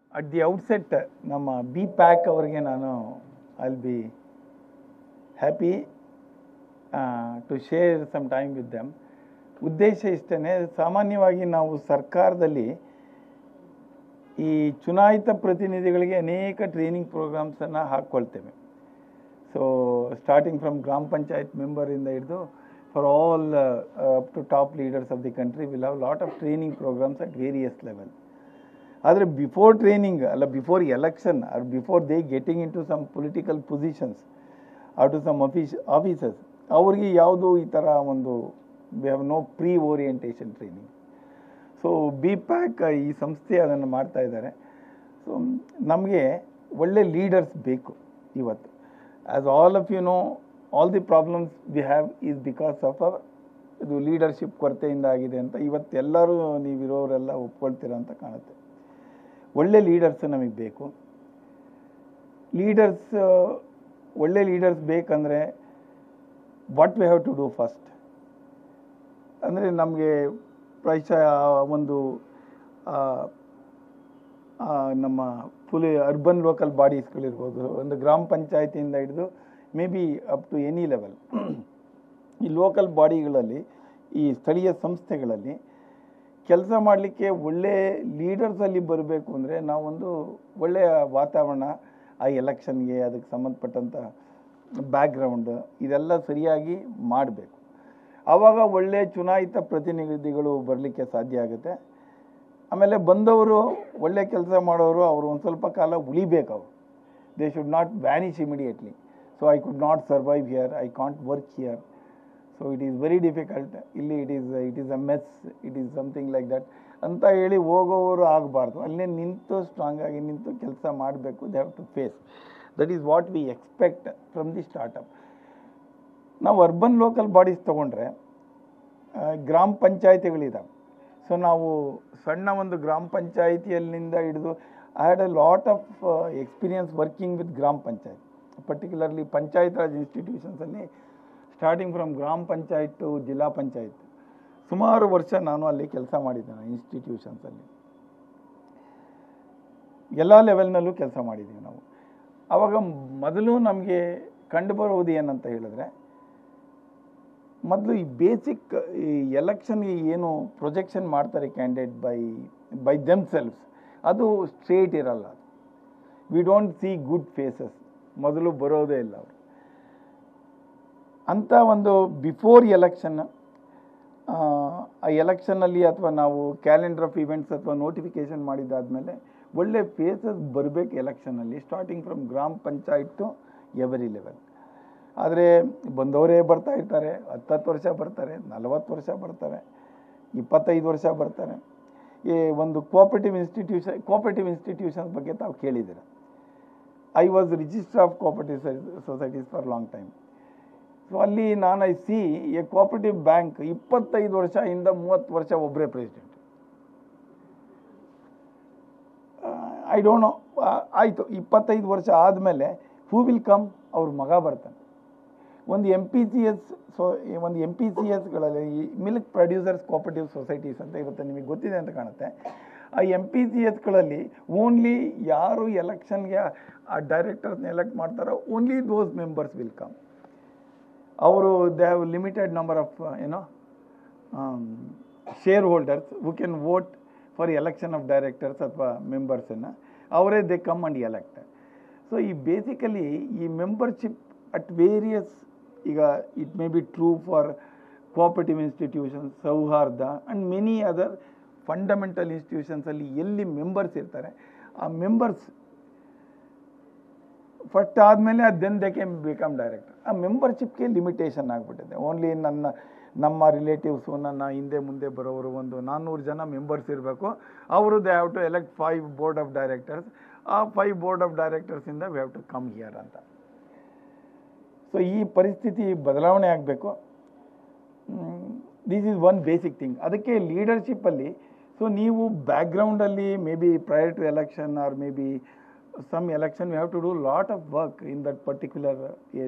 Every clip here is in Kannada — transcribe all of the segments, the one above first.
ಅಟ್ ದಿ ಔಟ್ಸೆಟ್ ನಮ್ಮ ಬಿ ಪ್ಯಾಕ್ ಅವರಿಗೆ ನಾನು I'll be happy to share some time with them ಉದ್ದೇಶ ಇಷ್ಟೇ ಸಾಮಾನ್ಯವಾಗಿ ನಾವು ಸರ್ಕಾರದಲ್ಲಿ ಈ ಚುನಾಯಿತ ಪ್ರತಿನಿಧಿಗಳಿಗೆ ಅನೇಕ ಟ್ರೈನಿಂಗ್ ಪ್ರೋಗ್ರಾಮ್ಸನ್ನು ಹಾಕ್ಕೊಳ್ತೇವೆ so starting from gram panchayat ಮೆಂಬರಿಂದ ಹಿಡಿದು for all up to top leaders of the country will have lot of training programmes at various level ಆದರೆ ಬಿಫೋರ್ ಟ್ರೈನಿಂಗ್ ಅಲ್ಲ before election or before they getting into some political positions R to some office offices ಅವ್ರಿಗೆ ಯಾವುದು ಈ ಥರ ಒಂದು we have no pre orientation training so B PAC ಈ ಸಂಸ್ಥೆ ಅದನ್ನು ಮಾಡ್ತಾ ಇದ್ದಾರೆ ಸೊ ನಮಗೆ ಒಳ್ಳೆ ಲೀಡರ್ಸ್ ಬೇಕು ಇವತ್ತು as all of you know all the problems we have is because of uh ಇದು ಲೀಡರ್ಶಿಪ್ ಕೊರತೆಯಿಂದ ಆಗಿದೆ ಅಂತ ಇವತ್ತೆಲ್ಲರೂ ನೀವಿರೋರೆಲ್ಲ ಒಪ್ಕೊಳ್ತೀರ ಅಂತ ಕಾಣುತ್ತೆ ಒಳ್ಳೆ ಲೀಡರ್ಸ್ ನಮಗೆ ಬೇಕು ಲೀಡರ್ಸ್ ಒಳ್ಳೆ ಲೀಡರ್ಸ್ ಬೇಕಂದರೆ what we have to do first ಅಂದರೆ ನಮಗೆ ಪ್ರಾಯಶಃ ಒಂದು ಆ, ಆ, ನಮ್ಮ ಫುಲ್ ಅರ್ಬನ್ ಲೋಕಲ್ ಬಾಡೀಸ್ಗಳಿರ್ಬೋದು ಒಂದು ಗ್ರಾಮ ಪಂಚಾಯತಿಯಿಂದ ಹಿಡಿದು may be up to any level ಈ ಲೋಕಲ್ ಬಾಡಿಗಳಲ್ಲಿ ಈ ಸ್ಥಳೀಯ ಸಂಸ್ಥೆಗಳಲ್ಲಿ ಕೆಲಸ ಮಾಡಲಿಕ್ಕೆ ಒಳ್ಳೆ ಲೀಡರ್ಸಲ್ಲಿ ಬರಬೇಕು ಅಂದರೆ ನಾವೊಂದು ಒಳ್ಳೆಯ ವಾತಾವರಣ ಆ ಎಲೆಕ್ಷನ್ಗೆ ಅದಕ್ಕೆ ಸಂಬಂಧಪಟ್ಟಂಥ ಬ್ಯಾಕ್ಗ್ರೌಂಡ್ ಇದೆಲ್ಲ ಸರಿಯಾಗಿ ಮಾಡಬೇಕು ಆವಾಗ ಒಳ್ಳೆ ಚುನಾಯಿತ ಪ್ರತಿನಿಧಿಗಳು ಬರಲಿಕ್ಕೆ ಸಾಧ್ಯ ಆಗುತ್ತೆ ಆಮೇಲೆ ಬಂದವರು ಒಳ್ಳೆ ಕೆಲಸ ಮಾಡೋರು ಅವರು ಒಂದು ಸ್ವಲ್ಪ ಕಾಲ ಉಳಿಬೇಕು ಅವರು they should not vanish immediately so I could not survive here I can't work here so it is very difficult ಇಲ್ಲಿ it is it is uh mess it is something like that ಅಂತ ಹೇಳಿ ಹೋಗೋವರು ಆಗಬಾರ್ದು ಅಲ್ಲೇ ನಿಂತು ಸ್ಟ್ರಾಂಗ್ ಆಗಿ ನಿಂತು ಕೆಲಸ ಮಾಡಬೇಕು they have to face that is what we expect from the startup ನಾವು ಅರ್ಬನ್ ಲೋಕಲ್ ಬಾಡೀಸ್ ತೊಗೊಂಡ್ರೆ ಆ, ಗ್ರಾಮ ಪಂಚಾಯತಿಗಳಿದ್ದಾವೆ ಸೊ ನಾವು ಸಣ್ಣ ಒಂದು ಗ್ರಾಮ ಪಂಚಾಯಿತಿಯಲ್ಲಿಂದ ಹಿಡಿದು I had a lot of experience working with gram panchayat particularly panchayat raj ಇನ್ಸ್ಟಿಟ್ಯೂಷನ್ಸಲ್ಲಿ starting from gram panchayat to ಜಿಲ್ಲಾ ಪಂಚಾಯತ್ ಸುಮಾರು ವರ್ಷ ನಾನು ಅಲ್ಲಿ ಕೆಲಸ ಮಾಡಿದ್ದೇನೆ ಇನ್ಸ್ಟಿಟ್ಯೂಷನ್ಸಲ್ಲಿ ಎಲ್ಲ ಲೆವೆಲ್ನಲ್ಲೂ ಕೆಲಸ ಮಾಡಿದ್ದೀವಿ ನಾವು ಆವಾಗ ಮೊದಲು ನಮಗೆ ಕಂಡುಬರುವುದು ಏನಂತ ಹೇಳಿದ್ರೆ ಮೊದಲು ಈ ಬೇಸಿಕ್ ಈ ಎಲೆಕ್ಷನ್ಗೆ ಏನು ಪ್ರೊಜೆಕ್ಷನ್ ಮಾಡ್ತಾರೆ candidate by by themselves ಅದು ಸ್ಟ್ರೇಟ್ ಇರಲ್ಲ we don't see good faces ಮೊದಲು ಬರೋದೇ ಇಲ್ಲ ಅವರು ಅಂತ ಒಂದು ಬಿಫೋರ್ ಎಲೆಕ್ಷನ್ ಆ ಎಲೆಕ್ಷನಲ್ಲಿ ಅಥವಾ ನಾವು ಕ್ಯಾಲೆಂಡರ್ ಆಫ್ ಇವೆಂಟ್ಸ್ ಅಥವಾ ನೋಟಿಫಿಕೇಶನ್ ಮಾಡಿದ್ದಾದಮೇಲೆ ಒಳ್ಳೆ ಫೇಸಸ್ ಬರಬೇಕು ಎಲೆಕ್ಷನಲ್ಲಿ starting from gram panchayat to every level ಆದರೆ ಬಂದವರೇ ಬರ್ತಾ ಇರ್ತಾರೆ ಹತ್ತತ್ತು ವರ್ಷ ಬರ್ತಾರೆ ನಲವತ್ತು ವರ್ಷ ಬರ್ತಾರೆ ಇಪ್ಪತ್ತೈದು ವರ್ಷ ಬರ್ತಾರೆ ಈ ಒಂದು ಕೋಆಪರೇಟಿವ್ ಇನ್ಸ್ಟಿಟ್ಯೂಷನ್ ಕೋಆಪರೇಟಿವ್ ಇನ್ಸ್ಟಿಟ್ಯೂಷನ್ಸ್ ಬಗ್ಗೆ ತಾವು ಕೇಳಿದ್ದೀರ I was register of cooperative societies for long time so ಅಲ್ಲಿ ನಾನು I C A cooperative bank ಇಪ್ಪತ್ತೈದು ವರ್ಷದಿಂದ ಮೂವತ್ತು ವರ್ಷ ಒಬ್ಬರೇ ಪ್ರೆಸಿಡೆಂಟ್ ಐ ಡೋಂಟ್ ನೋ ಆಯಿತು ಇಪ್ಪತ್ತೈದು ವರ್ಷ ಆದಮೇಲೆ ಹೂ ವಿಲ್ ಕಮ್ ಅವ್ರ ಮಗ ಬರ್ತಾನೆ ಒಂದು M P C S so ಒಂದು ಎಮ್ ಪಿ ಸಿ ಎಸ್ಗಳಲ್ಲಿ ಈ ಮಿಲ್ಕ್ ಪ್ರೊಡ್ಯೂಸರ್ಸ್ ಕೋಆಪರೇಟಿವ್ ಸೊಸೈಟೀಸ್ ಅಂತ ಇರುತ್ತೆ ನಿಮಗೆ ಗೊತ್ತಿದೆ ಅಂತ ಕಾಣುತ್ತೆ ಆ ಎಮ್ ಪಿ ಸಿ ಎಸ್ಗಳಲ್ಲಿ ಓನ್ಲಿ ಯಾರು ಎಲೆಕ್ಷನ್ಗೆ ಆ ಡೈರೆಕ್ಟರ್ಸ್ನ ಎಲೆಕ್ಟ್ ಮಾಡ್ತಾರೋ only those members will come ಅವರು they have limited number of ಏನೋ share holders who can vote for election of directors ಅಥವಾ ಮೆಂಬರ್ಸನ್ನು ಅವರೇ they come and elect so ಈ ಬೇಸಿಕಲಿ ಈ ಮೆಂಬರ್ಶಿಪ್ ಅಟ್ ವೇರಿಯಸ್ ಈಗ it may be true for cooperative institutions ಸೌಹಾರ್ದ ಆ್ಯಂಡ್ ಮೆನಿ ಅದರ್ ಫಂಡಮೆಂಟಲ್ ಇನ್ಸ್ಟಿಟ್ಯೂಷನ್ಸಲ್ಲಿ ಎಲ್ಲಿ ಮೆಂಬರ್ಸ್ ಇರ್ತಾರೆ ಆ ಮೆಂಬರ್ಸ್ ಫಸ್ಟ್ ಆದಮೇಲೆ then they came become director ಆ ಮೆಂಬರ್ಶಿಪ್ಗೆ ಲಿಮಿಟೇಷನ್ ಆಗಿಬಿಟ್ಟಿದೆ ಓನ್ಲಿ ನನ್ನ ನಮ್ಮ ರಿಲೇಟಿವ್ಸು ನನ್ನ ಹಿಂದೆ ಮುಂದೆ ಬರೋರು ಒಂದು ನಾನ್ನೂರು ಜನ ಮೆಂಬರ್ಸ್ ಇರಬೇಕು ಅವರು they have to elect five board of directors ಆ ಫೈವ್ ಬೋರ್ಡ್ ಆಫ್ ಡೈರೆಕ್ಟರ್ಸಿಂದ we have to come here ಅಂತ ಸೊ ಈ ಪರಿಸ್ಥಿತಿ ಬದಲಾವಣೆ ಆಗಬೇಕು this is one basic thing ಅದಕ್ಕೆ ಲೀಡರ್ಶಿಪ್ಪಲ್ಲಿ ಸೊ ನೀವು ಬ್ಯಾಕ್ಗ್ರೌಂಡಲ್ಲಿ may be prior to election or may be some election we have to do lot of work in that particular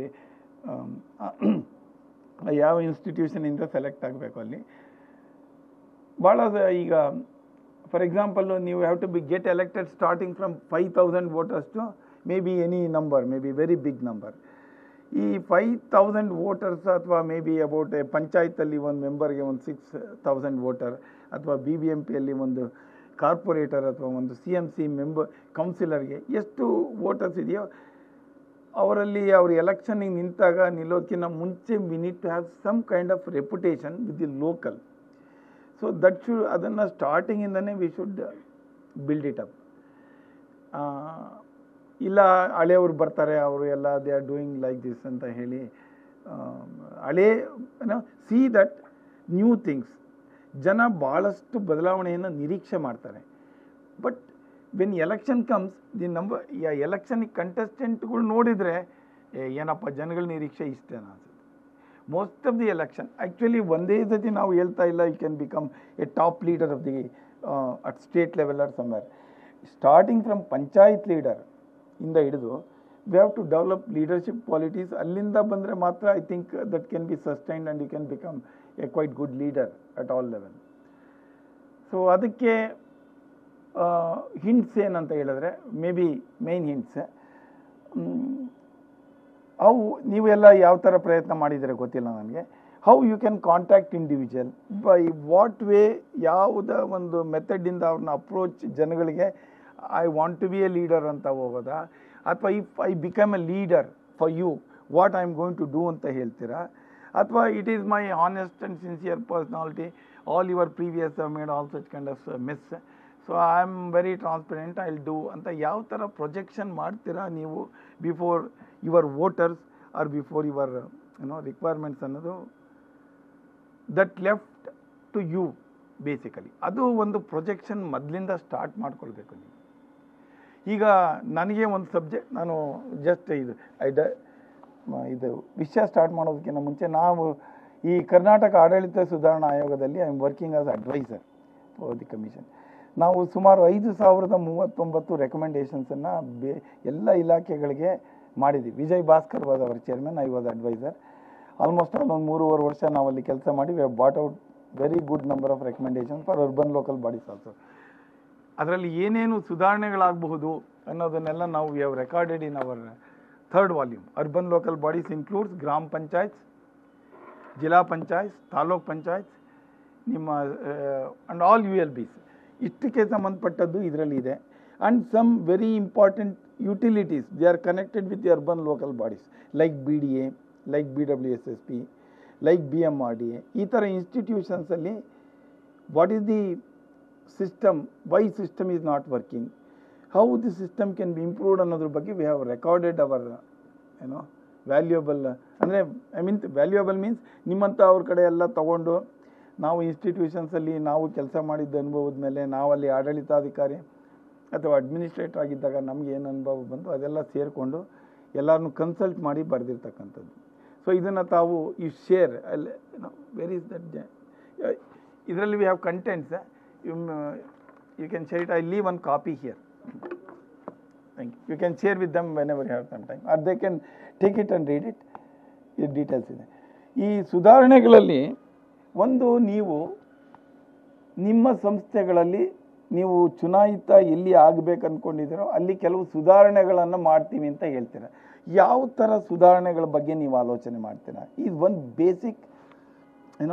ಯಾವ ಇನ್ಸ್ಟಿಟ್ಯೂಷನಿಂದ ಸೆಲೆಕ್ಟ್ ಆಗಬೇಕು ಅಲ್ಲಿ ಭಾಳ ದ- ಈಗ ಫಾರ್ ಎಕ್ಸಾಂಪಲ್ ನೀವು have to be get elected starting from five thousand voters to may be any number may be very big number ಈ ಫೈವ್ ತೌಸಂಡ್ ವೋಟರ್ಸ್ ಅಥವಾ ಮೇ ಬಿ ಅಬೌಟ್ ಪಂಚಾಯತಲ್ಲಿ ಒಂದು ಮೆಂಬರ್ಗೆ ಒಂದು ಸಿಕ್ಸ್ ತೌಸಂಡ್ ವೋಟರ್ ಅಥವಾ ಬಿ ಬಿ ಎಂ ಪಿಯಲ್ಲಿ ಒಂದು ಕಾರ್ಪೊರೇಟರ್ ಅಥವಾ ಒಂದು ಸಿ ಎಮ್ ಸಿ ಮೆಂಬರ್ ಕೌನ್ಸಿಲರ್ಗೆ ಎಷ್ಟು ವೋಟರ್ಸ್ ಇದೆಯೋ ಅವರಲ್ಲಿ ಅವರು ಎಲೆಕ್ಷನ್ನಿಗೆ ನಿಂತಾಗ ನಿಲ್ಲೋದಕ್ಕಿಂತ ಮುಂಚೆ we need to have some kind of reputation with the local so that ಶು ಅದನ್ನು ಸ್ಟಾರ್ಟಿಂಗಿಂದನೇ we should build it up ಇಲ್ಲ ಹಳೆಯವ್ರು ಬರ್ತಾರೆ ಅವರು ಎಲ್ಲ they are doing like this ಅಂತ ಹೇಳಿ ಆ, ಹಳೇ ಸಿ ದಟ್ ನ್ಯೂ ಥಿಂಗ್ಸ್ ಜನ ಭಾಳಷ್ಟು ಬದಲಾವಣೆಯನ್ನು ನಿರೀಕ್ಷೆ ಮಾಡ್ತಾರೆ but when election comes the number ಎಲೆಕ್ಷನ್ಗೆ ಕಂಟೆಸ್ಟೆಂಟ್ಗಳು ನೋಡಿದರೆ ಏ, ಏನಪ್ಪ ಜನಗಳ ನಿರೀಕ್ಷೆ ಇಷ್ಟೇನಾ ಅನ್ಸುತ್ತೆ most of the election actually ಒಂದೇ ಸತಿ ನಾವು ಹೇಳ್ತಾ ಇಲ್ಲ you can become a top leader of the at state level or somewhere starting from panchayat leader ಇಂದ ಹಿಡಿದು we have to develop leadership qualities ಅಲ್ಲಿಂದ ಬಂದರೆ ಮಾತ್ರ I think that can be sustained and you can become a quite good leader at all level so ಅದಕ್ಕೆ ಹಿಂಟ್ಸ್ ಏನಂತ ಹೇಳಿದ್ರೆ ಮೇ ಬಿ ಮೇನ್ ಹಿಂಟ್ಸ್ ಅವು ನೀವೆಲ್ಲ ಯಾವ ಥರ ಪ್ರಯತ್ನ ಮಾಡಿದರೆ ಗೊತ್ತಿಲ್ಲ ನನಗೆ how you can contact individual by what way ಯಾವುದ ಒಂದು ಮೆಥಡಿಂದ ಅವ್ರನ್ನ ಅಪ್ರೋಚ್ ಜನಗಳಿಗೆ I want to be a leader ಅಂತ ಹೋಗೋದಾ ಅಥವಾ if I become a leader for you what I am going to do ಅಂತ ಹೇಳ್ತೀರಾ ಅಥವಾ it is my honest and sincere personality all your previous made all such kind of miss so I am very transparent I will do ಅಂತ ಯಾವ ಥರ ಪ್ರೊಜೆಕ್ಷನ್ ಮಾಡ್ತೀರಾ ನೀವು before your voters or before your ಏನೋ ರಿಕ್ವೈರ್ಮೆಂಟ್ಸ್ ಅನ್ನೋದು that left to you basically ಅದು ಒಂದು ಪ್ರೊಜೆಕ್ಷನ್ ಮೊದಲಿಂದ ಸ್ಟಾರ್ಟ್ ಮಾಡ್ಕೊಳ್ಬೇಕು ನೀವು ಈಗ ನನಗೆ ಒಂದು ಸಬ್ಜೆಕ್ಟ್ ನಾನು ಜಸ್ಟ್ ಇದು ಐ ಡ ಮ- ಇದು ವಿಷಯ ಸ್ಟಾರ್ಟ್ ಮಾಡೋದಕ್ಕಿಂತ ಮುಂಚೆ ನಾವು ಈ ಕರ್ನಾಟಕ ಆಡಳಿತ ಸುಧಾರಣಾ ಆಯೋಗದಲ್ಲಿ I am working as adviser for the commission ನಾವು ಸುಮಾರು ಐದು ಸಾವಿರದ ಮೂವತ್ತೊಂಬತ್ತು ರೆಕಮೆಂಡೇಷನ್ಸನ್ನು ಬೇ ಎಲ್ಲ ಇಲಾಖೆಗಳಿಗೆ ಮಾಡಿದ್ವಿ Vijay Bhaskar was our chairman I was adviser almost all ಒಂದು ಮೂರುವರೆ ವರ್ಷ ನಾವು ಅಲ್ಲಿ ಕೆಲಸ ಮಾಡಿ we bought out very good number of recommendation for urban local bodies also ಅದರಲ್ಲಿ ಏನೇನು ಸುಧಾರಣೆಗಳಾಗಬಹುದು ಅನ್ನೋದನ್ನೆಲ್ಲ ನಾವು we have recorded in our third volume urban local bodies includes ಗ್ರಾಮ ಪಂಚಾಯತ್ಸ್ ಜಿಲ್ಲಾ ಪಂಚಾಯತ್ ತಾಲೂಕ್ ಪಂಚಾಯತ್ ನಿಮ್ಮ ಅಂಡ್ ಆಲ್ ಯು ಎಲ್ ಬಿಸ್ ಇಷ್ಟಕ್ಕೆ ಸಂಬಂಧಪಟ್ಟದ್ದು ಇದರಲ್ಲಿ ಇದೆ and some very important utilities they are connected with the urban local bodies like B D A like B W S S B like B M R D A ಈ ಥರ ಇನ್ಸ್ಟಿಟ್ಯೂಷನ್ಸಲ್ಲಿ what is the system why system is not working how the system can be improved ಅನ್ನೋದ್ರ ಬಗ್ಗೆ ವಿ ಹ್ಯಾವ್ ರೆಕಾರ್ಡೆಡ್ ಅವರ್ ಏನೋ ವ್ಯಾಲ್ಯೂಯಬಲ್ ಅಂದರೆ ಐ ಮೀನ್ ವ್ಯಾಲ್ಯೂಯಬಲ್ ಮೀನ್ಸ್ ನಿಮ್ಮಂಥ ಅವ್ರ ಕಡೆ ಎಲ್ಲ ತಗೊಂಡು ನಾವು ಇನ್ಸ್ಟಿಟ್ಯೂಷನ್ಸಲ್ಲಿ ನಾವು ಕೆಲಸ ಮಾಡಿದ್ದ ಅನುಭವದ ಮೇಲೆ ನಾವಲ್ಲಿ ಆಡಳಿತಾಧಿಕಾರಿ ಅಥವಾ ಅಡ್ಮಿನಿಸ್ಟ್ರೇಟರ್ ಆಗಿದ್ದಾಗ ನಮ್ಗೆ ಏನು ಅನುಭವ ಬಂತು ಅದೆಲ್ಲ ಸೇರಿಕೊಂಡು ಎಲ್ಲರನ್ನೂ ಕನ್ಸಲ್ಟ್ ಮಾಡಿ ಬರೆದಿರ್ತಕ್ಕಂಥದ್ದು ಸೊ ಇದನ್ನು ತಾವು ಯು ಶೇರ್ ಅಲ್ಲಿ ವೆರಿ ಇಸ್ ದಟ್ ಇದರಲ್ಲಿ we have contents you you can share it I leave one copy here thank you you can share with them whenever have some time or they can take it and read it ಈ ಡೀಟೇಲ್ಸ್ ಇದೆ ಈ ಸುಧಾರಣೆಗಳಲ್ಲಿ ಒಂದು ನೀವು ನಿಮ್ಮ ಸಂಸ್ಥೆಗಳಲ್ಲಿ ನೀವು ಚುನಾಯಿತ ಎಲ್ಲಿ ಆಗಬೇಕು ಅಂದ್ಕೊಂಡಿದ್ದೀರೋ ಅಲ್ಲಿ ಕೆಲವು ಸುಧಾರಣೆಗಳನ್ನು ಮಾಡ್ತೀವಿ ಅಂತ ಹೇಳ್ತೀರ ಯಾವ ಥರ ಸುಧಾರಣೆಗಳ ಬಗ್ಗೆ ನೀವು ಆಲೋಚನೆ ಮಾಡ್ತೀರಾ ಇದು ಒಂದು ಬೇಸಿಕ್ ಏನೋ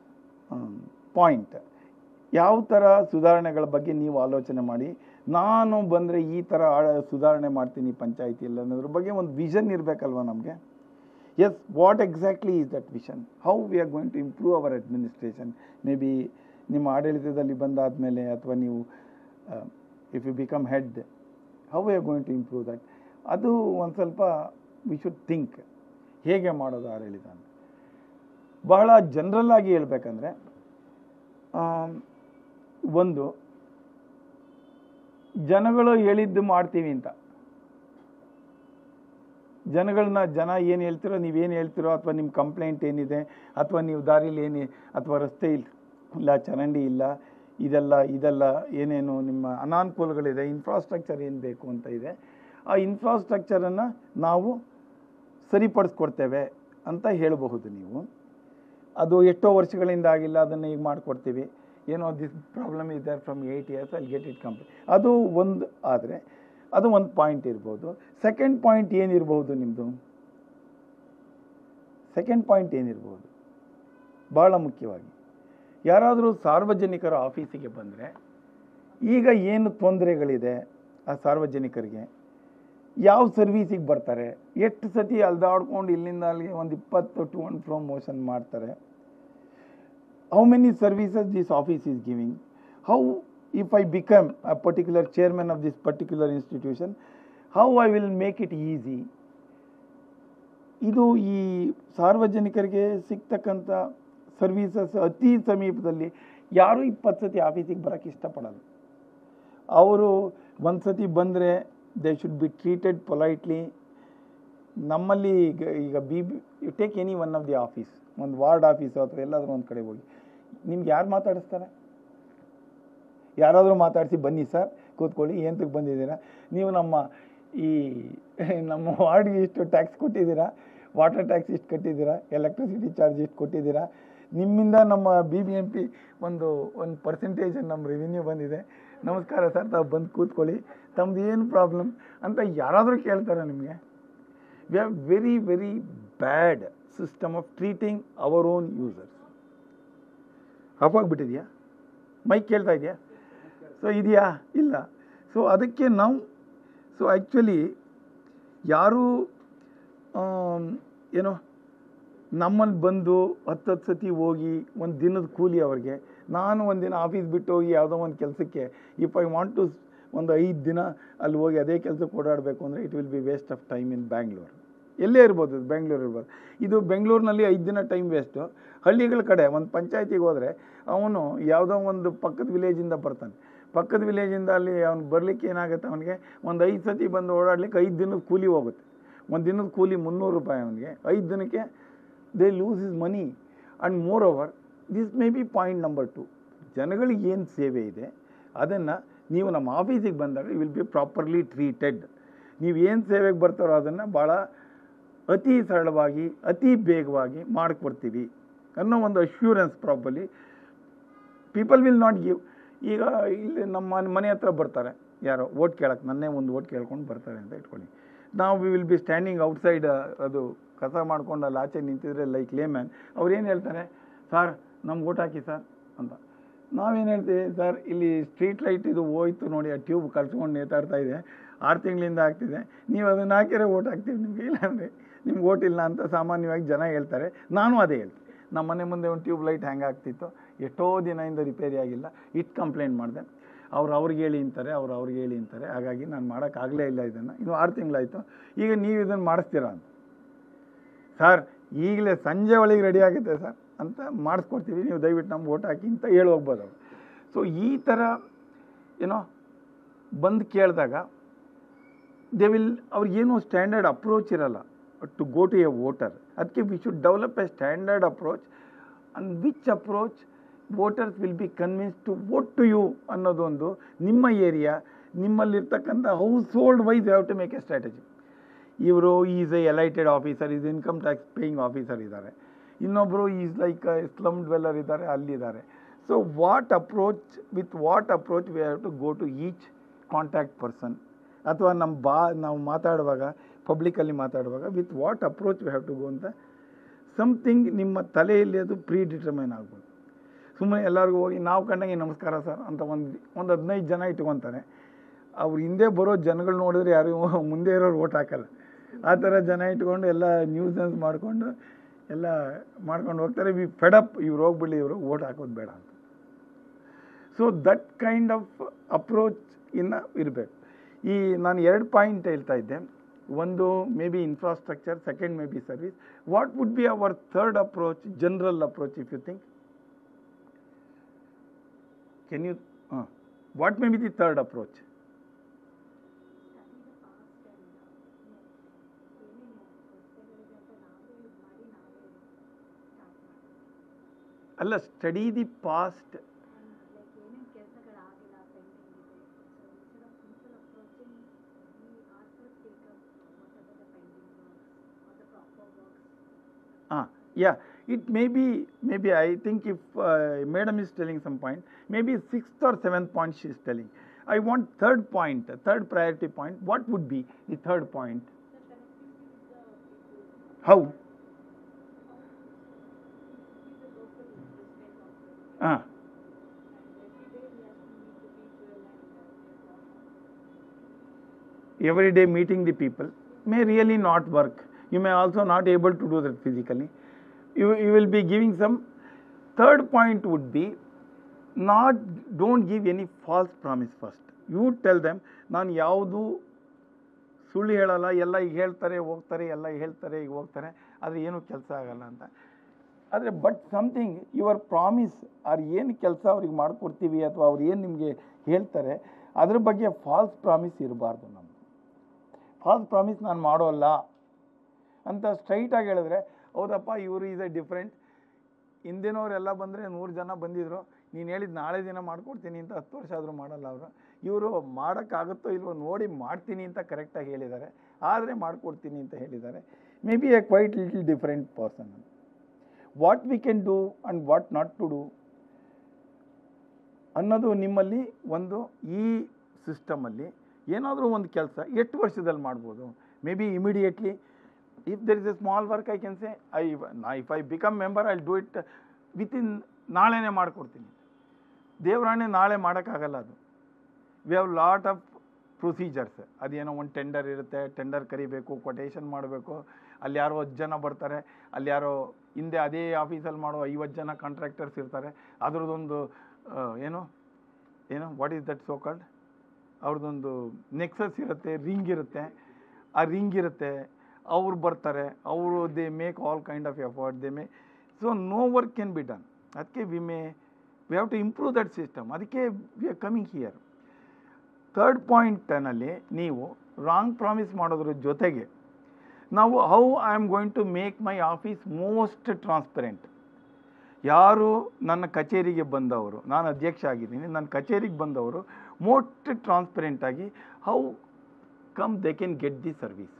ಪಾಯಿಂಟ್ ಯಾವ ಥರ ಸುಧಾರಣೆಗಳ ಬಗ್ಗೆ ನೀವು ಆಲೋಚನೆ ಮಾಡಿ ನಾನು ಬಂದರೆ ಈ ಥರ ಆ- ಸುಧಾರಣೆ ಮಾಡ್ತೀನಿ ಪಂಚಾಯತಿಯಲ್ಲಿ ಅನ್ನೋದ್ರ ಬಗ್ಗೆ ಒಂದು ವಿಷನ್ ಇರಬೇಕಲ್ವ ನಮಗೆ yes what exactly is that vision how we are going to improve our administration may be ನಿಮ್ಮ ಆಡಳಿತದಲ್ಲಿ ಬಂದಾದಮೇಲೆ ಅಥವಾ ನೀವು if you become head how we are going to improve that ಅದು ಒಂದು ಸ್ವಲ್ಪ ವಿ ಶುಡ್ ಥಿಂಕ್ ಹೇಗೆ ಮಾಡೋದು ಆಡಳಿತ ಅಂತ ಬಹಳ ಜನರಲ್ ಆಗಿ ಹೇಳ್ಬೇಕಂದ್ರೆ ಆಮ್, ಒಂದು ಜನಗಳು ಹೇಳಿದ್ದು ಮಾಡ್ತೀವಿ ಅಂತ ಜನಗಳನ್ನ ಜನ ಏನು ಹೇಳ್ತಿರೋ ನೀವೇನು ಹೇಳ್ತಿರೋ ಅಥವಾ ನಿಮ್ಮ ಕಂಪ್ಲೇಂಟ್ ಏನಿದೆ ಅಥವಾ ನೀವು ದಾರಿಲಿ ಏನು ಅಥವಾ ರಸ್ತೆ ಇಲ್ಲ ಇಲ್ಲ ಚರಂಡಿ ಇಲ್ಲ ಇದೆಲ್ಲ ಇದೆಲ್ಲ ಏನೇನು ನಿಮ್ಮ ಅನಾನುಕೂಲಗಳಿದೆ ಇನ್ಫ್ರಾಸ್ಟ್ರಕ್ಚರ್ ಏನು ಬೇಕು ಅಂತ ಇದೆ ಆ ಇನ್ಫ್ರಾಸ್ಟ್ರಕ್ಚರನ್ನು ನಾವು ಸರಿಪಡಿಸ್ಕೊಡ್ತೇವೆ ಅಂತ ಹೇಳಬಹುದು ನೀವು ಅದು ಎಷ್ಟೋ ವರ್ಷಗಳಿಂದ ಆಗಿಲ್ಲ ಅದನ್ನು ಈಗ ಮಾಡಿಕೊಡ್ತೀವಿ ಏನೋ this problem is there from eight years ಅಲ್ಲಿ ಗೆಟ್ ಇಟ್ ಕಂಪ್ಲೀಟ್ ಅದು ಒಂದು ಆದರೆ ಅದು ಒಂದು ಪಾಯಿಂಟ್ ಇರ್ಬೋದು ಸೆಕೆಂಡ್ ಪಾಯಿಂಟ್ ಏನಿರ್ಬೋದು ನಿಮ್ಮದು ಸೆಕೆಂಡ್ ಪಾಯಿಂಟ್ ಏನಿರ್ಬೋದು ಭಾಳ ಮುಖ್ಯವಾಗಿ ಯಾರಾದರೂ ಸಾರ್ವಜನಿಕರ ಆಫೀಸಿಗೆ ಬಂದರೆ ಈಗ ಏನು ತೊಂದರೆಗಳಿದೆ ಆ ಸಾರ್ವಜನಿಕರಿಗೆ ಯಾವ ಸರ್ವೀಸಿಗೆ ಬರ್ತಾರೆ ಎಷ್ಟು ಸತಿ ಅಲ್ದಾಡ್ಕೊಂಡು ಇಲ್ಲಿಂದ ಅಲ್ಲಿಗೆ ಒಂದು ಇಪ್ಪತ್ತು ಟು ಒನ್ ಫ್ರೋ ಮೋಷನ್ ಮಾಡ್ತಾರೆ how many services this office is giving how if I become a particular chairman of this particular institution how I will make it easy ಇದು ಈ ಸಾರ್ವಜನಿಕರಿಗೆ ಸಿಗ್ತಕ್ಕಂಥ ಸರ್ವೀಸಸ್ ಅತಿ ಸಮೀಪದಲ್ಲಿ ಯಾರೂ ಇಪ್ಪತ್ತು ಸತಿ ಆಫೀಸಿಗೆ ಬರೋಕ್ಕೆ ಇಷ್ಟಪಡಲ್ಲ ಅವರು ಒಂದು ಸತಿ ಬಂದರೆ they should be treated politely ನಮ್ಮಲ್ಲಿ ಈಗ ಈಗ ಬಿ ಬಿ you take any one of the office ಒಂದು ವಾರ್ಡ್ ಆಫೀಸು ಅಥವಾ ಎಲ್ಲಾದರೂ ಒಂದು ಕಡೆ ಹೋಗಿ ನಿಮ್ಗೆ ಯಾರು ಮಾತಾಡಿಸ್ತಾರೆ ಯಾರಾದರೂ ಮಾತಾಡಿಸಿ ಬನ್ನಿ ಸರ್ ಕೂತ್ಕೊಳ್ಳಿ ಏಂತಕ್ಕೆ ಬಂದಿದ್ದೀರಾ ನೀವು ನಮ್ಮ ಈ ನಮ್ಮ ವಾರ್ಡ್ಗೆ ಇಷ್ಟು ಟ್ಯಾಕ್ಸ್ ಕೊಟ್ಟಿದ್ದೀರಾ ವಾಟರ್ ಟ್ಯಾಕ್ಸ್ ಇಷ್ಟು ಕಟ್ಟಿದ್ದೀರಾ ಎಲೆಕ್ಟ್ರಿಸಿಟಿ ಚಾರ್ಜ್ ಇಷ್ಟು ಕೊಟ್ಟಿದ್ದೀರಾ ನಿಮ್ಮಿಂದ ನಮ್ಮ ಬಿ ಬಿ ಎಂ ಪಿ ಒಂದು ಒಂದು ಪರ್ಸೆಂಟೇಜ್ ನಮ್ಮ ರೆವಿನ್ಯೂ ಬಂದಿದೆ ನಮಸ್ಕಾರ ಸರ್ ತಾವು ಬಂದು ಕೂತ್ಕೊಳ್ಳಿ ತಮ್ಮದು ಏನು ಪ್ರಾಬ್ಲಮ್ ಅಂತ ಯಾರಾದರೂ ಕೇಳ್ತಾರಾ ನಿಮಗೆ we have very very bad system of treating our own users of ಆಗಿಬಿಟ್ಟಿದೆಯಾ ಮೈಕ್ ಕೇಳ್ತಾ ಇದೆಯಾ ಸೊ ಇದೆಯಾ ಇಲ್ಲ ಸೊ ಅದಕ್ಕೆ ನಾವು ಸೊ ಆ್ಯಕ್ಚುಲಿ ಯಾರು ಆಮ್, ಏನೋ ನಮ್ಮಲ್ಲಿ ಬಂದು ಹತ್ತು ಹತ್ತು ಸತಿ ಹೋಗಿ ಒಂದು ದಿನದ ಕೂಲಿ ಅವ್ರಿಗೆ ನಾನು ಒಂದಿನ ಆಫೀಸ್ ಬಿಟ್ಟು ಹೋಗಿ ಯಾವುದೋ ಒಂದು ಕೆಲಸಕ್ಕೆ ಇಫ್ ಐ ವಾಂಟ್ ಟು ಒಂದು ಐದು ದಿನ ಅಲ್ಲಿ ಹೋಗಿ ಅದೇ ಕೆಲಸಕ್ಕೆ ಓಡಾಡಬೇಕು ಅಂದರೆ it will be waste of time in Bangalore ಎಲ್ಲೇ ಇರ್ಬೋದು ಇದು ಬೆಂಗಳೂರು ಇರ್ಬೋದು ಇದು ಬೆಂಗಳೂರಿನಲ್ಲಿ ಐದು ದಿನ ಟೈಮ್ ವೇಸ್ಟು ಹಳ್ಳಿಗಳ ಕಡೆ ಒಂದು ಪಂಚಾಯತಿಗೆ ಹೋದರೆ ಅವನು ಯಾವುದೋ ಒಂದು ಪಕ್ಕದ ವಿಲೇಜಿಂದ ಬರ್ತಾನೆ ಪಕ್ಕದ ವಿಲೇಜಿಂದ ಅಲ್ಲಿ ಅವ್ನು ಬರಲಿಕ್ಕೆ ಏನಾಗುತ್ತೆ ಅವನಿಗೆ ಒಂದು ಐದು ಸತಿ ಬಂದು ಓಡಾಡ್ಲಿಕ್ಕೆ ಐದು ದಿನದ ಕೂಲಿ ಹೋಗುತ್ತೆ ಒಂದು ದಿನದ ಕೂಲಿ ಮುನ್ನೂರು ರೂಪಾಯಿ ಅವನಿಗೆ ಐದು ದಿನಕ್ಕೆ they lose is money and moreover this may be point number two ಜನಗಳಿಗೆ ಏನು ಸೇವೆ ಇದೆ ಅದನ್ನು ನೀವು ನಮ್ಮ ಆಫೀಸಿಗೆ ಬಂದಾಗ you will be properly treated ನೀವು ಏನು ಸೇವೆಗೆ ಬರ್ತಾರೋ ಅದನ್ನು ಭಾಳ ಅತಿ ಸರಳವಾಗಿ ಅತಿ ಬೇಗವಾಗಿ ಮಾಡಿಕೊಡ್ತೀವಿ ಅನ್ನೋ ಒಂದು assurance properly people will not give ಈಗ ಇಲ್ಲಿ ನಮ್ಮ ಮನೆ- ಮನೆ ಹತ್ರ ಬರ್ತಾರೆ ಯಾರೋ ಓಟ್ ಕೇಳಕ್ಕೆ ನನ್ನೇ ಒಂದು ಓಟ್ ಕೇಳ್ಕೊಂಡು ಬರ್ತಾರೆ ಅಂತ ಇಟ್ಕೊಳ್ಳಿ ನಾವು we will be standing outside ಅದು ಕಸ ಮಾಡ್ಕೊಂಡು ಅಲ್ಲಿ ಆಚೆ ನಿಂತಿದ್ರೆ ಲೈಕ್ ಲೇಮ್ಯಾನ್ ಅವ್ರು ಏನು ಹೇಳ್ತಾರೆ ಸರ್ ನಮ್ಗೆ ಓಟ್ ಹಾಕಿ ಸರ್ ಅಂತ ನಾವೇನು ಹೇಳ್ತೀವಿ ಸರ್ ಇಲ್ಲಿ ಸ್ಟ್ರೀಟ್ ಲೈಟ್ ಇದು ಹೋಯ್ತು ನೋಡಿ ಆ ಟ್ಯೂಬ್ ಕಳ್ಸ್ಕೊಂಡು ನೇತಾಡ್ತಾ ಇದೆ ಆರು ತಿಂಗಳಿಂದ ಆಗ್ತಿದೆ ನೀವು ಅದನ್ನು ಹಾಕಿದ್ರೆ ಓಟ್ ಹಾಕ್ತೀವಿ ನಿಮಗೆ ಇಲ್ಲಾಂದರೆ ನಿಮ್ಗೆ ಓಟ್ ಇಲ್ಲ ಅಂತ ಸಾಮಾನ್ಯವಾಗಿ ಜನ ಹೇಳ್ತಾರೆ ನಾನು ಅದೇ ಹೇಳ್ತೀನಿ ನಮ್ಮ ಮನೆ ಮುಂದೆ ಒಂದು ಟ್ಯೂಬ್ ಲೈಟ್ ಹ್ಯಾಂಗ್ ಆಗ್ತಿತ್ತು ಎಷ್ಟೋ ದಿನದಿಂದ ರಿಪೇರಿ ಆಗಿಲ್ಲ ಇಟ್ಟು ಕಂಪ್ಲೇಂಟ್ ಮಾಡಿದೆ ಅವ್ರು ಅವ್ರಿಗೆ ಹೇಳಿ ಅಂತಾರೆ ಅವ್ರು ಅವ್ರಿಗೆ ಹೇಳಿ ಅಂತಾರೆ ಹಾಗಾಗಿ ನಾನು ಮಾಡೋಕ್ಕಾಗಲೇ ಇಲ್ಲ ಇದನ್ನು ಇದು ಆರು ತಿಂಗಳಾಯಿತು ಈಗ ನೀವು ಇದನ್ನು ಮಾಡಿಸ್ತೀರಾ ಅಂತ ಸರ್ ಈಗಲೇ ಸಂಜೆ ಒಳಗೆ ರೆಡಿ ಆಗುತ್ತೆ ಸರ್ ಅಂತ ಮಾಡಿಸ್ಕೊಡ್ತೀವಿ ನೀವು ದಯವಿಟ್ಟು ನಮ್ಗೆ ಓಟ್ ಹಾಕಿ ಅಂತ ಹೇಳಿ ಹೋಗ್ಬೋದು ಅವ್ರು ಸೊ ಈ ಥರ ಏನೋ ಬಂದು ಕೇಳಿದಾಗ ದೇ ವಿಲ್ ಅವ್ರಿಗೇನು ಸ್ಟ್ಯಾಂಡರ್ಡ್ ಅಪ್ರೋಚ್ ಇರಲ್ಲ to go to a voter ಅದಕ್ಕೆ we should develop a standard approach and which approach voters will be convince to vote to you ಅನ್ನೋದೊಂದು ನಿಮ್ಮ ಏರಿಯಾ ನಿಮ್ಮಲ್ಲಿರ್ತಕ್ಕಂಥ household wise have to make a strategy ಇವರು is a elited officer is income tax paying officer ಇದ್ದಾರೆ ಇನ್ನೊಬ್ಬರು ಈಸ್ ಲೈಕ್ ಸ್ಲಮ್ ಡ್ವೆಲ್ಲರ್ ಇದ್ದಾರೆ ಅಲ್ಲಿದ್ದಾರೆ so what approach with what approach we have to go to each contact person ಅಥವಾ ನಮ್ಮ ಬಾ ನಾವು ಮಾತಾಡುವಾಗ ಪಬ್ಲಿಕಲ್ಲಿ ಮಾತಾಡುವಾಗ with what approach we have to go ಅಂತ ಸಮಥಿಂಗ್ ನಿಮ್ಮ ತಲೆಯಲ್ಲಿ ಅದು ಪ್ರೀ ಡಿಟರ್ಮೈನ್ ಆಗ್ಬೋದು ಸುಮ್ಮನೆ ಎಲ್ಲರಿಗೂ ಹೋಗಿ ನಾವು ಕಂಡಂಗೆ ನಮಸ್ಕಾರ ಸರ್ ಅಂತ ಒಂದು ಒಂದು ಹದಿನೈದು ಜನ ಇಟ್ಕೊತಾರೆ ಅವ್ರು ಹಿಂದೆ ಬರೋ ಜನಗಳು ನೋಡಿದ್ರೆ ಯಾರು ಮುಂದೆ ಇರೋರು ಓಟ್ ಹಾಕಲ್ಲ ಆ ಥರ ಜನ ಇಟ್ಕೊಂಡು ಎಲ್ಲ ನ್ಯೂಸನ್ಸ್ ಮಾಡಿಕೊಂಡು ಎಲ್ಲ ಮಾಡ್ಕೊಂಡು ಹೋಗ್ತಾರೆ ವಿ ಫೆಡಪ್ ಇವ್ರು ಹೋಗ್ಬಿಡ್ಲಿ ಇವರು ಓಟ್ ಹಾಕೋದು ಬೇಡ ಅಂತ so that kind of approach ಇನ್ನು ಇರಬೇಕು ಈ ನಾನು ಎರಡು ಪಾಯಿಂಟ್ ಹೇಳ್ತಾ ಇದ್ದೆ ಒಂದು may be infrastructure second may be service what would be our third approach general approach if you think can you ಹಾಂ what may be the third approach ಅಲ್ಲ ಸ್ಟಡಿ ದಿ ಪಾಸ್ಟ್ ಏನೇನು ಕೆಲಸಗಳಾಗಿಲ್ಲ ಪೆಂಡಿಂಗ್ ಇದೆ so instead of instead approaching we also take up what are the pending works are the proper works ಹಾಂ yeah It may be, maybe I think if uh, madam is telling some point, maybe sixth or seventh point she is telling. I want third point, third priority point. What would be the third point? How? Ah. every day meeting the people may really not work. You may also not able to do that physically. You, you will be giving some. Third point would be not don't give any false promise first. You tell them ನಾನು ಯಾವುದು ಸುಳ್ಳು ಹೇಳಲ್ಲ ಎಲ್ಲ ಈಗ ಹೇಳ್ತಾರೆ ಹೋಗ್ತಾರೆ ಎಲ್ಲ ಹೇಳ್ತಾರೆ ಈಗ ಹೋಗ್ತಾರೆ ಆದರೆ ಏನೂ ಕೆಲಸ ಆಗಲ್ಲ ಅಂತ ಆದರೆ ಬಟ್ ಸಮಥಿಂಗ್ ಯುವರ್ ಪ್ರಾಮಿಸ್ ಅವ್ರು ಏನು ಕೆಲಸ ಅವ್ರಿಗೆ ಮಾಡಿಕೊಡ್ತೀವಿ ಅಥವಾ ಅವ್ರು ಏನು ನಿಮಗೆ ಹೇಳ್ತಾರೆ ಅದ್ರ ಬಗ್ಗೆ ಫಾಲ್ಸ್ ಪ್ರಾಮಿಸ್ ಇರಬಾರ್ದು ನಮ್ಮದು ಫಾಲ್ಸ್ ಪ್ರಾಮಿಸ್ ನಾನು ಮಾಡೋಲ್ಲ ಅಂತ ಸ್ಟ್ರೈಟಾಗಿ ಹೇಳಿದ್ರೆ ಹೌದಪ್ಪ ಇವರು ಈಸ್ ಎ ಡಿಫ್ರೆಂಟ್ ಹಿಂದಿನವರೆಲ್ಲ ಬಂದರೆ ನೂರು ಜನ ಬಂದಿದ್ರು ನೀನು ಹೇಳಿದ ನಾಳೆ ದಿನ ಮಾಡ್ಕೊಡ್ತೀನಿ ಅಂತ ಹತ್ತು ವರ್ಷ ಆದರೂ ಮಾಡಲ್ಲ ಅವರು ಇವರು ಮಾಡೋಕ್ಕಾಗುತ್ತೋ ಇಲ್ವೋ ನೋಡಿ ಮಾಡ್ತೀನಿ ಅಂತ ಕರೆಕ್ಟಾಗಿ ಹೇಳಿದ್ದಾರೆ ಆದರೆ ಮಾಡಿಕೊಡ್ತೀನಿ ಅಂತ ಹೇಳಿದ್ದಾರೆ may be a quite little different person what we can do and what not to do ಅನ್ನೋದು ನಿಮ್ಮಲ್ಲಿ ಒಂದು ಈ ಸಿಸ್ಟಮಲ್ಲಿ ಏನಾದರೂ ಒಂದು ಕೆಲಸ ಎಷ್ಟು ವರ್ಷದಲ್ಲಿ ಮಾಡ್ಬೋದು may be immediately if there is a small work I can say I if I become member I do it within ನಾಳೆನೇ ಮಾಡಿಕೊಡ್ತೀನಿ ದೇವರಾಣೆ ನಾಳೆ ಮಾಡೋಕ್ಕಾಗಲ್ಲ ಅದು we have lot of procedures ಅದೇನೋ ಒಂದು ಟೆಂಡರ್ ಇರುತ್ತೆ ಟೆಂಡರ್ ಕರಿಬೇಕು ಕೊಟೇಶನ್ ಮಾಡಬೇಕು ಅಲ್ಲಿ ಯಾರೋ ಹತ್ತು ಜನ ಬರ್ತಾರೆ ಅಲ್ಲಿ ಯಾರೋ ಹಿಂದೆ ಅದೇ ಆಫೀಸಲ್ಲಿ ಮಾಡೋ ಐವತ್ತು ಜನ ಕಾಂಟ್ರಾಕ್ಟರ್ಸ್ ಇರ್ತಾರೆ ಅದ್ರದ್ದೊಂದು ಆ, ಏನು ಏನು what is that so called ಅವ್ರದ್ದೊಂದು ನೆಕ್ಸಸ್ ಇರುತ್ತೆ ರಿಂಗ್ ಇರುತ್ತೆ ಆ ರಿಂಗ್ ಇರುತ್ತೆ ಅವ್ರು ಬರ್ತಾರೆ ಅವರು they make all kind of effort they may so no work can be done ಅದಕ್ಕೆ we may we have to improve that system ಅದಕ್ಕೆ we are coming here third ಪಾಯಿಂಟನಲ್ಲಿ ನೀವು ರಾಂಗ್ ಪ್ರಾಮಿಸ್ ಮಾಡೋದ್ರ ಜೊತೆಗೆ ನಾವು how I am going to make my office most transparent ಯಾರು ನನ್ನ ಕಚೇರಿಗೆ ಬಂದವರು ನಾನು ಅಧ್ಯಕ್ಷ ಆಗಿದ್ದೀನಿ ನನ್ನ ಕಚೇರಿಗೆ ಬಂದವರು ಮೋಸ್ಟ್ ಟ್ರಾನ್ಸ್ಪರೆಂಟಾಗಿ how come they can get the service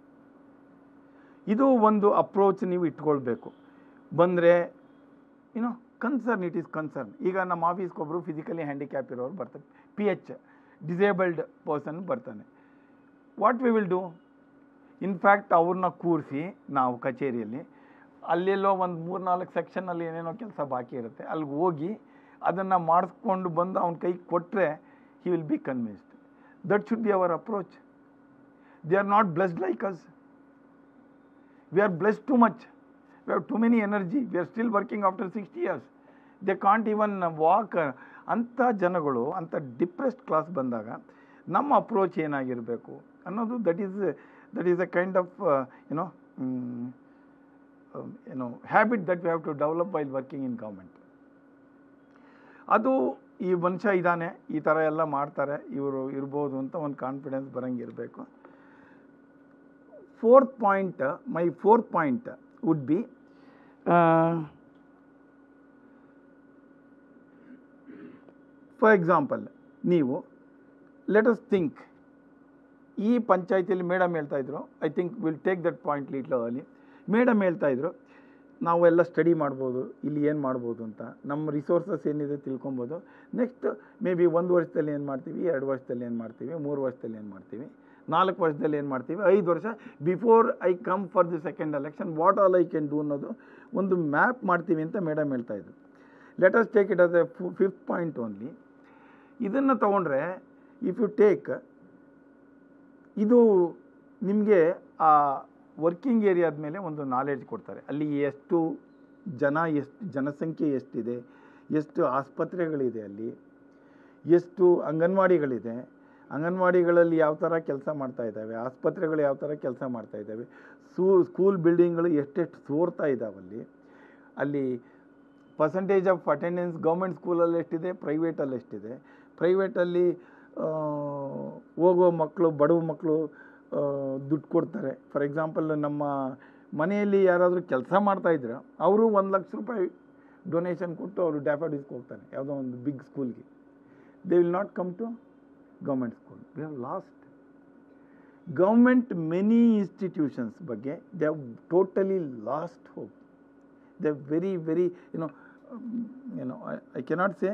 ಇದು ಒಂದು ಅಪ್ರೋಚ್ ನೀವು ಇಟ್ಕೊಳ್ಬೇಕು ಬಂದರೆ ಏನೋ ಕನ್ಸರ್ನ್ ಇಟ್ ಈಸ್ ಕನ್ಸರ್ನ್ ಈಗ ನಮ್ಮ ಆಫೀಸ್ಗೆ ಒಬ್ಬರು ಫಿಸಿಕಲಿ ಹ್ಯಾಂಡಿಕ್ಯಾಪ್ ಇರೋರು ಬರ್ತಾರೆ ಪಿ ಎಚ್ ಡಿಸೇಬಲ್ಡ್ ಪರ್ಸನ್ ಬರ್ತಾನೆ what we will do in fact ಅವ್ರನ್ನ ಕೂರಿಸಿ ನಾವು ಕಚೇರಿಯಲ್ಲಿ ಅಲ್ಲೆಲ್ಲೋ ಒಂದು ಮೂರ್ನಾಲ್ಕು ಸೆಕ್ಷನಲ್ಲಿ ಏನೇನೋ ಕೆಲಸ ಬಾಕಿ ಇರುತ್ತೆ ಅಲ್ಲಿಗೆ ಹೋಗಿ ಅದನ್ನು ಮಾಡಿಸ್ಕೊಂಡು ಬಂದು ಅವನ ಕೈಗೆ ಕೊಟ್ಟರೆ he will be convinced that should be our approach they are not blessed like us we are blessed too much. We have too many energy. We are still working after 60 years. They can't even walk. ಅಂಥ ಜನಗಳು ಅಂಥ ಡಿಪ್ರೆಸ್ಡ್ ಕ್ಲಾಸ್ ಬಂದಾಗ ನಮ್ಮ ಅಪ್ರೋಚ್ ಏನಾಗಿರಬೇಕು ಅನ್ನೋದು that is that is a kind of you know you know habit that we have to develop while working in government ಅದು ಈ ಮನುಷ್ಯ ಇದ್ದಾನೆ ಈ ಥರ ಎಲ್ಲ ಮಾಡ್ತಾರೆ ಇವರು ಇರ್ಬೋದು ಅಂತ ಒಂದು ಕಾನ್ಫಿಡೆನ್ಸ್ ಬರಂಗಿರಬೇಕು fourth point, uh, my fourth point uh, would be uh, for example, ನೀವು ಲೆಟ್ ಅಸ್ ಥಿಂಕ್ ಈ ಪಂಚಾಯತಿಯಲ್ಲಿ ಮೇಡಮ್ ಹೇಳ್ತಾ ಇದ್ರು I think will take that point little early madam ಹೇಳ್ತಾ ಇದ್ರು ನಾವೆಲ್ಲ ಸ್ಟಡಿ ಮಾಡ್ಬೋದು ಇಲ್ಲಿ ಏನು ಮಾಡ್ಬೋದು ಅಂತ ನಮ್ಮ ರಿಸೋರ್ಸಸ್ ಏನಿದೆ ತಿಳ್ಕೊಬೋದು ನೆಕ್ಸ್ಟ್ ಮೇ ಬಿ ಒಂದು ವರ್ಷದಲ್ಲಿ ಏನು ಮಾಡ್ತೀವಿ ಎರಡು ವರ್ಷದಲ್ಲಿ ಏನು ಮಾಡ್ತೀವಿ ಮೂರು ವರ್ಷದಲ್ಲಿ ಏನು ಮಾಡ್ತೀವಿ ನಾಲ್ಕು ವರ್ಷದಲ್ಲಿ ಏನು ಮಾಡ್ತೀವಿ ಐದು ವರ್ಷ before I come for the second election what all I can do ಅನ್ನೋದು ಒಂದು ಮ್ಯಾಪ್ ಮಾಡ್ತೀವಿ ಅಂತ ಮೇಡಮ್ ಹೇಳ್ತಾ ಇದ್ರು let us take it as a fifth point only ಇದನ್ನು ತೊಗೊಂಡ್ರೆ ಇಫ್ ಯು ಟೇಕ್ ಇದು ನಿಮಗೆ ಆ ವರ್ಕಿಂಗ್ ಏರಿಯಾದ ಮೇಲೆ ಒಂದು ನಾಲೆಡ್ಜ್ ಕೊಡ್ತಾರೆ ಅಲ್ಲಿ ಎಷ್ಟು ಜನ ಎಷ್ಟು ಜನಸಂಖ್ಯೆ ಎಷ್ಟಿದೆ ಎಷ್ಟು ಆಸ್ಪತ್ರೆಗಳಿದೆ ಅಲ್ಲಿ ಎಷ್ಟು ಅಂಗನವಾಡಿಗಳಿದೆ ಅಂಗನವಾಡಿಗಳಲ್ಲಿ ಯಾವ ಥರ ಕೆಲಸ ಮಾಡ್ತಾ ಇದ್ದಾವೆ ಆಸ್ಪತ್ರೆಗಳು ಯಾವ ಥರ ಕೆಲಸ ಮಾಡ್ತಾ ಇದ್ದಾವೆ ಸೂ ಸ್ಕೂಲ್ ಬಿಲ್ಡಿಂಗ್ಗಳು ಎಷ್ಟೆಷ್ಟು ಸೋರ್ತಾ ಇದ್ದಾವಲ್ಲಿ ಅಲ್ಲಿ ಪರ್ಸಂಟೇಜ್ ಆಫ್ ಅಟೆಂಡೆನ್ಸ್ ಗೌರ್ಮೆಂಟ್ ಸ್ಕೂಲಲ್ಲಿ ಎಷ್ಟಿದೆ ಪ್ರೈವೇಟಲ್ಲಿ ಎಷ್ಟಿದೆ ಪ್ರೈವೇಟಲ್ಲಿ ಹೋಗೋ ಮಕ್ಕಳು ಬಡವ ಮಕ್ಕಳು ದುಡ್ಡು ಕೊಡ್ತಾರೆ ಫಾರ್ ಎಕ್ಸಾಂಪಲ್ ನಮ್ಮ ಮನೆಯಲ್ಲಿ ಯಾರಾದರೂ ಕೆಲಸ ಮಾಡ್ತಾ ಇದ್ರೆ ಅವರು ಒಂದು ಲಕ್ಷ ರೂಪಾಯಿ ಡೊನೇಷನ್ ಕೊಟ್ಟು ಅವರು ಡ್ಯಾಫಾಡಿಸ್ಗೆ ಹೋಗ್ತಾರೆ ಯಾವುದೋ ಒಂದು ಬಿಗ್ ಸ್ಕೂಲ್ಗೆ they will not come to government school we have lost government many institutions ಬಗ್ಗೆ they have totally lost hope the very very you know ಏನೋ ಐ ಕೆನಾಟ್ ಸೇ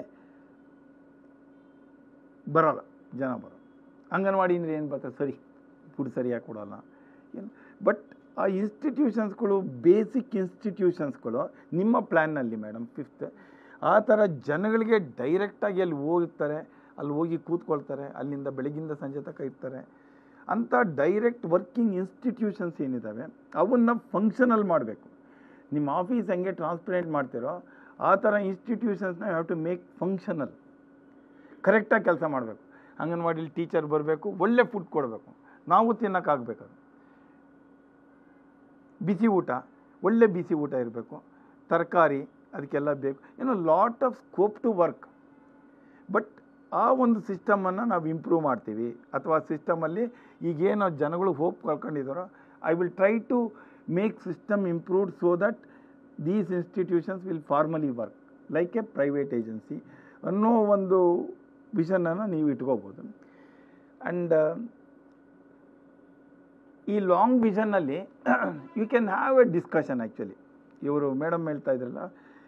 ಬರೋಲ್ಲ ಜನ ಬರೋಲ್ಲ ಅಂಗನವಾಡಿ ಅಂದರೆ ಏನು ಬರ್ತದೆ ಸರಿ ಫುಡ್ ಸರಿಯಾಗಿ ಕೊಡೋಲ್ಲ ಏನು ಬಟ್ ಆ ಇನ್ಸ್ಟಿಟ್ಯೂಷನ್ಸ್ಗಳು ಬೇಸಿಕ್ ಇನ್ಸ್ಟಿಟ್ಯೂಷನ್ಸ್ಗಳು ನಿಮ್ಮ ಪ್ಲ್ಯಾನ್ನಲ್ಲಿ ಮೇಡಮ್ ಫಿಫ್ತ್ ಆ ಥರ ಜನಗಳಿಗೆ ಡೈರೆಕ್ಟಾಗಿ ಅಲ್ಲಿ ಹೋಗ್ತಾರೆ ಅಲ್ಲಿ ಹೋಗಿ ಕೂತ್ಕೊಳ್ತಾರೆ ಅಲ್ಲಿಂದ ಬೆಳಗಿಂದ ಸಂಜೆ ತನಕ ಇರ್ತಾರೆ ಅಂಥ ಡೈರೆಕ್ಟ್ ವರ್ಕಿಂಗ್ ಇನ್ಸ್ಟಿಟ್ಯೂಷನ್ಸ್ ಏನಿದ್ದಾವೆ ಅವನ್ನ ಫಂಕ್ಷನಲ್ ಮಾಡಬೇಕು ನಿಮ್ಮ ಆಫೀಸ್ ಹೆಂಗೆ ಟ್ರಾನ್ಸ್ಪರೆಂಟ್ ಮಾಡ್ತೀರೋ ಆ ಥರ ಇನ್ಸ್ಟಿಟ್ಯೂಷನ್ಸ್ನ ಹ್ಯಾವ್ ಟು ಮೇಕ್ ಫಂಕ್ಷನಲ್ ಕರೆಕ್ಟಾಗಿ ಕೆಲಸ ಮಾಡಬೇಕು ಅಂಗನವಾಡಿಲಿ ಟೀಚರ್ ಬರಬೇಕು ಒಳ್ಳೆ ಫುಡ್ ಕೊಡಬೇಕು ನಾವು ತಿನ್ನೋಕ್ಕಾಗಬೇಕು ಅದು ಬಿಸಿ ಊಟ ಒಳ್ಳೆ ಬಿಸಿ ಊಟ ಇರಬೇಕು ತರಕಾರಿ ಅದಕ್ಕೆಲ್ಲ ಬೇಕು ಏನೋ lot of scope to work but ಆ ಒಂದು ಸಿಸ್ಟಮನ್ನು ನಾವು ಇಂಪ್ರೂವ್ ಮಾಡ್ತೀವಿ ಅಥವಾ ಸಿಸ್ಟಮಲ್ಲಿ ಈಗೇನು ಜನಗಳು ಹೋಪ್ ಕಳ್ಕೊಂಡಿದ್ದಾರೋ I will try to make system improved so that these institutions will formally work like a private agency ಅನ್ನೋ ಒಂದು ವಿಷನನ್ನು ನೀವು ಇಟ್ಕೋಬೋದು ಆ್ಯಂಡ್ ಈ ಲಾಂಗ್ ವಿಷನ್ನಲ್ಲಿ you can have a discussion actually ಇವರು ಮೇಡಮ್ ಹೇಳ್ತಾ ಇದ್ರಲ್ಲ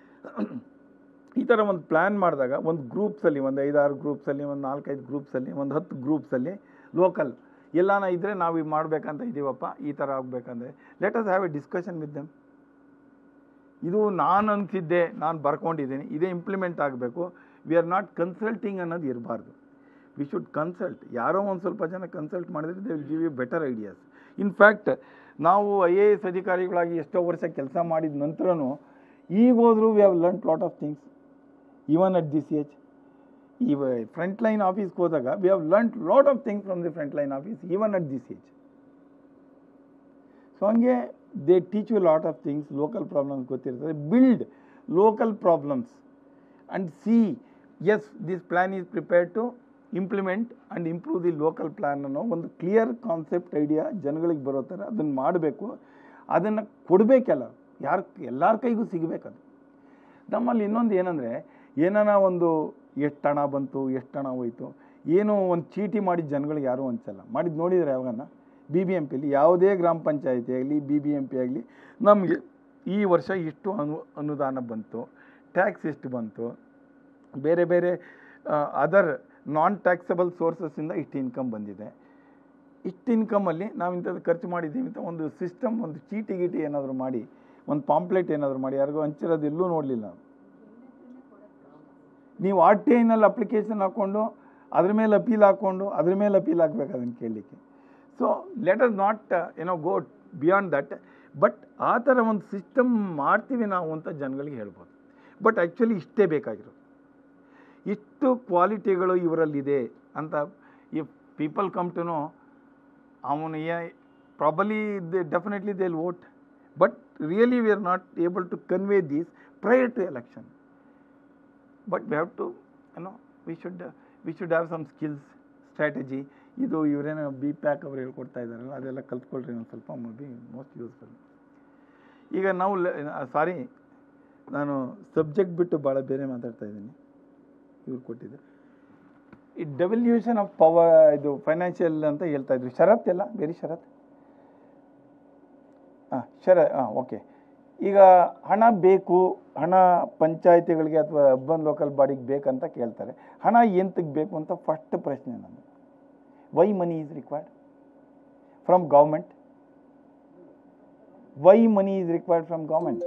ಈ ಥರ ಒಂದು ಪ್ಲ್ಯಾನ್ ಮಾಡಿದಾಗ ಒಂದು ಗ್ರೂಪ್ಸಲ್ಲಿ ಒಂದು ಐದಾರು ಗ್ರೂಪ್ಸಲ್ಲಿ ಒಂದು ನಾಲ್ಕೈದು ಗ್ರೂಪ್ಸಲ್ಲಿ ಒಂದು ಹತ್ತು ಗ್ರೂಪ್ಸಲ್ಲಿ ಲೋಕಲ್ ಎಲ್ಲಾನ ಇದ್ದರೆ ನಾವು ಈಗ ಮಾಡಬೇಕಂತ ಇದ್ದೀವಪ್ಪ ಈ ಥರ ಆಗಬೇಕಂದ್ರೆ let us have a discussion with them ಇದು ನಾನು ಅನಿಸಿದ್ದೆ ನಾನು ಬರ್ಕೊಂಡಿದ್ದೀನಿ ಇದೇ ಇಂಪ್ಲಿಮೆಂಟ್ ಆಗಬೇಕು ವಿ ಆರ್ ನಾಟ್ ಕನ್ಸಲ್ಟಿಂಗ್ ಅನ್ನೋದು ಇರಬಾರ್ದು ವಿ ಶುಡ್ ಕನ್ಸಲ್ಟ್ ಯಾರೋ ಒಂದು ಸ್ವಲ್ಪ ಜನ ಕನ್ಸಲ್ಟ್ ಮಾಡಿದ್ರೆ they will give you better ideas in fact ನಾವು ಐ ಎ ಎಸ್ ಅಧಿಕಾರಿಗಳಾಗಿ ಎಷ್ಟೋ ವರ್ಷ ಕೆಲಸ ಮಾಡಿದ ನಂತರನೂ ಈಗ ಹೋದರೂ we have learn lot of things even at the C H ಈ ಫ್ರಂಟ್ ಲೈನ್ ಆಫೀಸ್ಗೆ ಹೋದಾಗ we have learn lot of things from the front line office even at the C H so ಹಂಗೆ they teach you lot of things local problems ಗೊತ್ತಿರ್ತದೆ build local problems and C S this plan is prepared to implement and improve the local plan ಅನ್ನೋ ಒಂದು ಕ್ಲಿಯರ್ ಕಾನ್ಸೆಪ್ಟ್ ಐಡಿಯಾ ಜನಗಳಿಗೆ ಬರೋ ಥರ ಅದನ್ನು ಮಾಡಬೇಕು ಅದನ್ನು ಕೊಡಬೇಕಲ್ಲ ಯಾರ ಎಲ್ಲರ ಕೈಗೂ ಸಿಗಬೇಕದು ನಮ್ಮಲ್ಲಿ ಇನ್ನೊಂದು ಏನಂದರೆ ಏನಾನ ಒಂದು ಎಷ್ಟು ಹಣ ಬಂತು ಎಷ್ಟು ಹಣ ಹೋಯ್ತು ಏನೋ ಒಂದು ಚೀಟಿ ಮಾಡಿದ ಜನಗಳಿಗೆ ಯಾರೂ ಅನ್ಸಲ್ಲ ಮಾಡಿದ್ದು ನೋಡಿದರೆ ಯಾವಾಗನ ಬಿ ಬಿ ಎಂ ಪಿಲಿ ಯಾವುದೇ ಗ್ರಾಮ ಪಂಚಾಯತಿ ಆಗಲಿ ಬಿ ಬಿ ಎಂ ಪಿ ಆಗಲಿ ನಮಗೆ ಈ ವರ್ಷ ಇಷ್ಟು ಅನು ಅನುದಾನ ಬಂತು ಟ್ಯಾಕ್ಸ್ ಎಷ್ಟು ಬಂತು ಬೇರೆ ಬೇರೆ ಅದರ್ ನಾನ್ ಟ್ಯಾಕ್ಸಬಲ್ ಸೋರ್ಸಸ್ಸಿಂದ ಇಷ್ಟು ಇನ್ಕಮ್ ಬಂದಿದೆ ಇಷ್ಟು ಇನ್ಕಮಲ್ಲಿ ನಾವು ಇಂಥದ್ದು ಖರ್ಚು ಮಾಡಿದ್ದೀವಿ ಅಂತ ಒಂದು ಸಿಸ್ಟಮ್ ಒಂದು ಚೀಟಿ ಗೀಟಿ ಏನಾದರೂ ಮಾಡಿ ಒಂದು ಪಾಂಪ್ಲೆಟ್ ಏನಾದರೂ ಮಾಡಿ ಯಾರಿಗೂ ಹಂಚಿರೋದು ಎಲ್ಲೂ ನೋಡಲಿಲ್ಲ ನಾವು ನೀವು ಆರ್ ಟಿ ಐನಲ್ಲಿ ಅಪ್ಲಿಕೇಶನ್ ಹಾಕ್ಕೊಂಡು ಅದ್ರ ಮೇಲೆ ಅಪೀಲ್ ಹಾಕ್ಕೊಂಡು ಅದ್ರ ಮೇಲೆ ಅಪೀಲ್ ಹಾಕ್ಬೇಕು ಅದನ್ನು ಕೇಳಲಿಕ್ಕೆ ಸೊ ಲೆಟ್ ಅಸ್ ನಾಟ್ ಏನೋ ಗೋ ಬಿಯಾಂಡ್ ದಟ್ ಬಟ್ ಆ ಥರ ಒಂದು ಸಿಸ್ಟಮ್ ಮಾಡ್ತೀವಿ ನಾವು ಅಂತ ಜನಗಳಿಗೆ ಹೇಳ್ಬೋದು ಬಟ್ ಆ್ಯಕ್ಚುಲಿ ಇಷ್ಟೇ ಬೇಕಾಗಿರೋದು ಇಷ್ಟು ಕ್ವಾಲಿಟಿಗಳು ಇವರಲ್ಲಿದೆ ಅಂತ if people come to know ಅವನು probably they definitely they will vote but really we are not able to convey these prior to election but we have to ಏನೋ we should we should have some skills strategy ಇದು ಇವರೇನೋ ಬಿ ಪ್ಯಾಕ್ ಅವ್ರು ಹೇಳ್ಕೊಡ್ತಾ ಇದ್ದಾರಲ್ಲ ಅದೆಲ್ಲ ಕಲ್ತ್ಕೊಳ್ರಿ ಒಂದು ಸ್ವಲ್ಪ ಬಿ ಮೋಸ್ಟ್ ಯೂಸ್ಫುಲ್ ಈಗ ನಾವು ಸಾರಿ ನಾನು ಸಬ್ಜೆಕ್ಟ್ ಬಿಟ್ಟು ಭಾಳ ಬೇರೆ ಮಾತಾಡ್ತಾ ಇದ್ದೀನಿ ಇವ್ರು ಕೊಟ್ಟಿದ್ದೆ ಈ ಡೆವಲ್ಯೂಷನ್ ಆಫ್ ಪವರ್ ಇದು ಫೈನಾನ್ಷಿಯಲ್ ಅಂತ ಹೇಳ್ತಾ ಇದ್ರು ಶರತ್ ಎಲ್ಲ ಬೇರೆ ಶರತ್ ಹಾಂ ಶರ ಹಾಂ ಓಕೆ ಈಗ ಹಣ ಬೇಕು ಹಣ ಪಂಚಾಯತಿಗಳಿಗೆ ಅಥವಾ ಅರ್ಬನ್ ಲೋಕಲ್ ಬಾಡಿಗೆ ಬೇಕಂತ ಕೇಳ್ತಾರೆ ಹಣ ಎಂತಕ್ಕೆ ಬೇಕು ಅಂತ ಫಸ್ಟ್ ಪ್ರಶ್ನೆ ನಮ್ಮದು why money is required from government why money is required from government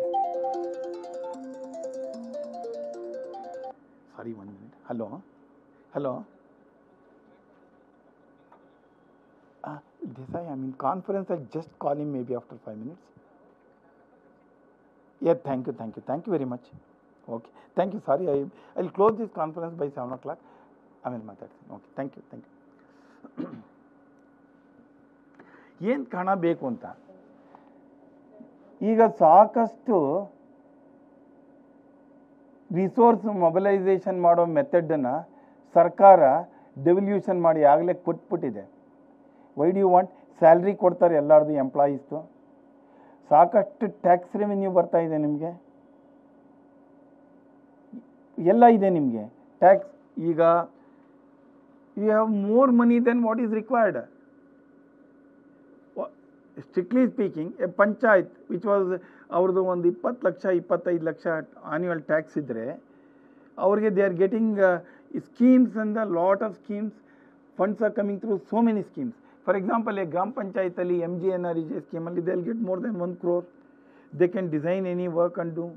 sorry one minute hello hello Desai, I'm in conference. I'll just call him maybe after five minutes. Yeah, thank you, thank you, thank you very much. Okay, thank you. Sorry, I I'll close this conference by seven o'clock. ಆಮೇಲೆ ಮಾತಾಡ್ತೀನಿ okay thank you thank you ಏನು ಹಣ ಬೇಕು ಅಂತ ಈಗ ಸಾಕಷ್ಟು ರಿಸೋರ್ಸ್ ಮೊಬಿಲೈಸೇಷನ್ ಮಾಡೋ ಮೆಥಡನ್ನು ಸರ್ಕಾರ ಡೆವಲ್ಯೂಷನ್ ಮಾಡಿ ಆಗಲೇ ಕೊಟ್ಬಿಟ್ಟಿದೆ why do you want salary ಕೊಡ್ತಾರೆ ಎಲ್ಲರದು ಎಂಪ್ಲಾಯೀಸ್ದು ಸಾಕಷ್ಟು ಟ್ಯಾಕ್ಸ್ ರೆವೆನ್ಯೂ ಬರ್ತಾ ಇದೆ ನಿಮಗೆ ಎಲ್ಲ ಇದೆ ನಿಮಗೆ ಟ್ಯಾಕ್ಸ್ ಈಗ you have more money then what is required strictly speaking a panchayat which was ಅವ್ರದ್ದು ಒಂದು ಇಪ್ಪತ್ತು ಲಕ್ಷ ಇಪ್ಪತ್ತೈದು ಲಕ್ಷ ಆನ್ಯುವಲ್ ಟ್ಯಾಕ್ಸ್ ಇದ್ದರೆ ಅವ್ರಿಗೆ ದೇ ಆರ್ ಗೆಟಿಂಗ್ ಸ್ಕೀಮ್ಸ್ ಅಂದ lot of schemes funds are coming through so many schemes for example a ಗ್ರಾಮ ಪಂಚಾಯತಲ್ಲಿ M G N R E J ಸ್ಕೀಮಲ್ಲಿ they will get more then one crore they can design any work and do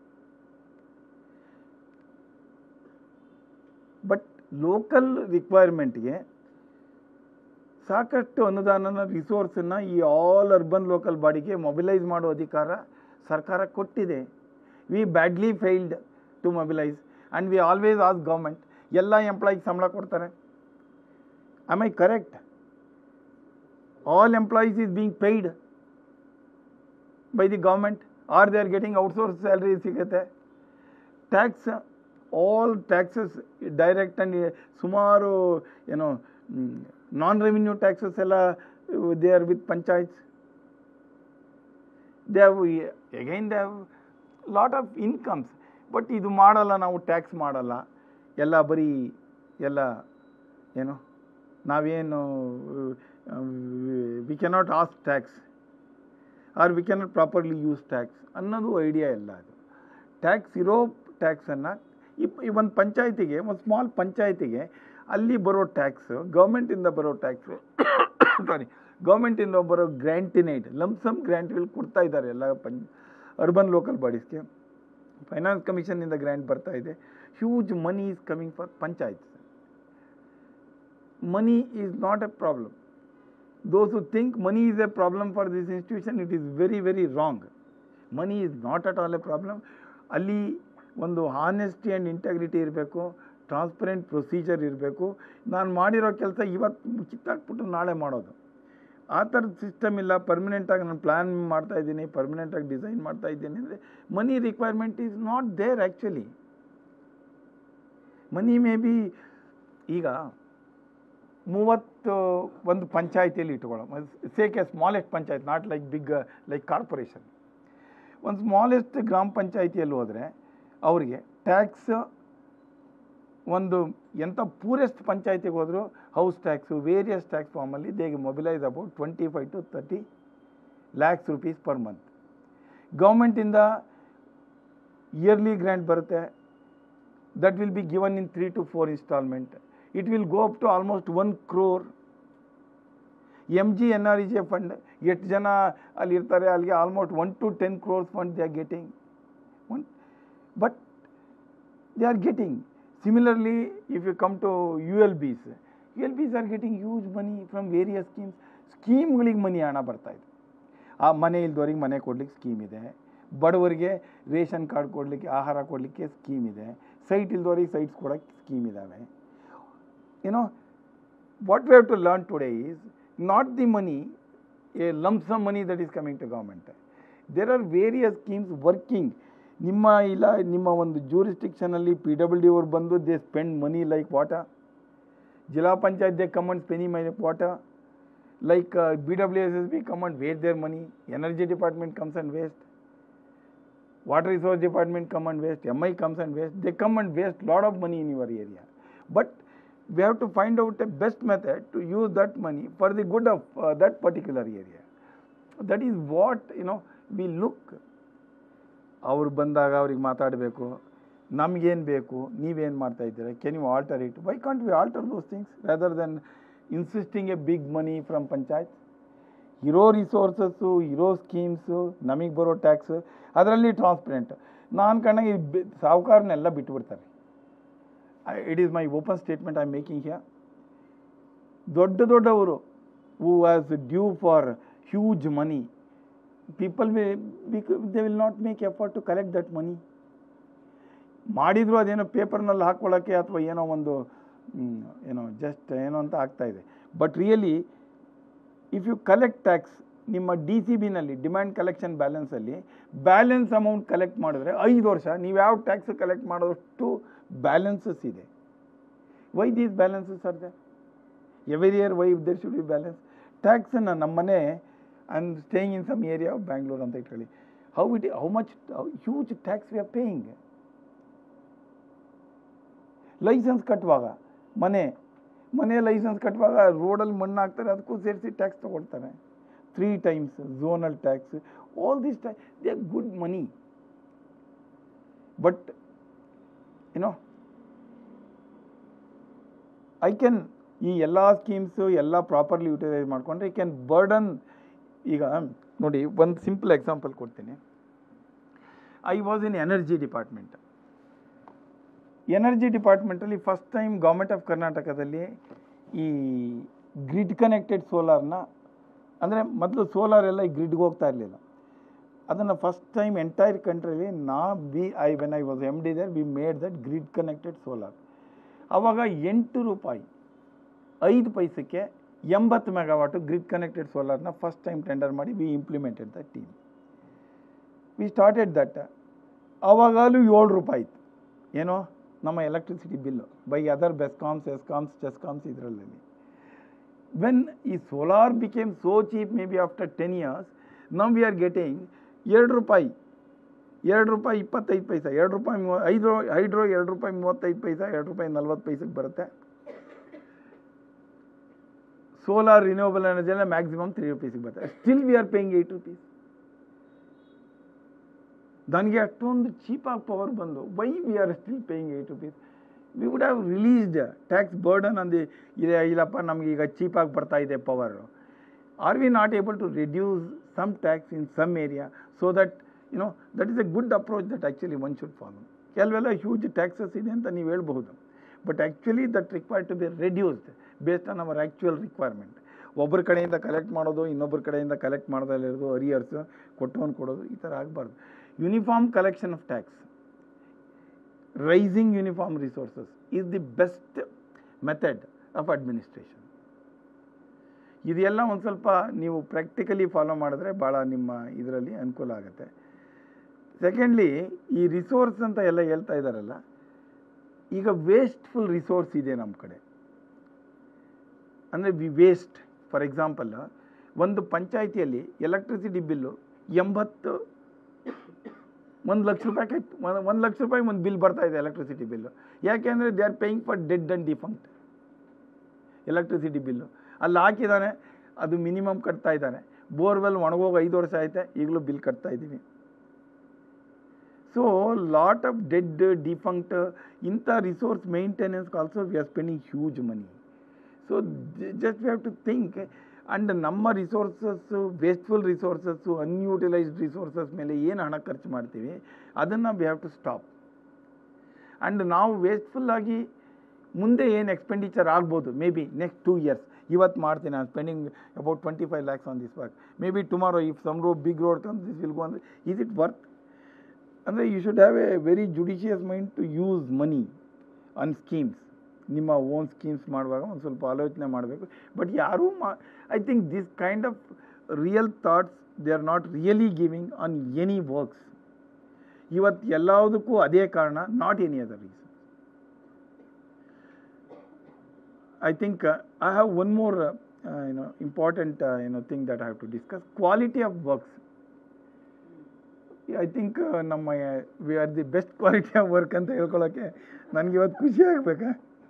but local ರಿಕ್ವೈರ್ಮೆಂಟ್ಗೆ ಸಾಕಷ್ಟು ಅನುದಾನನ ರಿಸೋರ್ಸನ್ನು ಈ ಆಲ್ ಅರ್ಬನ್ ಲೋಕಲ್ ಬಾಡಿಗೆ ಮೊಬಿಲೈಸ್ ಮಾಡೋ ಅಧಿಕಾರ ಸರ್ಕಾರ ಕೊಟ್ಟಿದೆ we badly failed to mobilise and we always as government ಎಲ್ಲ ಎಂಪ್ಲಾಯಿಗೆ ಸಂಬಳ ಕೊಡ್ತಾರೆ am I correct all employees is being paid by the government are they are getting outsource salary ಸಿಗುತ್ತೆ tax all taxes direct and ಸುಮಾರು ಏನೋ ನಾನ್ ರೆವಿನ್ಯೂ ಟ್ಯಾಕ್ಸಸ್ ಎಲ್ಲ they are with panchayats they have again they have lot of incomes but ಇದು ಮಾಡಲ್ಲ ನಾವು ಟ್ಯಾಕ್ಸ್ ಮಾಡಲ್ಲ ಎಲ್ಲ ಬರೀ ಎಲ್ಲ ಏನು ನಾವೇನು we cannot ask tax or we cannot properly use tax ಅನ್ನೋದು ಐಡಿಯಾ ಇಲ್ಲ ಅದು ಟ್ಯಾಕ್ಸ್ ಇರೋ ಟ್ಯಾಕ್ಸನ್ನು ಇಪ್ ಈ ಒಂದು ಪಂಚಾಯತಿಗೆ ಒಂದು ಸ್ಮಾಲ್ ಪಂಚಾಯತಿಗೆ ಅಲ್ಲಿ ಬರೋ ಟ್ಯಾಕ್ಸು ಗೌರ್ಮೆಂಟಿಂದ ಬರೋ ಟ್ಯಾಕ್ಸು ಸಾರಿ ಗೌರ್ಮೆಂಟಿಂದ ಬರೋ ಗ್ರ್ಯಾಂಟಿನೇಟ್ ಲಂಸಮ್ ಗ್ರ್ಯಾಂಟ್ಗಳು ಕೊಡ್ತಾ ಇದ್ದಾರೆ ಎಲ್ಲ ಪಂಚ ಅರ್ಬನ್ ಲೋಕಲ್ ಬಾಡೀಸ್ಗೆ ಫೈನಾನ್ಸ್ ಕಮಿಷನ್ನಿಂದ ಗ್ರ್ಯಾಂಟ್ ಬರ್ತಾ ಇದೆ huge money is coming for panchayats money is not a problem. Those who think money is a problem for this institution, it is very, very wrong. Money is not at all a problem. ಅಲ್ಲಿ ಒಂದು ಹಾನೆಸ್ಟಿ ಆ್ಯಂಡ್ ಇಂಟೆಗ್ರಿಟಿ ಇರಬೇಕು ಟ್ರಾನ್ಸ್ಪರೆಂಟ್ ಪ್ರೊಸೀಜರ್ ಇರಬೇಕು ನಾನು ಮಾಡಿರೋ ಕೆಲಸ ಇವತ್ತು ಕಿತ್ತಾಕ್ಬಿಟ್ಟು ನಾಳೆ ಮಾಡೋದು ಆ ಥರದ ಸಿಸ್ಟಮ್ ಇಲ್ಲ ಪರ್ಮನೆಂಟಾಗಿ ನಾನು ಪ್ಲ್ಯಾನ್ ಮಾಡ್ತಾ ಇದ್ದೀನಿ ಪರ್ಮನೆಂಟಾಗಿ ಡಿಸೈನ್ ಮಾಡ್ತಾ ಇದ್ದೀನಿ ಅಂದರೆ money requirement is not there actually money may be ಈಗ ಮೂವತ್ತು ಒಂದು ಪಂಚಾಯತಿಯಲ್ಲಿ ಇಟ್ಕೊಳ್ಳೋ say a smallest panchayat not like big like corporation ಒಂದು ಸ್ಮಾಲೆಸ್ಟ್ ಗ್ರಾಮ ಪಂಚಾಯತಿಯಲ್ಲಿ ಹೋದರೆ ಅವರಿಗೆ ಟ್ಯಾಕ್ಸ್ ಒಂದು ಎಂಥ ಪೂರೆಸ್ಟ್ ಪಂಚಾಯತಿಗೆ ಹೋದರೂ ಹೌಸ್ ಟ್ಯಾಕ್ಸು ವೇರಿಯಸ್ ಟ್ಯಾಕ್ಸ್ ಫಾರ್ಮಲ್ಲಿ ದೇಗೆ mobilise about twenty five to thirty lakhs rupees per month ಗೌರ್ಮೆಂಟಿಂದ ಇಯರ್ಲಿ ಗ್ರ್ಯಾಂಟ್ ಬರುತ್ತೆ that will be given in three to four instalment it will go up to almost one crore M G N R E J fund ಎಷ್ಟು ಜನ ಅಲ್ಲಿ ಇರ್ತಾರೆ ಅಲ್ಲಿಗೆ almost one to ten crores fund they are getting one but they are getting similarly if you come to U L ಬಿಸ್ you L Bs are getting huge money from various schemes ಸ್ಕೀಮ್ಗಳಿಗೆ ಮನಿ ಹಣ ಬರ್ತಾ ಇದೆ ಆ ಮನೆ ಇಲ್ದವ್ರಿಗೆ ಮನೆ ಕೊಡ್ಲಿಕ್ಕೆ ಸ್ಕೀಮ್ ಇದೆ ಬಡವರಿಗೆ ರೇಷನ್ ಕಾರ್ಡ್ ಕೊಡಲಿಕ್ಕೆ ಆಹಾರ ಕೊಡಲಿಕ್ಕೆ ಸ್ಕೀಮ್ ಇದೆ ಸೈಟ್ ಇಲ್ದವ್ರಿಗೆ ಸೈಟ್ಸ್ ಕೊಡೋಕ್ಕೆ ಸ್ಕೀಮ್ ಇದ್ದಾವೆ you know, what we have to learn today is not the money, a lump sum money that is coming to government. There are various schemes working. ನಿಮ್ಮ ಇಲ್ಲ ನಿಮ್ಮ ಒಂದು ಜೂರಿಸ್ಟಿಕ್ಷನಲ್ಲಿ ಪಿ ಡಬ್ಲ್ಯೂ ಡಿ ಅವ್ರು ಬಂದು they spend money like what zilla panchayat they come and spend my what like B W S S B come and waste their money energy department comes and waste water resource department come and waste, MI comes and waste, they come and waste lot of money in your area. But we have to find out a best method to use that money for the good of uh, that particular area. That is what, you know, we look. ಅವ್ರು ಬಂದಾಗ ಅವ್ರಿಗೆ ಮಾತಾಡಬೇಕು ನಮಗೇನು ಬೇಕು ನೀವೇನು ಮಾಡ್ತಾ ಇದ್ದೀರಾ can you alter it why can't we alter those things rather then insisting a big money from panchayat ಇರೋ ರಿಸೋರ್ಸಸ್ಸು ಇರೋ ಸ್ಕೀಮ್ಸು ನಮಗೆ ಬರೋ ಟ್ಯಾಕ್ಸು ಅದರಲ್ಲಿ ಟ್ರಾನ್ಸ್ಪರೆಂಟ್ ನಾನು ಕಂಡಂಗೆ ಈ ಬಿ- ಸಾಹುಕಾರನ್ನೆಲ್ಲ ಬಿಟ್ಬಿಡ್ತಾರೆ it is my open statement I making here ದೊಡ್ಡ ದೊಡ್ಡವರು who was due for huge money people they will not make effort to collect that money ಮಾಡಿದ್ರು ಅದೇನೋ ಪೇಪರ್ನಲ್ಲಿ ಹಾಕ್ಕೊಳ್ಳೋಕ್ಕೆ ಅಥವಾ ಏನೋ ಒಂದು ಮ್, ಏನೋ ಜಸ್ಟ್ ಏನೋ ಅಂತ ಆಗ್ತಾ ಇದೆ but really if you collect tax ನಿಮ್ಮ ಡಿ ಸಿ ಬಿನಲ್ಲಿ ಡಿಮ್ಯಾಂಡ್ ಕಲೆಕ್ಷನ್ ಬ್ಯಾಲೆನ್ಸಲ್ಲಿ ಬ್ಯಾಲೆನ್ಸ್ ಅಮೌಂಟ್ ಕಲೆಕ್ಟ್ ಮಾಡಿದ್ರೆ ಐದು ವರ್ಷ ನೀವು ಯಾವ ಟ್ಯಾಕ್ಸ್ ಕಲೆಕ್ಟ್ ಮಾಡೋಷ್ಟು ಬ್ಯಾಲೆನ್ಸಸ್ ಇದೆ why these balances are there every year why there should be balance ಟ್ಯಾಕ್ಸನ್ನು ನಮ್ಮ ಮನೆ I am staying in some area of Bangalore ಅಂತ ಇಟ್ಕೊಳ್ಳಿ how it how much huge tax we are paying licence ಕಟ್ಟುವಾಗ ಮನೆ ಮನೆ ಲೈಸೆನ್ಸ್ ಕಟ್ಟುವಾಗ ರೋಡಲ್ಲಿ ಮಣ್ಣು ಹಾಕ್ತಾರೆ ಅದಕ್ಕೂ ಸೇರಿಸಿ ಟ್ಯಾಕ್ಸ್ ತೊಗೊಳ್ತಾರೆ three times zonal tax. All these tax, they are good money. But, you know, I can ಈ ಎಲ್ಲ ಸ್ಕೀಮ್ಸು ಎಲ್ಲ ಪ್ರಾಪರ್ಲಿ ಯುಟಿಲೈಸ್ ಮಾಡಿಕೊಂಡ್ರೆ ಐ ಕ್ಯಾನ್ ಬರ್ಡನ್ ಈಗ ನೋಡಿ ಒಂದು ಸಿಂಪಲ್ ಎಕ್ಸಾಂಪಲ್ ಕೊಡ್ತೀನಿ I was in energy department energy ಡಿಪಾರ್ಟ್ಮೆಂಟಲ್ಲಿ ಫಸ್ಟ್ ಟೈಮ್ ಗೌರ್ಮೆಂಟ್ ಆಫ್ ಕರ್ನಾಟಕದಲ್ಲಿ ಈ ಗ್ರಿಡ್ ಕನೆಕ್ಟೆಡ್ ಸೋಲಾರ್ನ ಅಂದರೆ ಮೊದಲು ಸೋಲಾರ್ ಎಲ್ಲ ಈ ಗ್ರಿಡ್ಗೆ ಹೋಗ್ತಾ ಇರಲಿಲ್ಲ ಅದನ್ನು ಫಸ್ಟ್ ಟೈಮ್ ಎಂಟೈರ್ ಕಂಟ್ರಿಲಿ ನಾ ಬಿ I when I was M D there we made that grid connected solar ಆವಾಗ ಎಂಟು ರೂಪಾಯಿ ಐದು ಪೈಸಕ್ಕೆ ಎಂಬತ್ತು ಮೆಗಾವಾಟು ಗ್ರಿಡ್ ಕನೆಕ್ಟೆಡ್ ಸೋಲಾರ್ನ ಫಸ್ಟ್ ಟೈಮ್ ಟೆಂಡರ್ ಮಾಡಿ we implemented the team we started that ಆವಾಗಲೂ ಏಳು ರೂಪಾಯಿ ಇತ್ತು ಏನೋ ನಮ್ಮ electricity bill by other BESCOMs ESCOMs CESCOMs ಇದರಲ್ಲಿ ವೆನ್ ಈ solar became so cheap may be after ten years ನಮ್ ವಿ ಆರ್ ಗೆಟಿಂಗ್ ಎರಡು ರೂಪಾಯಿ ಎರಡು ರೂಪಾಯಿ ಇಪ್ಪತ್ತೈದು ಪೈಸೆ ಎರಡು ರೂಪಾಯಿ ಮೂವ ಐದು ಹೈಡ್ರೋ ಎರಡು ರೂಪಾಯಿ ಮೂವತ್ತೈದು ಪೈಸೆ ಎರಡು ರೂಪಾಯಿ ನಲ್ವತ್ತು ಪೈಸೆಗೆ ಬರುತ್ತೆ ಸೋಲಾರ್ ರಿನ್ಯೂವಬಲ್ ಎನರ್ಜಿ ಎಲ್ಲ ಮ್ಯಾಕ್ಸಿಮಮ್ ತ್ರೀ ರುಪೀಸಿಗೆ ಬರುತ್ತೆ still we are paying eight rupees ನನಗೆ ಅಷ್ಟೊಂದು ಚೀಪಾಗಿ ಪವರ್ ಬಂದು why we are still paying eight rupees we would have released tax burden ಅಂದು ಇದೆ ಇಲ್ಲಪ್ಪ ನಮ್ಗೆ ಈಗ ಚೀಪಾಗಿ ಬರ್ತಾ ಇದೆ power are we not able to reduce some tax in some area so that you know that is a good approach that actually one should follow ಕೆಲವೆಲ್ಲ ಹ್ಯೂಜ್ ಟ್ಯಾಕ್ಸಸ್ ಇದೆ ಅಂತ ನೀವು ಹೇಳ್ಬಹುದು but actually that require to be reduced based on our actual requirement ಒಬ್ಬರ ಕಡೆಯಿಂದ ಕಲೆಕ್ಟ್ ಮಾಡೋದು ಇನ್ನೊಬ್ಬರ ಕಡೆಯಿಂದ ಕಲೆಕ್ಟ್ ಮಾಡೋದಲ್ಲ ಇರೋದು ಅರಿಯರ್ಸ್ ಕೊಟ್ಟವನು ಕೊಡೋದು ಈ ಥರ ಆಗಬಾರ್ದು uniform collection of tax raising uniform resources is the best method of administration ಇದೆಲ್ಲ ಒಂದು ಸ್ವಲ್ಪ ನೀವು ಪ್ರಾಕ್ಟಿಕಲಿ ಫಾಲೋ ಮಾಡಿದ್ರೆ ಭಾಳ ನಿಮ್ಮ ಇದರಲ್ಲಿ ಅನುಕೂಲ ಆಗುತ್ತೆ ಸೆಕೆಂಡ್ಲಿ ಈ ರಿಸೋರ್ಸ್ ಅಂತ ಎಲ್ಲ ಹೇಳ್ತಾ ಇದ್ದಾರಲ್ಲ ಈಗ ವೇಸ್ಟ್ಫುಲ್ ರಿಸೋರ್ಸ್ ಇದೆ ನಮ್ಮ ಕಡೆ ಅಂದರೆ ವಿ ವೇಸ್ಟ್ ಫಾರ್ ಎಕ್ಸಾಂಪಲ್ ಒಂದು ಪಂಚಾಯಿತಿಯಲ್ಲಿ ಎಲೆಕ್ಟ್ರಿಸಿಟಿ ಬಿಲ್ಲು ಎಂಬತ್ತು ಒಂದು ಲಕ್ಷ ರೂಪಾಯಿ ಕೆಟ್ ಒಂದು ಲಕ್ಷ ರೂಪಾಯಿ ಒಂದು ಬಿಲ್ ಬರ್ತಾ ಇದೆ ಎಲೆಕ್ಟ್ರಿಸಿಟಿ ಬಿಲ್ಲು ಯಾಕೆಂದರೆ they are paying for dead and defunct electricity bill ಅಲ್ಲಿ ಹಾಕಿದ್ದಾನೆ ಅದು ಮಿನಿಮಮ್ ಕಟ್ತಾ ಇದ್ದಾನೆ ಬೋರ್ವೆಲ್ ಒಣಗೋಗಿ ಐದು ವರ್ಷ ಆಯ್ತೆ ಈಗಲೂ ಬಿಲ್ ಕಟ್ತಾ ಇದ್ದೀವಿ so lot of dead defunct ಇಂಥ resource maintenance also we are spending huge money so just we have to think and ನಮ್ಮ resources wasteful resources unutilised resources ಮೇಲೆ ಏನು ಹಣ ಖರ್ಚು ಮಾಡ್ತೀವಿ ಅದನ್ನು we have to stop and ನಾವು ವೇಸ್ಟ್ಫುಲ್ ಆಗಿ ಮುಂದೆ ಏನು ಎಕ್ಸ್ಪೆಂಡಿಚರ್ ಆಗ್ಬೋದು may be next two years ಇವತ್ತು ಮಾಡ್ತೀನಿ ನಾನು spending about twenty five lakhs on this work may be tomorrow if some rho big road comes this will go ಅಂದರೆ ಈಸ್ ಇಟ್ ವರ್ತ್ ಅಂದರೆ you should have a very judicious mind to use money on schemes ನಿಮ್ಮ ಓನ್ ಸ್ಕೀಮ್ಸ್ ಮಾಡುವಾಗ ಒಂದು ಸ್ವಲ್ಪ ಆಲೋಚನೆ ಮಾಡಬೇಕು ಬಟ್ ಯಾರೂ ಮಾ I think this kind of real thoughts they are not really giving on any works ಇವತ್ತು ಎಲ್ಲದಕ್ಕೂ ಅದೇ ಕಾರಣ not any other reason I think uh, I have one more uh, uh, you know important uh, you know thing that I have to discuss quality of works. I think uh, ನಮ್ಮ we are the best quality of work ಅಂತ ಹೇಳ್ಕೊಳ್ಳೋಕ್ಕೆ ನನಗೆ ಇವತ್ತು ಖುಷಿ ಆಗಬೇಕಾ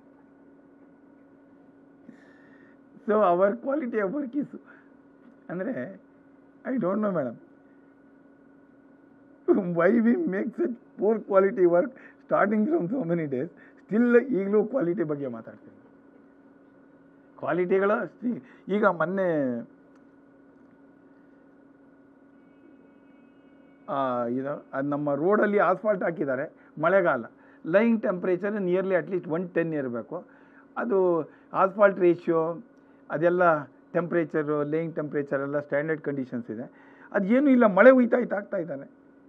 so our quality of work is ಅಂದರೆ I don't know madam why we make such poor quality work starting from so many days still ಈಗಲೂ ಕ್ವಾಲಿಟಿ ಬಗ್ಗೆ ಮಾತಾಡ್ತೀನಿ ಕ್ವಾಲಿಟಿಗಳು ಈಗ ಮೊನ್ನೆ ಇದು ಅದು ನಮ್ಮ ರೋಡಲ್ಲಿ ಆಸ್ಫಾಲ್ಟ್ ಹಾಕಿದ್ದಾರೆ ಮಳೆಗಾಲ line temperature nearly at least one ten ಇರಬೇಕು ಅದು ಆಸ್ಫಾಲ್ಟ್ ರೇಷಿಯೋ ಅದೆಲ್ಲ ಟೆಂಪ್ರೇಚರು ಲೇಯಿಂಗ್ ಟೆಂಪ್ರೇಚರ್ ಎಲ್ಲ ಸ್ಟ್ಯಾಂಡರ್ಡ್ ಕಂಡೀಷನ್ಸ್ ಇದೆ ಅದೇನು ಇಲ್ಲ ಮಳೆ ಹುಯ್ತಾ ಇತ್ತು ಆಗ್ತಾ ಇದ್ದಾನೆ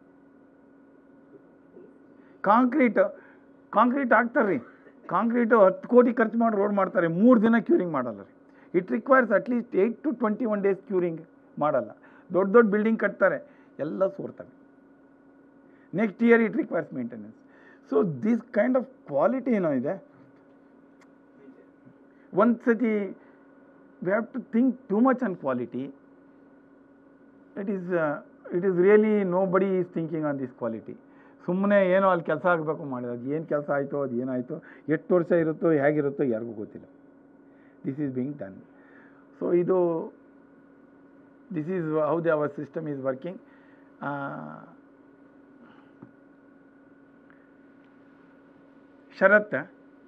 ಕಾಂಕ್ರೀಟ್ ಕಾಂಕ್ರೀಟ್ ಹಾಕ್ತಾರೆ ರೀ ಕಾಂಕ್ರೀಟು ಹತ್ತು ಕೋಟಿ ಖರ್ಚು ಮಾಡಿ ರೋಡ್ ಮಾಡ್ತಾರೆ ಮೂರು ದಿನ ಕ್ಯೂರಿಂಗ್ ಮಾಡಲ್ಲ ರೀ it requires at least eight to twenty one days curing ಮಾಡಲ್ಲ ದೊಡ್ಡ ದೊಡ್ಡ ಬಿಲ್ಡಿಂಗ್ ಕಟ್ತಾರೆ ಎಲ್ಲ ಸೋರ್ತವೆ next year it requires maintenance so this kind of quality ಏನೋ ಇದೆ ಒಂದು ಸತಿ we have to think too much on quality it is it is really nobody is thinking on this quality ಸುಮ್ಮನೆ ಏನೋ ಅಲ್ಲಿ ಕೆಲಸ ಆಗಬೇಕು ಮಾಡಿದ ಅದು ಏನು ಕೆಲಸ ಆಯಿತು ಅದು ಏನಾಯಿತು ಎಷ್ಟು ವರ್ಷ ಇರುತ್ತೋ ಹೇಗಿರುತ್ತೋ ಯಾರಿಗೂ ಗೊತ್ತಿಲ್ಲ this is being done so ಇದು this is how the, our system is working. Uh, Sharath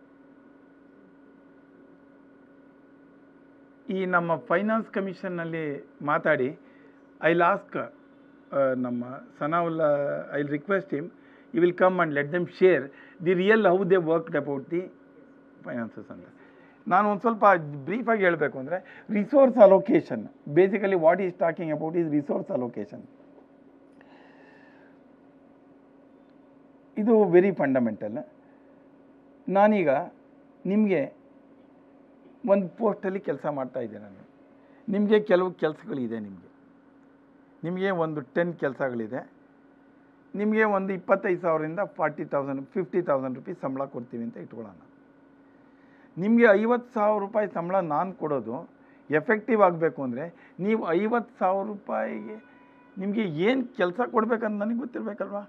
ಈ ನಮ್ಮ ಫೈನಾನ್ಸ್ ಕಮಿಷನ್ನಲ್ಲಿ ಮಾತಾಡಿ ಐ ಲಾಸ್ಕ್ ನಮ್ಮ Sanaullah I request him you will come and let them share the real how they worked about the finances ಅಂತ ನಾನು ಒಂದು ಸ್ವಲ್ಪ ಬ್ರೀಫಾಗಿ ಹೇಳಬೇಕು ಅಂದರೆ resource allocation basically what is talking about is resource allocation ಇದು ವೆರಿ ಫಂಡಮೆಂಟಲ್ ನಾನೀಗ ನಿಮಗೆ ಒಂದು ಪೋಸ್ಟಲ್ಲಿ ಕೆಲಸ ಮಾಡ್ತಾ ಇದ್ದೆ ನಾನು ನಿಮಗೆ ಕೆಲವು ಕೆಲಸಗಳಿದೆ ನಿಮಗೆ ನಿಮಗೆ ಒಂದು ಟೆನ್ ಕೆಲಸಗಳಿದೆ ನಿಮಗೆ ಒಂದು ಇಪ್ಪತ್ತೈದು ಸಾವಿರದಿಂದ forty thousand fifty thousand rupees ಸಂಬಳ ಕೊಡ್ತೀವಿ ಅಂತ ಇಟ್ಕೊಳ್ಳೋಣ ನಿಮಗೆ ಐವತ್ತು ಸಾವಿರ ರೂಪಾಯಿ ಸಂಬಳ ನಾನು ಕೊಡೋದು ಎಫೆಕ್ಟಿವ್ ಆಗಬೇಕು ಅಂದರೆ ನೀವು ಐವತ್ತು ಸಾವಿರ ರೂಪಾಯಿಗೆ ನಿಮಗೆ ಏನು ಕೆಲಸ ಕೊಡಬೇಕಂತ ನನಗೆ ಗೊತ್ತಿರಬೇಕಲ್ವಾ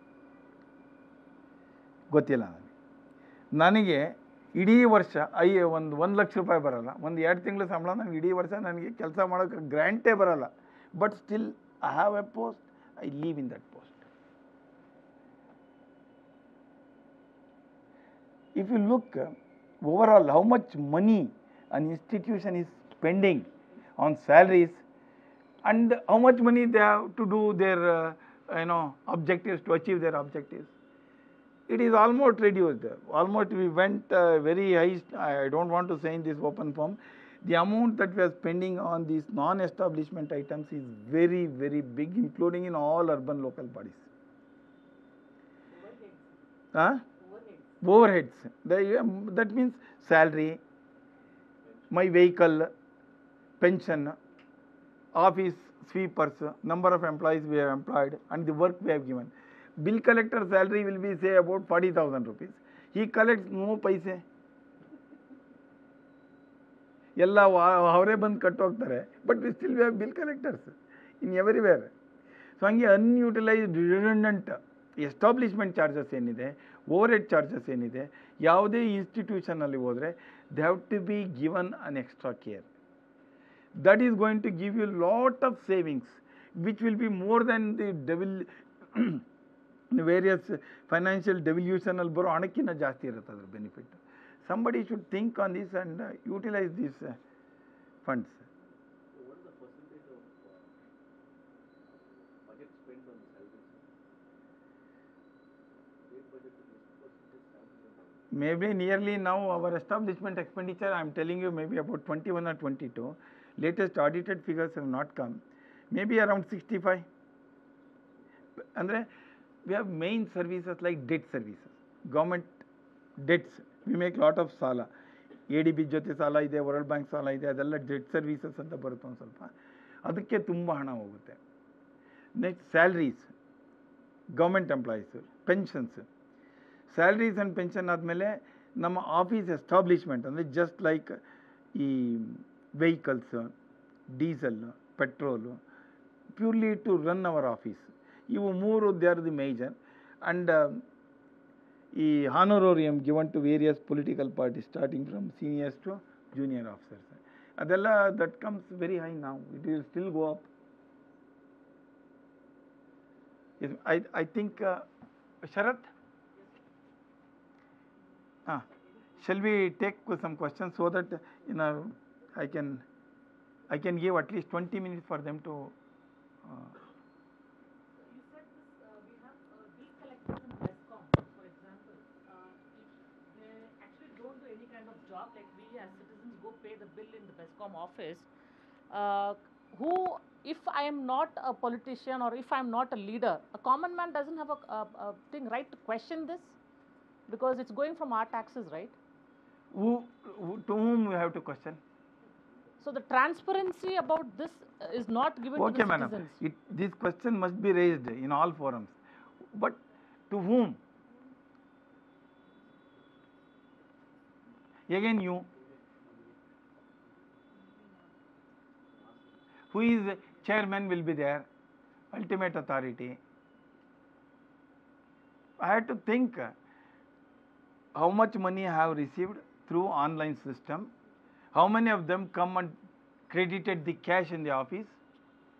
ಗೊತ್ತಿಲ್ಲ ನನಗೆ ನನಗೆ ಇಡೀ ವರ್ಷ ಐ ಒಂದು ಒಂದು ಲಕ್ಷ ರೂಪಾಯಿ ಬರಲ್ಲ ಒಂದು ಎರಡು ತಿಂಗಳ ಸಂಬಳ ನನಗೆ ಇಡೀ ವರ್ಷ ನನಗೆ ಕೆಲಸ ಮಾಡೋಕ್ಕೆ ಗ್ರ್ಯಾಂಟೇ ಬರಲ್ಲ but still I have a post I leave in that post if you look uh, overall how much money an institution is spending on salaries and how much money they have to do their uh, you know objectives to achieve their objectives it is almost reduced almost we went uh, very high i don't want to say in this open form the amount that we are spending on these non establishment items is very very big including in all urban local bodies huh? overheads. The, um, that means salary, my vehicle, pension, office sweepers, number of employees we have employed, and the work we have given. Bill collector salary will be say about 40,000 rupees. He collects no paise. ಎಲ್ಲ ಅವರೇ ಬಂದು ಕಟ್ಟೋಗ್ತಾರೆ but we still we have bill collectors in everywhere so ಹಂಗೆ ಅನ್ಯೂಟಿಲೈಸ್ಡ್ ರಿಡಂಡೆಂಟ್ ಎಸ್ಟಾಬ್ಲಿಷ್ಮೆಂಟ್ ಚಾರ್ಜಸ್ ಏನಿದೆ ಓವರ್ ಹೆಡ್ ಚಾರ್ಜಸ್ ಏನಿದೆ ಯಾವುದೇ ಇನ್ಸ್ಟಿಟ್ಯೂಷನಲ್ಲಿ ಹೋದರೆ they have to be given an extra care that is going to give you lot of savings which will be more than the devil various financial ಡೆವಿಲ್ಯೂಷನಲ್ಲಿ ಬರೋ ಹಣಕ್ಕಿಂತ ಜಾಸ್ತಿ ಇರುತ್ತೆ ಅದ್ರ benefit somebody should think on this and utilise these funds What is the percentage of uh, budget spent on salaries? State budget is what percentage salaries are on? maybe nearly now our establishment expenditure i am telling you maybe about 21 or 22 latest audited figures have not come maybe around 65 andre we have main services like debt services government debts we make lot of ಸಾಲ ಎ ಡಿ ಬಿ ಜೊತೆ ಸಾಲ ಇದೆ ವರ್ಲ್ಡ್ ಬ್ಯಾಂಕ್ ಸಾಲ ಇದೆ ಅದೆಲ್ಲ ಡೆಟ್ ಸರ್ವಿಸಸ್ ಅಂತ ಬರುತ್ತೆ ಒಂದು ಸ್ವಲ್ಪ ಅದಕ್ಕೆ ತುಂಬ ಹಣ ಹೋಗುತ್ತೆ next salaries government employees pensions salaries and pension ಆದಮೇಲೆ ನಮ್ಮ ಆಫೀಸ್ ಎಸ್ಟಾಬ್ಲಿಷ್ಮೆಂಟ್ ಅಂದರೆ ಜಸ್ಟ್ ಲೈಕ್ ಈ vehicles diesel petrol purely to run our office ಇವು ಮೂರು they are the major and ಈ honorarium given to various political party starting from seniors to junior officers ಅದೆಲ್ಲ ದಟ್ ಕಮ್ಸ್ ವೆರಿ ಹೈ ನಾವು it will still go up I I think Sharath Ah, shall we take some questions so that you know I can I can give at least 20 minutes for them to. Uh, You said this, uh, we have uh, bill collectors in BESCOM, for example. Uh, if they actually don't do any kind of job, like we as citizens go pay the bill in the BESCOM office, uh, who, if I am not a politician or if I am not a leader, a common man doesn't have a, a, a thing right to question this because it's going from our taxes, right? who, who to whom we have to question? So the transparency about this uh, is not given to Okay, the madam. citizens. It, this question must be raised in all forums, but to whom? Again, you. Who is chairman will be there, ultimate authority. I had to think uh, how much money I have received through online system, how many of them come and credited the cash in the office,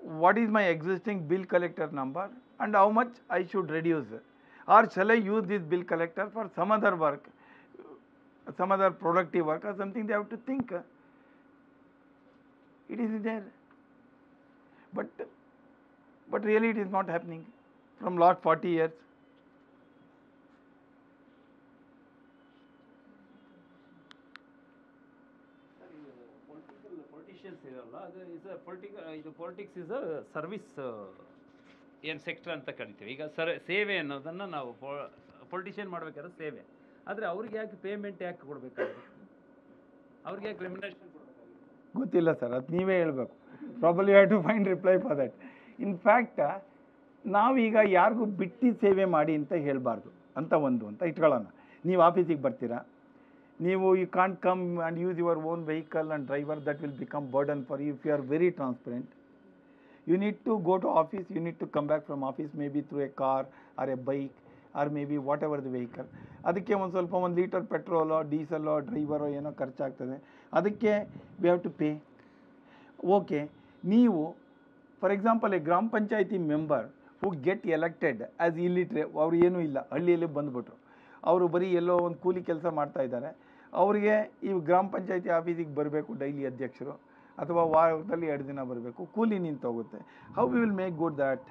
what is my existing bill collector number and how much I should reduce. Or shall I use this bill collector for some other work, some other productive work or something they have to think. It is there. But, but really it is not happening from last 40 years. Political politicians ಇರಲ್ಲ ಅದು ಇಸ್ ಅ ಪೊಲಿಟಿಕ ಇದು ಪೊಲಿಟಿಕ್ಸ್ ಇಸ್ ಅ ಸರ್ವಿಸ್ ಏನು ಸೆಕ್ಟರ್ ಅಂತ ಕರಿತೀವಿ ಈಗ ಸರ್ ಸೇವೆ ಅನ್ನೋದನ್ನು ನಾವು ಪೊಲಿಟಿಷಿಯನ್ ಮಾಡಬೇಕಾದ್ರೆ ಸೇವೆ ಆದರೆ ಅವ್ರಿಗೆ ಯಾಕೆ ಪೇಮೆಂಟ್ ಯಾಕೆ ಕೊಡಬೇಕಾಗುತ್ತೆ ಅವ್ರಿಗೆ ಯಾಕೆ ರೆಮ್ಯುನರೇಷನ್ ಕೊಡಬೇಕಾಗುತ್ತೆ ಗೊತ್ತಿಲ್ಲ ಸರ್ ಅದು ನೀವೇ ಹೇಳಬೇಕು probably have to find reply for that in fact ನಾವೀಗ ಯಾರಿಗೂ ಬಿಟ್ಟು ಸೇವೆ ಮಾಡಿ ಅಂತ ಹೇಳಬಾರ್ದು ಅಂತ ಒಂದು ಅಂತ ಇಟ್ಕೊಳ್ಳೋಣ ನೀವು ಆಫೀಸಿಗೆ ಬರ್ತೀರಾ ನೀವು you can't come and use your own vehicle and driver that will become burden for you if you are very transparent you need to go to office you need to come back from office maybe through a car or a bike or maybe whatever the vehicle ಅದಕ್ಕೆ ಒಂದು ಸ್ವಲ್ಪ ಒಂದು ಲೀಟರ್ ಪೆಟ್ರೋಲೋ ಡೀಸೆಲೋ ಡ್ರೈವರೋ ಏನೋ ಖರ್ಚಾಗ್ತದೆ ಅದಕ್ಕೆ we have to pay okay ನೀವು ಫಾರ್ ಎಕ್ಸಾಂಪಲ್ ಎ ಗ್ರಾಮ ಪಂಚಾಯತಿ member who get elected as ಇಲ್ಲಿಟ್ರೆ ಅವ್ರು ಏನೂ ಇಲ್ಲ ಹಳ್ಳಿಯಲ್ಲಿ ಬಂದ್ಬಿಟ್ರು ಅವರು ಬರೀ ಎಲ್ಲೋ ಒಂದು ಕೂಲಿ ಕೆಲಸ ಮಾಡ್ತಾ ಇದ್ದಾರೆ ಅವರಿಗೆ ಈ ಗ್ರಾಮ ಪಂಚಾಯತಿ ಆಫೀಸಿಗೆ ಬರಬೇಕು ಡೈಲಿ ಅಧ್ಯಕ್ಷರು ಅಥವಾ ವಾರದಲ್ಲಿ ಎರಡು ದಿನ ಬರಬೇಕು ಕೂಲಿ ನಿಂತು ಹೋಗುತ್ತೆ how we will make good that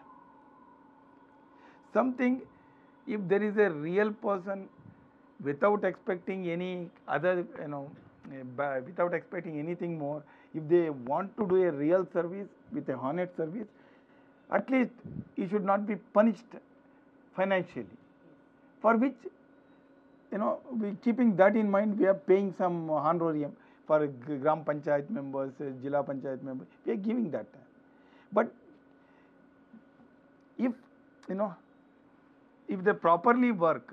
something if there is a real person without expecting any other ಏನೋ without expecting anything more if they want to do a real service with a honest service at least he should not be punished financially for which you know we keeping that in mind we are paying some honorarium for g- gram panchayat members uh, jila panchayat members we are giving that but if you know if they properly work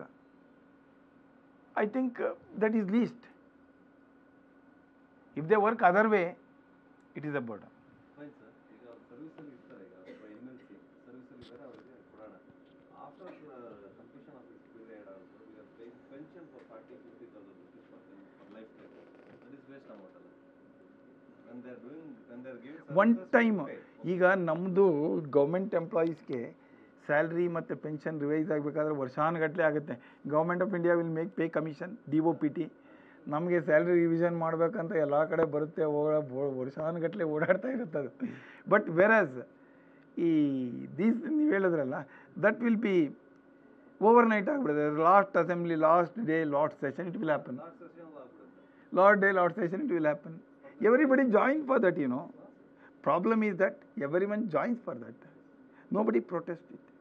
i think uh, that is least if they work other way it is a burden fine sir ಈಗ ಅವ್ರು ಸರ್ವಿಸಲ್ಲಿ ಇರ್ತಾರೆ ಈಗ ಒಬ್ಬ ಎಮ್ ಎಲ್ ಸಿ ಸರ್ವಿಸಲ್ಲಿ ಇದ್ದಾರೆ ಅವರಿಗೆ ಕೊಡೋಣ after completion of this period also we are paying pension for forty fifty thousand rupees for them for lifetime that is waste amount ಅಲ್ಲ when they are doing when they are giving one time ಈಗ ನಮ್ಮದು ಗೌರ್ಮೆಂಟ್ ಎಂಪ್ಲಾಯೀಸ್ಗೆ ಸ್ಯಾಲ್ರಿ ಮತ್ತು ಪೆನ್ಷನ್ ರಿವೈಸ್ ಆಗಬೇಕಾದ್ರೆ ವರ್ಷಾನುಗಟ್ಟಲೆ ಆಗುತ್ತೆ government of India will make pay commission D O P T ನಮಗೆ ಸ್ಯಾಲ್ರಿ ರಿವಿಷನ್ ಮಾಡಬೇಕಂತ ಎಲ್ಲ ಕಡೆ ಬರುತ್ತೆ ಓಡ ವರ್ಷಾನುಗಟ್ಟಲೆ ಓಡಾಡ್ತಾ ಇರುತ್ತೆ ಅದು ಬಟ್ ವೆರಸ್ ಈ ದೀಸ್ ನೀವು ಹೇಳಿದ್ರಲ್ಲ that will be overnight ಆಗಿಬಿಡುತ್ತೆ last assembly last day last session it will happen last session ಆಗ್ಬಿಡುತ್ತೆ Lord Day, Lord Session, it will happen. Everybody joins for that, you know. Problem is that everyone joins for that. Nobody protests it.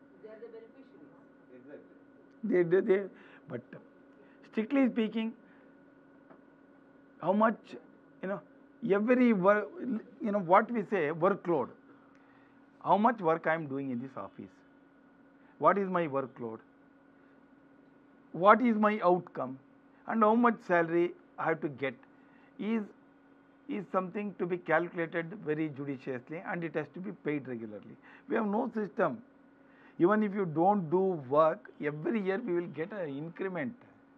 Exactly They, they, they, but strictly speaking, how much, you know, every work, you know, what we say, workload. How much work I am doing in this office? What is my workload? What is my outcome? And how much salary I have to get is is something to be calculated very judiciously and it has to be paid regularly. We have no system. Even if you don't do work, every year we will get an increment.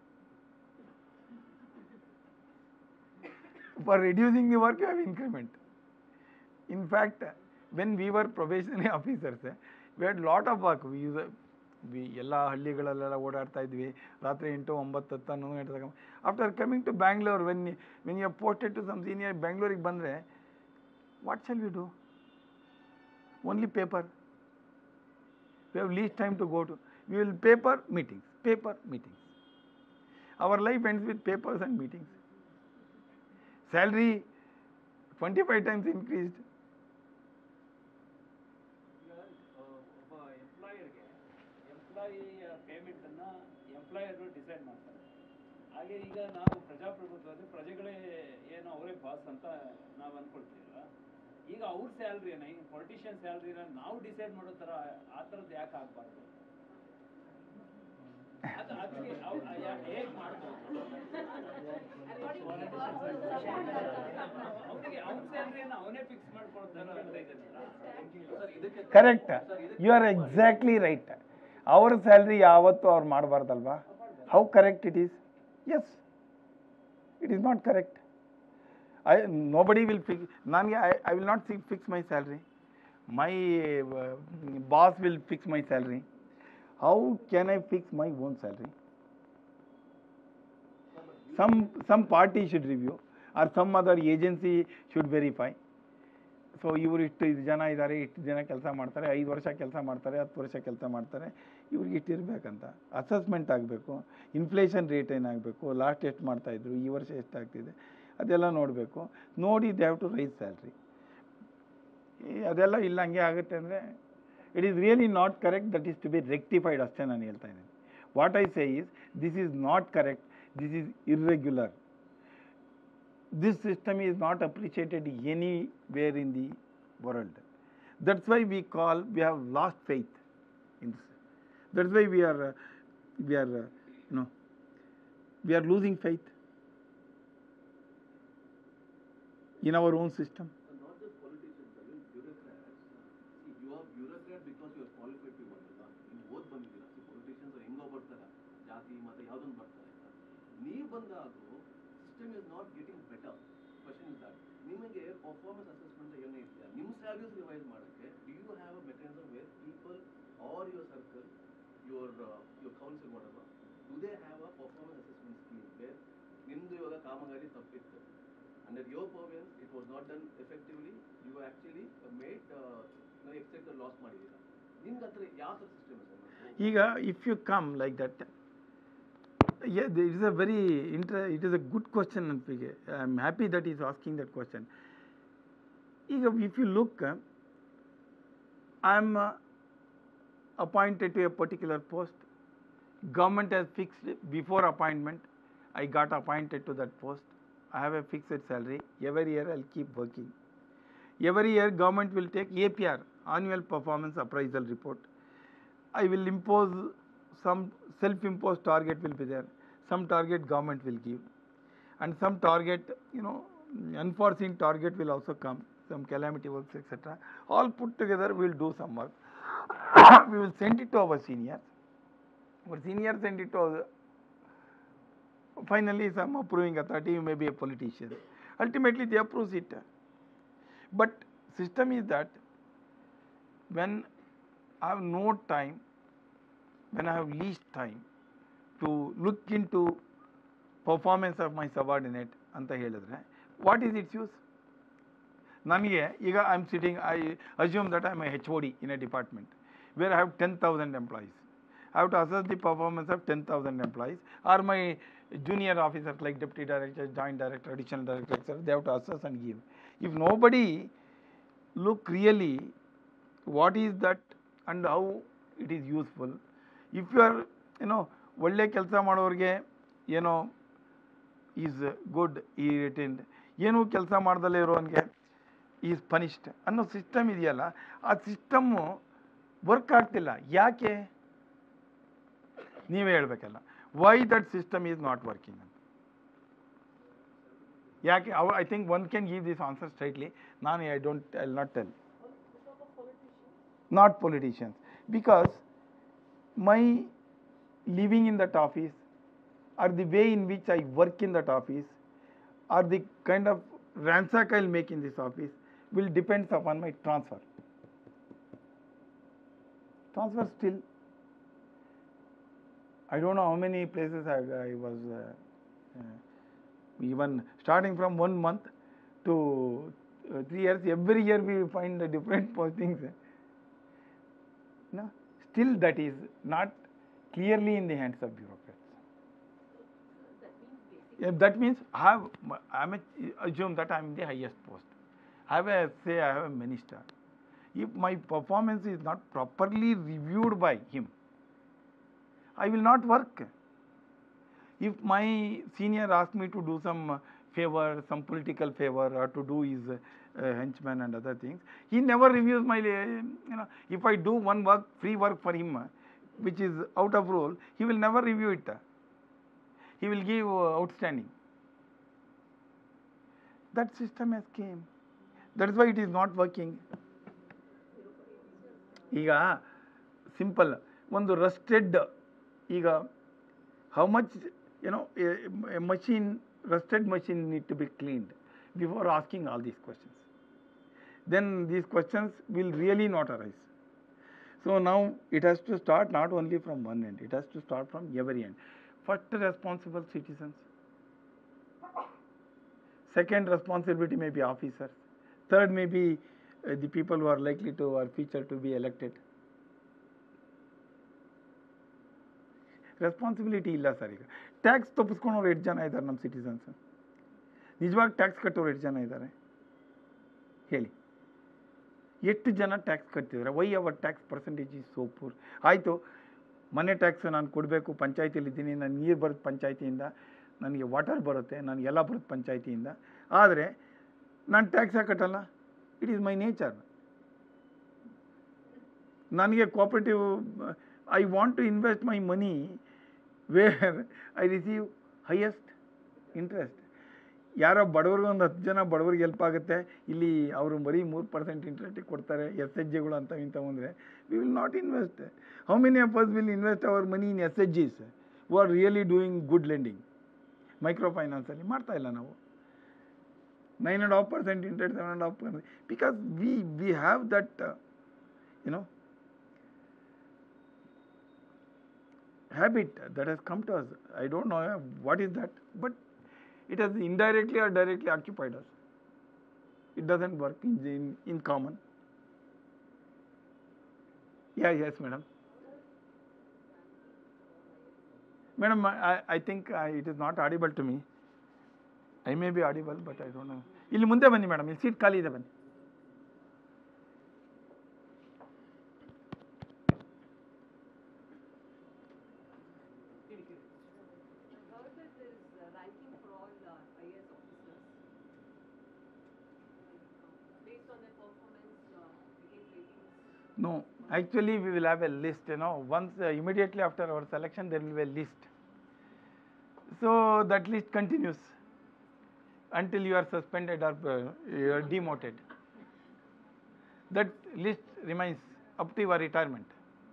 For reducing the work, you have increment. In fact, when we were probationary officers, eh, we had lot of work. We use we ಎಲ್ಲ ಹಳ್ಳಿಗಳಲ್ಲೆಲ್ಲ ಓಡಾಡ್ತಾ ಇದ್ವಿ ರಾತ್ರಿ ಎಂಟು ಒಂಬತ್ತು ಹತ್ತು ಹನ್ನೊಂದು ಗಂಟೆ ತಗೊಂಡು after coming to Bangalore when when you posted to some senior ಬೆಂಗಳೂರಿಗೆ ಬಂದರೆ what shall we do only paper we have least time to go to. We will paper meetings, paper meetings. Our life ends with papers and meetings. Salary 25 times increased. ಈಗ ಆ, ಒಬ್ಬ ಎಂಪ್ಲಾಯರ್ಗೆ ಎಂಪ್ಲಾಯಿ ಪೇಮೆಂಟನ್ನು ಎಂಪ್ಲಾಯರ್ಗಳು ಡಿಸೈಡ್ ಮಾಡ್ತಾರೆ ಹಾಗೆ ಈಗ ನಾವು ಪ್ರಜಾಪ್ರಭುತ್ವದಲ್ಲಿ ಪ್ರಜೆಗಳೇ ಏನು ಅವರೇ ಬಾಸ್ ಅಂತ ನಾವು ಅಂದ್ಕೊಳ್ತೀವಲ್ಲ ಈಗ ಅವ್ರ ಸ್ಯಾಲ್ರಿನ ಈಗ ಪೊಲಿಟಿಷಿಯನ್ ಸ್ಯಾಲ್ರಿನ ನಾವು ಡಿಸೈಡ್ ಮಾಡೋ ಥರ ಆ ಥರದ್ದು ಯಾಕೆ ಆಗಬಾರ್ದು ಅದು ಅದಕ್ಕೆ ಅವ್ರು ಹೇಗೆ ಮಾಡ್ಬೋದು ಅವನಿಗೆ ಅವ್ನ ಸ್ಯಾಲ್ರಿಯನ್ನು ಅವನೇ ಫಿಕ್ಸ್ ಮಾಡ್ಕೊಳ್ತಾರ ಅಂತ ಇದೆ Correct. You are exactly right. Our salary ಯಾವತ್ತು ಅವ್ರು ಮಾಡಬಾರ್ದಲ್ವಾ how correct it is yes it is not correct I nobody will fix ನನಗೆ I I will not fix my salary my uh, boss will fix my salary. How can I fix my own salary? Some, some party should review or some other agency should verify. So ಇವರು ಇಷ್ಟು ಇದು ಜನ ಇದ್ದಾರೆ ಇಷ್ಟು ಜನ ಕೆಲಸ ಮಾಡ್ತಾರೆ ಐದು ವರ್ಷ ಕೆಲಸ ಮಾಡ್ತಾರೆ ಹತ್ತು ವರ್ಷ ಕೆಲಸ ಮಾಡ್ತಾರೆ ಇವ್ರಿಗೆ ಇಷ್ಟು ಇರಬೇಕಂತ ಅಸೆಸ್ಮೆಂಟ್ ಆಗಬೇಕು ಇನ್ಫ್ಲೇಷನ್ ರೇಟ್ ಏನಾಗಬೇಕು ಲಾಸ್ಟ್ ಎಷ್ಟು ಮಾಡ್ತಾಯಿದ್ರು ಈ ವರ್ಷ ಎಷ್ಟಾಗ್ತಿದೆ ಅದೆಲ್ಲ ನೋಡಬೇಕು ನೋಡಿ they have to raise salary ಅದೆಲ್ಲ ಇಲ್ಲ ಹಂಗೆ ಆಗುತ್ತೆ ಅಂದರೆ it is really not correct that is to be rectified ಅಷ್ಟೇ ನಾನು ಹೇಳ್ತಾ ಇದ್ದೀನಿ what I say is this is not correct this is irregular this system is not appreciated anywhere in the world. That's why we call, we have lost faith in this. That's why we are, uh, we are, uh, you know, we are losing faith in our own system. not just politicians, I mean bureaucrats. See, you are bureaucrat because you are qualified people ಅಲ್ವಾ ನೀವು ಓದ್ ಬಂದಿದ್ದೀರಾ ಸಿ ಪೊಲಿಟಿಷಿಯನ್ಸ್ ಹೆಂಗೋ ಬರ್ತಾರೆ ಜಾತಿ ಮತ ಯಾವುದೊಂದು ಬರ್ತಾರೆ ನೀವು ಬಂದಾಗ system is not getting better question is that ನಿಮಗೆ ಪರ್ಫಾರ್ಮೆನ್ಸ್ ಅಸೆಸ್ಮೆಂಟ್ ಏನೇ ಇದೆಯಾ ನಿಮ್ಮ ಸ್ಯಾಲರೀಸ್ ರಿವೈಸ್ ಮಾಡೋಕ್ಕೆ do you have a mechanism where people are your circle your your council ಮಾಡೋದು do they have a performance assessment scheme where ನಿಮ್ಮದು ಇವಾಗ ಕಾಮಗಾರಿ ತಪ್ಪಿತ್ತು under your purveyance it was not done effectively you actually uh, made uh, no exchequer loss ಮಾಡಿದ್ದೀರಾ ನಿಮ್ಗೆ ಹತ್ರ ಯಾವ ಥರ ಸಿಸ್ಟಮ್ ಇದೆ ಈಗ if you come like that yeah it is a very inter it is a good question Anpige. i am happy that he is asking that question ಈಗ if you look uh, i am uh, appointed to a particular post government has fixed before appointment i got appointed to that post i have a fixed salary every year i'll keep working every year government will take apr annual performance appraisal report I will impose some self-imposed target will be there. Some target government will give, and some target, you know, unforeseen target will also come. Some calamity works, etc. All put together, we will do some work. we will send it to our seniors. Our seniors send it to our finally some approving authority, you may be a politician. Ultimately, they approve it. But system is that when I have no time, when I have least time to look into performance of my subordinate ಅಂತ ಹೇಳಿದ್ರೆ ವಾಟ್ ಈಸ್ ಇಟ್ಸ್ ಯೂಸ್ ನನಗೆ ಈಗ I am sitting I assume that I am H O D in a department where I have ten thousand employees I have to assess the performance of 10,000 employees or my junior officers like deputy director, joint director, additional director, etc. They have to assess and give. If nobody look really what is that and how it is useful, if you are, you know, ಒಳ್ಳೆ ಕೆಲಸ ಮಾಡೋರಿಗೆ ಏನೋ ಈಸ್ ಗುಡ್ ಈ ರಿಟರ್ನ್ ಏನೂ ಕೆಲಸ ಮಾಡ್ದಲೇ ಇರೋನಿಗೆ ಈಸ್ ಪನಿಷ್ಡ್ ಅನ್ನೋ ಸಿಸ್ಟಮ್ ಇದೆಯಲ್ಲ ಆ ಸಿಸ್ಟಮ್ಮು ವರ್ಕ್ ಆಗ್ತಿಲ್ಲ ಯಾಕೆ ನೀವೇ ಹೇಳ್ಬೇಕಲ್ಲ why that system is not working ಅಂತ ಯಾಕೆ ಅವ I think one can give this answer straightly ನಾನು I don't I not tell not politicians because my living in that office or the way in which I work in that office or the kind of ransack I'll make in this office will depends upon my transfer. Transfer still. I don't know how many places I, I was uh, uh, even starting from one month to uh, three years. Every year we find the different postings. No, still that is not clearly in the hands of bureaucrats. That means basically. Yeah, that means I have, I am a, assume that I am the highest post. I have a, say I have a minister. If my performance is not properly reviewed by him, I will not work. If my senior asks me to do some uh, favor, some political favor, or to do his uh, henchman and other things, he never reviews my, uh, you know, if I do one work, free work for him, uh, which is out of rule, he will never review it. He will give uh, outstanding. That system has came. That is why it is not working. ಈಗ ಸಿಂಪಲ್ ಒಂದು ರಸ್ಟೆಡ್ ಈಗ how much you know machine rusted machine need to be cleaned before asking all these questions then these questions will really not arise. So now it has to start not only from one end, it has to start from every end. First, responsible citizens. Second, responsibility may be officers. Third, may be uh, the people who are likely to or future to be elected. Responsibility ಇಲ್ಲ ಸರ್ ಈಗ ಟ್ಯಾಕ್ಸ್ ತಪ್ಪಿಸ್ಕೊಳೋರು ಎಷ್ಟು ಜನ ಇದ್ದಾರೆ ನಮ್ಮ ಸಿಟಿಸನ್ಸ್ ನಿಜವಾಗಿ ಟ್ಯಾಕ್ಸ್ ಕಟ್ಟೋರು ಎಷ್ಟು ಜನ ಇದ್ದಾರೆ ಹೇಳಿ ಎಷ್ಟು ಜನ ಟ್ಯಾಕ್ಸ್ ಕಟ್ತಿದ್ದಾರೆ why our tax percentage is so poor ಆಯಿತು ಮನೆ ಟ್ಯಾಕ್ಸ್ ನಾನು ಕೊಡಬೇಕು ಪಂಚಾಯತಿಲಿದ್ದೀನಿ ನಾನು ನೀರು ಬರುತ್ತೆ ಪಂಚಾಯತಿಯಿಂದ ನನಗೆ ವಾಟರ್ ಬರುತ್ತೆ ನನಗೆಲ್ಲ ಬರುತ್ತೆ ಪಂಚಾಯತಿಯಿಂದ ಆದರೆ ನಾನು ಟ್ಯಾಕ್ಸ್ ಯಾಕೆ ಕಟ್ಟಲ್ಲ ಇಟ್ ಈಸ್ ಮೈ ನೇಚರ್ ನನಗೆ cooperative I want to invest my money where I receive highest interest ಯಾರೋ ಬಡವ್ರಿಗೆ ಒಂದು ಹತ್ತು ಜನ ಬಡವ್ರಿಗೆ ಹೆಲ್ಪ್ ಆಗುತ್ತೆ ಇಲ್ಲಿ ಅವರು ಬರೀ ಮೂರು ಪರ್ಸೆಂಟ್ ಇಂಟ್ರೆಸ್ಟಿಗೆ ಕೊಡ್ತಾರೆ ಎಸ್ ಎಚ್ ಜಿಗಳು ಅಂತ ಇಂಥವು ಅಂದರೆ we will not invest how many of us will invest our money in S H Gs who are really doing good lending micro ಫೈನಾನ್ಸಲ್ಲಿ ಮಾಡ್ತಾ ಇಲ್ಲ ನಾವು nine and half percent interest seven and half percent because we we have that you know habit that has come to us. I don't know uh, what is that, but it has indirectly or directly occupied us. It doesn't work in, in, in common. Yeah, yes, madam. Madam, I, I think uh, it is not audible to me. I may be audible, but I don't know. ಇಲ್ಲಿ ಮುಂದೆ ಬನ್ನಿ ಮೇಡಮ್ ಇಲ್ಲಿ ಸೀಟ್ ಖಾಲಿ ಇದೆ ಬನ್ನಿ I heard that there is uh, ranking for all uh, IAS officers. Based on their performance, uh, they get ratings. No, actually we will have a list, you know, once uh, immediately after our selection there will be a list. So that list continues until you are suspended or uh, you are demoted. That list remains up to your retirement.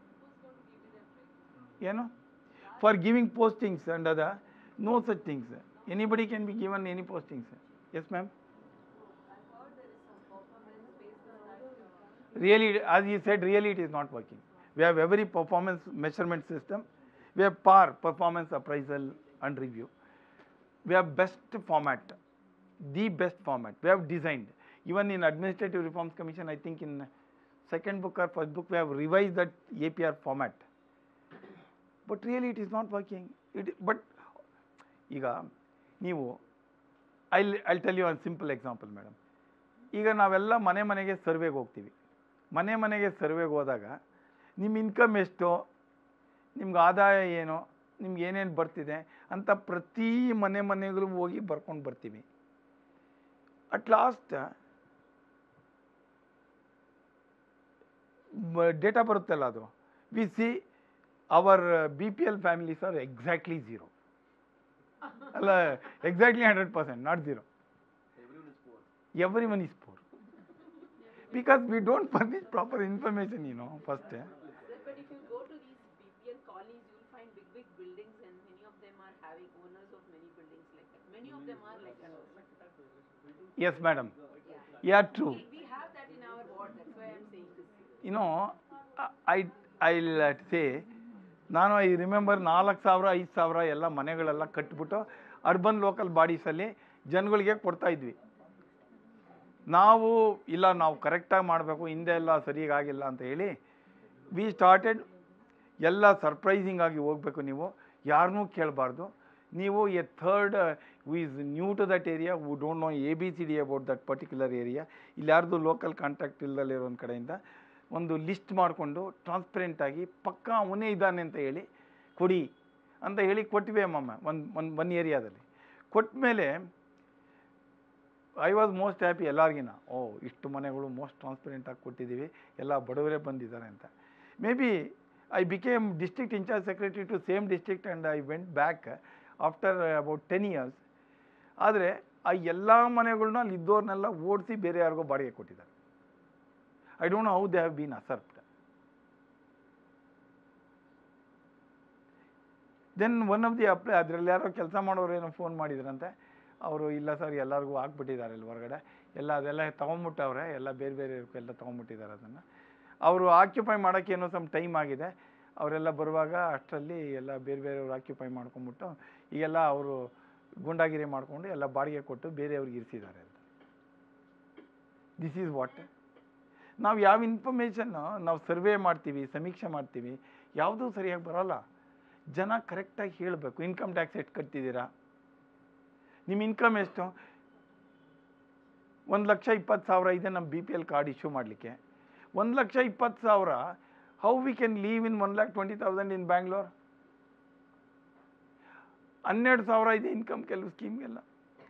You know, for giving postings and other, no such things. Anybody can be given any postings. Yes, ma'am. I heard there is some performance based on that. uh, really, as he said, really it is not working. We have every performance measurement system. We have PAR, performance appraisal and review. We have best format, the best format. We have designed. Even in Administrative Reforms Commission, I think in second book or first book, we have revised that APR format. But really it is not working. It, but ಈಗ ನೀವು I I'll tell you one simple example madam ಈಗ ನಾವೆಲ್ಲ ಮನೆ ಮನೆಗೆ ಸರ್ವೆಗೆ ಹೋಗ್ತೀವಿ ಮನೆ ಮನೆಗೆ ಸರ್ವೆಗೆ ಹೋದಾಗ ನಿಮ್ಮ ಇನ್ಕಮ್ ಎಷ್ಟು ನಿಮ್ಗೆ ಆದಾಯ ಏನು ನಿಮ್ಗೆ ಏನೇನು ಬರ್ತಿದೆ ಅಂತ ಪ್ರತಿ ಮನೆ ಮನೆಗಳು ಹೋಗಿ ಬರ್ಕೊಂಡು ಬರ್ತೀವಿ ಅಟ್ ಲಾಸ್ಟ್ ಡೇಟಾ ಬರುತ್ತಲ್ಲ ಅದು we see our B P L families are exactly zero ಅಲ್ಲ exactly hundred percent not zero Everyone is poor. everyone is poor because we don't furnish proper information you know first eh. But if you go to these BPL colonies, you will find big, big buildings, and many of them are having owners of many buildings like that. Many of them are like that. yes madam yeah true We, we have that in our ward. That's why I'm saying this. you know i i'll uh, say ನಾನು ಐ ರಿಮೆಂಬರ್ ನಾಲ್ಕು ಸಾವಿರ ಐದು ಸಾವಿರ ಎಲ್ಲ ಮನೆಗಳೆಲ್ಲ ಕಟ್ಬಿಟ್ಟು ಅರ್ಬನ್ ಲೋಕಲ್ ಬಾಡೀಸಲ್ಲಿ ಜನಗಳಿಗೆ ಕೊಡ್ತಾ ಇದ್ವಿ ನಾವು ಇಲ್ಲ ನಾವು ಕರೆಕ್ಟಾಗಿ ಮಾಡಬೇಕು ಹಿಂದೆ ಎಲ್ಲ ಸರಿಯಾಗಿಲ್ಲ ಅಂತ ಹೇಳಿ ವಿ ಸ್ಟಾರ್ಟೆಡ್ ಎಲ್ಲ ಸರ್ಪ್ರೈಸಿಂಗ್ ಆಗಿ ಹೋಗಬೇಕು ನೀವು ಯಾರನ್ನೂ ಕೇಳಬಾರ್ದು ನೀವು a third who is new to that area who don't know A B C D about that particular area ಇಲ್ಲಿ ಯಾರ್ದು ಲೋಕಲ್ ಕಾಂಟ್ಯಾಕ್ಟ್ ಇಲ್ಲದಲ್ಲಿರೋ ಒಂದು ಕಡೆಯಿಂದ ಒಂದು ಲಿಸ್ಟ್ ಮಾಡಿಕೊಂಡು ಟ್ರಾನ್ಸ್ಪರೆಂಟಾಗಿ ಪಕ್ಕಾ ಅವನೇ ಇದ್ದಾನೆ ಅಂತ ಹೇಳಿ ಕೊಡಿ ಅಂತ ಹೇಳಿ ಕೊಟ್ವಿ ಅಮ್ಮಮ್ಮ ಒಂದು ಒಂದು ಒನ್ ಏರಿಯಾದಲ್ಲಿ ಕೊಟ್ಟ ಮೇಲೆ ಐ ವಾಸ್ ಮೋಸ್ಟ್ ಹ್ಯಾಪಿ ಎಲ್ಲರಿಗಿನ ಓ ಇಷ್ಟು ಮನೆಗಳು ಮೋಸ್ಟ್ ಟ್ರಾನ್ಸ್ಪರೆಂಟಾಗಿ ಕೊಟ್ಟಿದ್ದೀವಿ ಎಲ್ಲ ಬಡವರೇ ಬಂದಿದ್ದಾರೆ ಅಂತ maybe I became district incharge secretary to same district and I went back after about ten years ಆದರೆ ಆ ಎಲ್ಲ ಮನೆಗಳ್ನ ಅಲ್ಲಿ ಇದ್ದವ್ರನ್ನೆಲ್ಲ ಓಡಿಸಿ ಬೇರೆ ಯಾರಿಗೋ ಬಾಡಿಗೆ ಕೊಟ್ಟಿದ್ದಾರೆ I don't know how they have been usurped then one of the apply ಅದರಲ್ಲಿ ಯಾರೋ ಕೆಲಸ ಮಾಡೋರು ಏನೋ ಫೋನ್ ಮಾಡಿದ್ರಂತೆ ಅವರು ಇಲ್ಲ ಸರ್ ಎಲ್ಲರಿಗೂ ಹಾಕ್ಬಿಟ್ಟಿದ್ದಾರೆ ಇಲ್ಲಿ ಹೊರಗಡೆ ಎಲ್ಲ ಅದೆಲ್ಲ ತೊಗೊಂಬಿಟ್ಟವ್ರೆ ಎಲ್ಲ ಬೇರೆ ಬೇರೆ ಎಲ್ಲ ತೊಗೊಂಬಿಟ್ಟಿದ್ದಾರೆ ಅದನ್ನು ಅವರು ಆಕ್ಯುಪೈ ಮಾಡೋಕ್ಕೆ ಏನೋ ಸಮ್ ಟೈಮ್ ಆಗಿದೆ ಅವರೆಲ್ಲ ಬರುವಾಗ ಅಷ್ಟರಲ್ಲಿ ಎಲ್ಲ ಬೇರೆ ಬೇರೆಯವ್ರು ಆಕ್ಯುಪೈ ಮಾಡ್ಕೊಂಬಿಟ್ಟು ಈಗೆಲ್ಲ ಅವರು ಗೂಂಡಾಗಿರಿ ಮಾಡಿಕೊಂಡು ಎಲ್ಲ ಬಾಡಿಗೆ ಕೊಟ್ಟು ಬೇರೆಯವ್ರಿಗೆ ಇರಿಸಿದ್ದಾರೆ ಅಂತ ದಿಸ್ ಈಸ್ ವಾಟ್ ನಾವು ಯಾವ ಇನ್ಫಾರ್ಮೇಷನ್ನು ನಾವು ಸರ್ವೆ ಮಾಡ್ತೀವಿ ಸಮೀಕ್ಷೆ ಮಾಡ್ತೀವಿ ಯಾವುದೂ ಸರಿಯಾಗಿ ಬರೋಲ್ಲ ಜನ ಕರೆಕ್ಟಾಗಿ ಹೇಳಬೇಕು ಇನ್ಕಮ್ ಟ್ಯಾಕ್ಸ್ ಎಷ್ಟು ಕಟ್ತಿದ್ದೀರಾ ನಿಮ್ಮ ಇನ್ಕಮ್ ಎಷ್ಟು ಒಂದು ಲಕ್ಷ ಇಪ್ಪತ್ತು ಸಾವಿರ ಇದೆ ನಮ್ಮ B P L card issue ಮಾಡಲಿಕ್ಕೆ ಒಂದು ಲಕ್ಷ ಇಪ್ಪತ್ತು ಸಾವಿರ how we can live in one lakh twenty thousand in Bangalore ಹನ್ನೆರಡು ಸಾವಿರ ಇದೆ ಇನ್ಕಮ್ ಕೆಲವು ಸ್ಕೀಮ್ಗೆಲ್ಲ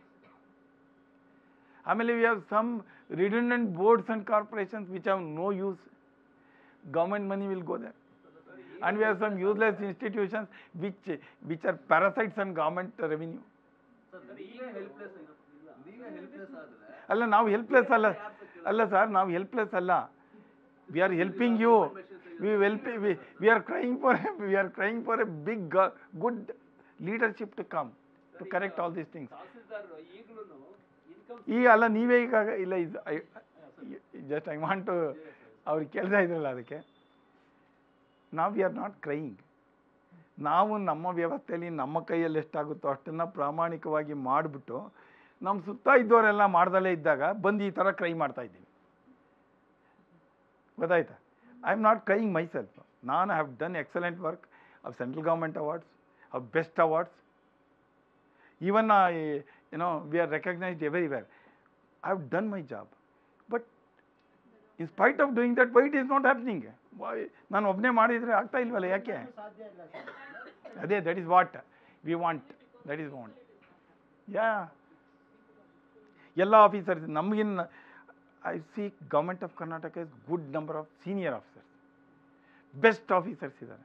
ಆಮೇಲೆ we have some redundant boards and corporations which have no use government money will go there and we have some useless institutions which which are parasites on government revenue ನೀವೇ ಹೆಲ್ಪ್ಲೆಸ್ ನೀವೇ ಹೆಲ್ಪ್ಲೆಸ್ ಆದ್ರೆ ಅಲ್ಲ ನಾವು ಹೆಲ್ಪ್ಲೆಸ್ ಅಲ್ಲ ಅಲ್ಲ ಸರ್ ನಾವು ಹೆಲ್ಪ್ಲೆಸ್ ಅಲ್ಲ we are helping you we help we are crying for we are crying for a big good leadership to come to correct all these things tahsildar ಈಗಲೂ ಇನ್ಕಮ್ ಈಗ ಅಲ್ಲ ನೀವೇ ಈಗ ಇಲ್ಲ ಇದು ಜಸ್ಟ್ ಐ ವಾಂಟ್ ಟು ಅವ್ರಿಗೆ ಕೆಲಸ ಇದ್ರಲ್ಲ ಅದಕ್ಕೆ ನಾವು ವಿ ಆರ್ ನಾಟ್ ಕ್ರೈಯಿಂಗ್ ನಾವು ನಮ್ಮ ವ್ಯವಸ್ಥೆಯಲ್ಲಿ ನಮ್ಮ ಕೈಯಲ್ಲಿ ಎಷ್ಟಾಗುತ್ತೋ ಅಷ್ಟನ್ನು ಪ್ರಾಮಾಣಿಕವಾಗಿ ಮಾಡಿಬಿಟ್ಟು ನಮ್ಮ ಸುತ್ತ ಇದ್ದವರೆಲ್ಲ ಮಾಡ್ದಲೇ ಇದ್ದಾಗ ಬಂದು ಈ ಥರ ಕ್ರೈ ಮಾಡ್ತಾ ಇದ್ದೀವಿ ಗೊತ್ತಾಯ್ತಾ I am not crying myself ನಾನು have done excellent work of central government awards of best awards even you know we are recognised everywhere I have done my job but in spite of doing that why it is not happening ನಾನು ಒಬ್ಬನೇ ಮಾಡಿದರೆ ಆಗ್ತಾ ಇಲ್ವಲ್ಲ ಯಾಕೆ ಅದೇ that is what we want that is want yeah ಎಲ್ಲ ಆಫೀಸರ್ಸ್ ನಮಗಿನ್ನ I see government of Karnataka is good number of senior officers best officers ಇದ್ದಾರೆ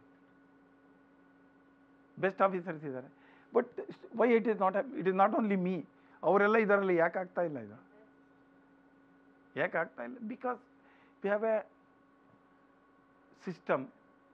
ಬೆಸ್ಟ್ ಆಫೀಸರ್ಸ್ ಇದ್ದಾರೆ but why it is not it is not only me ಅವರೆಲ್ಲ ಇದರಲ್ಲಿ ಯಾಕೆ ಆಗ್ತಾ ಇಲ್ಲ ಇದು ಯಾಕೆ ಆಗ್ತಾ ಇಲ್ಲ because we have a system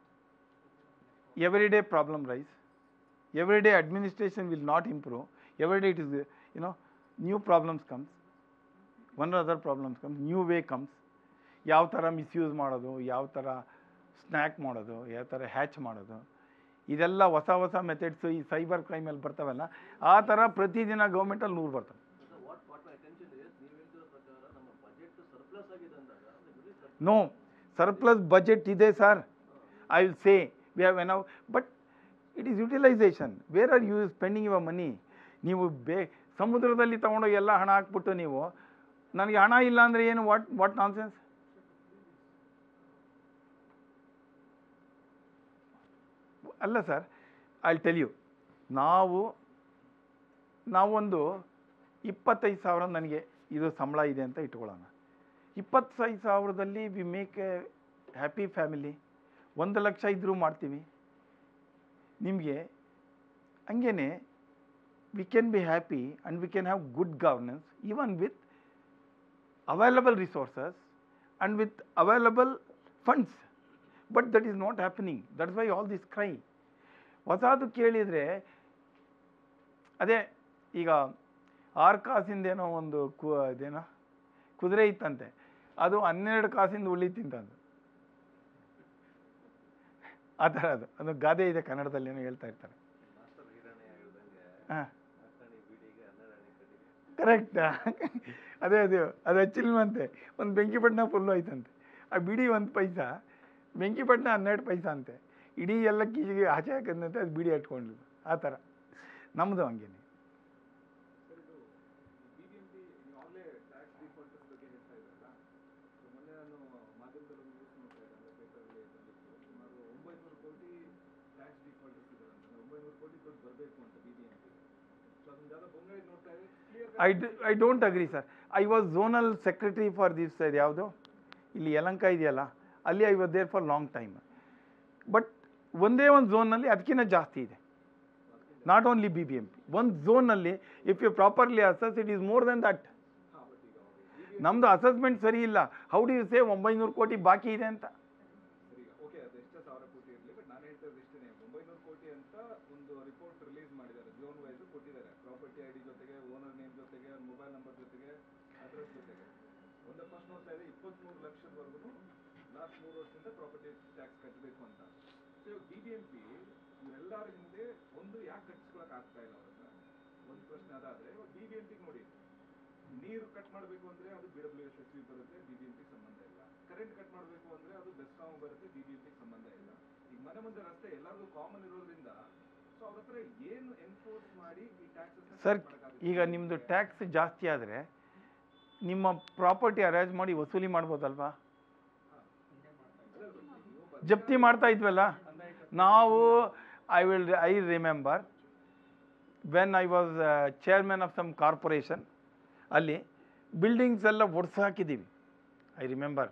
every day problem rise every day administration will not improve every day it is uh, you know new problems comes one or other problems comes new way comes ಯಾವ ಥರ ಮಿಸ್ಯೂಸ್ ಮಾಡೋದು ಯಾವ ಥರ ಸ್ನ್ಯಾಕ್ ಮಾಡೋದು ಯಾವ ಥರ ಹ್ಯಾಚ್ ಮಾಡೋದು ಇದೆಲ್ಲ ಹೊಸ ಹೊಸ ಮೆಥಡ್ಸು ಈ ಸೈಬರ್ ಕ್ರೈಮಲ್ಲಿ ಬರ್ತಾವಲ್ಲ ಆ ಥರ ಪ್ರತಿದಿನ ಗೌರ್ಮೆಂಟಲ್ಲಿ ನೂರು ಬರ್ತವೆ what what my attention is ನೀವು ಹೇಳ್ತಿರೋ ಪ್ರಕಾರ ನಮ್ಮ ಬಜೆಟ್ ಸರ್ಪ್ಲಸ್ ಆಗಿದೆ ಅಂದಾಗ ನೋ ಸರ್ಪ್ಲಸ್ ಬಜೆಟ್ ಇದೆ sir I will say we have enough but it is utilisation where are you spending your money ನೀವು ಬೇ ಸಮುದ್ರದಲ್ಲಿ ತೊಗೊಂಡೋಗಿ ಎಲ್ಲ ಹಣ ಹಾಕ್ಬಿಟ್ಟು ನೀವು ನನಗೆ ಹಣ ಇಲ್ಲ ಅಂದರೆ ಏನು ವಾಟ್ ವಾಟ್ ನಾನ್ಸೆನ್ಸ್ ಅಲ್ಲ ಸರ್ ಐ ಟೆಲ್ ಯು ನಾವು ನಾವೊಂದು ಇಪ್ಪತ್ತೈದು ಸಾವಿರ ನನಗೆ ಇದು ಸಂಬಳ ಇದೆ ಅಂತ ಇಟ್ಕೊಳ್ಳೋಣ ಇಪ್ಪತ್ತೈದು ಸಾವಿರದಲ್ಲಿ we make a happy family ಒಂದು ಲಕ್ಷ ಇದ್ದರೂ ಮಾಡ್ತೀವಿ ನಿಮಗೆ ಹಂಗೇನೆ we can be happy and we can have good governance even with available resources and with available funds but that is not happening that's why all this cry ಹೊಸದು ಕೇಳಿದರೆ ಅದೇ ಈಗ ಆರು ಕಾಸಿಂದೇನೋ ಒಂದು ಕು ಅದೇನೋ ಕುದುರೆ ಇತ್ತಂತೆ ಅದು ಹನ್ನೆರಡು ಕಾಸಿಂದ ಉಳ್ಳಿ ತಿಂತಂದು ಆ ಥರ ಅದು ಅದು ಗಾದೆ ಇದೆ ಕನ್ನಡದಲ್ಲಿ ಏನೋ ಹೇಳ್ತಾ ಇರ್ತಾರೆ ಮಾಸ್ಟರ್ ಹಿರಣ್ಯ ಹೇಳ್ದಂಗೆ ಹಾಂ ನಾಲ್ಕಣಿ ಬೀಡಿಗೆ ಹನ್ನೆರಡಣಿ ಕಡಿಗೆ ಕರೆಕ್ಟ್ ಅದೇ ಅದು ಅದು ಹಚ್ಚಿಲ್ವಂತೆ ಒಂದು ಬೆಂಕಿಪಟ್ಟಣ ಫುಲ್ಲು ಆಯ್ತಂತೆ ಆ ಬಿಡಿ ಒಂದು ಪೈಸಾ ಬೆಂಕಿಪಟ್ಟಣ ಹನ್ನೆರಡು ಪೈಸಾ ಅಂತೆ ಇಡೀ ಎಲ್ಲ ಕೀಜಿಗೆ ಆಚೆ ಹಾಕಿದಂತೆ ಅದು ಬಿಡಿ ಹಟ್ಕೊಂಡು ಆ ಥರ ನಮ್ಮದು ಹಂಗೇನೆ ಬಿಬಿಎಂಪಿ ನೀವು ಆಗಲೇ ಟ್ಯಾಕ್ಸ್ ಡಿಫಾಲ್ಟರ್ಸ್ ಬಗ್ಗೆ ಹೇಳ್ತಾ ಇದ್ರಲ್ಲ ಸೊ ಮೊನ್ನೆ ನಾನು ಮಾಧ್ಯಮದಲ್ಲಿ ಒಂದು ನ್ಯೂಸ್ ನೋಡ್ತಾ ಇದ್ದೆ ಅಂದರೆ ಪೇಪರಲ್ಲಿ ಬಂದಿತ್ತು ಸುಮಾರು ಒಂಬೈನೂರು ಕೋಟಿ ಟ್ಯಾಕ್ಸ್ ಡಿಫಾಲ್ಟರ್ಸ್ ಇದ್ದಾರೆ ಅಂತ ಒಂಬೈನೂರು ಕೋಟಿ ದುಡ್ಡು ಬರಬೇಕು ಅಂತ ಬಿಬಿಎಂಪಿ ಸೊ ಅದನ್ನ ಯಾವ್ದೋ ಬೊಂಗೈ ನೋಡ್ತಾ ಇದ್ದೆ clear I'd I don't agree sir I was zonal secretary for this ಯಾವುದು ಇಲ್ಲಿ ಯಲಂಕ ಇದೆಯಲ್ಲ ಅಲ್ಲಿ I was there for long time but ಒಂದೇ ಒಂದು ಝೋನಲ್ಲಿ ಅದಕ್ಕಿಂತ ಜಾಸ್ತಿ ಇದೆ not only B B M P ಒಂದು ಝೋನಲ್ಲಿ if you properly assess it is more than that ಹಾಂ ಬಟ್ ಈಗ ಅವರು ನಮ್ಮದು ಅಸೆಸ್ಮೆಂಟ್ ಸರಿ ಇಲ್ಲ ಹೌ ಡು ಯು ಸೇ ಒಂಬೈನೂರು ಕೋಟಿ ಬಾಕಿ ಇದೆ ಅಂತ ಸರಿ ಓಕೆ ಅದು ಎಷ್ಟೇ ಸಾವಿರ ಕೋಟಿ ಇರಲಿ ಬಟ್ ನಾನು ಹೇಳ್ತಿರೋದು ಇಷ್ಟೇ ಒಂಬೈನೂರು ಕೋಟಿ ಅಂತ ಒಂದು ರಿಪೋರ್ಟ್ ರಿಲೀಸ್ ಮಾಡಿದ್ದಾರೆ ಝೋನ್ ವೈಸ್ ಕೊಟ್ಟಿದ್ದಾರೆ ಪ್ರಾಪರ್ಟಿ ಐ ಡಿ ಜೊತೆಗೆ ಓನರ್ ನೇಮ್ ಜೊತೆಗೆ ಮೊಬೈಲ್ ನಂಬರ್ ಜೊತೆಗೆ ಅದರ ಜೊತೆಗೆ ಒಂದು ಪ್ರಶ್ನೆ ನೋಡ್ತಾ ಇದೆ ಇಪ್ಪತ್ಮೂರು ಲಕ್ಷದವರೆಗೂ ಲಾಸ್ಟ್ ಮೂರು ವರ್ಷದಿಂದ ಪ್ರಾಪರ್ಟಿ ಟ್ಯಾಕ್ಸ್ ಕಟ್ಟಬೇಕು ಅಂತ ಸೊ ಇವಾಗ ಬಿ ಬಿ ಎಂ ಪಿ ಇವರೆಲ್ಲರ ಹಿಂದೆ ಒಂದು ಯಾಕೆ ಕಟ್ಟಿಸ್ಕೊಳಕ್ ಆಗ್ತಾ ಇಲ್ಲ ಅವ್ರ ಹತ್ರ ಒಂದು ಪ್ರಶ್ನೆ ಅದಾದ್ರೆ ಇವಾಗ ಬಿ ಬಿ ಎಂ ಪಿಗೆ ನೋಡಿ ನೀರು ಕಟ್ ಮಾಡಬೇಕು ಅಂದ್ರೆ ಅದು B W S S B ಬರುತ್ತೆ ಬಿ ಬಿ ಎಂ ಪಿಗೆ ಸಂಬಂಧ ಇಲ್ಲ ಕರೆಂಟ್ ಕಟ್ ಮಾಡಬೇಕು ಅಂದ್ರೆ ಅದು ಬೆಸ್ಕಾಂ ಬರುತ್ತೆ ಬಿ ಬಿ ಎಂ ಪಿಗೆ ಸಂಬಂಧ ಇಲ್ಲ ಈಗ ಮನೆ ಮುಂದೆ ರಸ್ತೆ ಎಲ್ಲರಿಗೂ ಕಾಮನ್ ಇರೋದ್ರಿಂದ ಸೊ ಅವ್ರ ಹತ್ರ ಏನು ಎನ್ಫೋರ್ಸ್ ಮಾಡಿ ಈ ಟ್ಯಾಕ್ಸಸ್ ಸರ್ ಈಗ ನಿಮ್ಮದು ಟ್ಯಾಕ್ಸ್ ಜಾಸ್ತಿ ಆದರೆ ನಿಮ್ಮ ಪ್ರಾಪರ್ಟಿ ಅರೇಂಜ್ ಮಾಡಿ ವಸೂಲಿ ಮಾಡ್ಬೋದಲ್ವಾ ಜಪ್ತಿ ಮಾಡ್ತಾ ಇದ್ವಲ್ಲ ನಾವು I will I remember when I was chairman of some corporation ಅಲ್ಲಿ ಬಿಲ್ಡಿಂಗ್ಸ್ ಎಲ್ಲ ಒಡ್ಸಿ ಹಾಕಿದ್ದೀವಿ I remember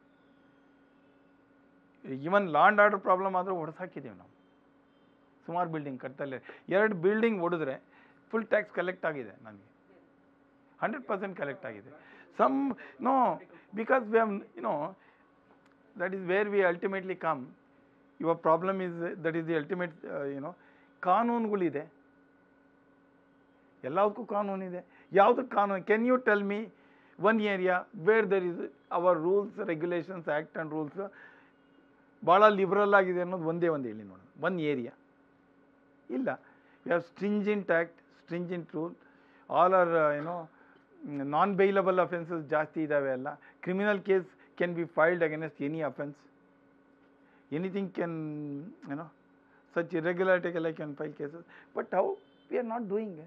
even law and order problem ಆದರೂ ಒಡ್ಸಿ ಹಾಕಿದ್ದೀವಿ ನಾವು ಸುಮಾರು ಬಿಲ್ಡಿಂಗ್ ಕಟ್ತಲ್ಲೇ ಎರಡು ಬಿಲ್ಡಿಂಗ್ ಹೊಡೆದ್ರೆ ಫುಲ್ ಟ್ಯಾಕ್ಸ್ ಕಲೆಕ್ಟ್ ಆಗಿದೆ ನನಗೆ ಹಂಡ್ರೆಡ್ ಪರ್ಸೆಂಟ್ ಕಲೆಕ್ಟ್ ಆಗಿದೆ some no because we have no that is where we ultimately come your problem is that is the ultimate you know ಕಾನೂನುಗಳಿದೆ ಎಲ್ಲದಕ್ಕೂ ಕಾನೂನಿದೆ ಯಾವುದಕ್ಕೆ ಕಾನೂನು can you tell me one area where there is our rules regulations act and rules ಭಾಳ ಲಿಬ್ರಲ್ ಆಗಿದೆ ಅನ್ನೋದು ಒಂದೇ ಒಂದು ಹೇಳಿ ನೋಡೋಣ ಒನ್ ಏರಿಯಾ ಇಲ್ಲ we have stringent act stringent rule all are ಏನೋ ನಾನ್ ಬೈಲಬಲ್ ಅಫೆನ್ಸಸ್ ಜಾಸ್ತಿ ಇದ್ದಾವೆ ಅಲ್ಲ criminal case can be filed against any offence anything can ಏನೋ ಸಚ್ ಇರೆಗ್ಯುಲಾರಿಟಿಗೆಲ್ಲ can file cases but how we are not doing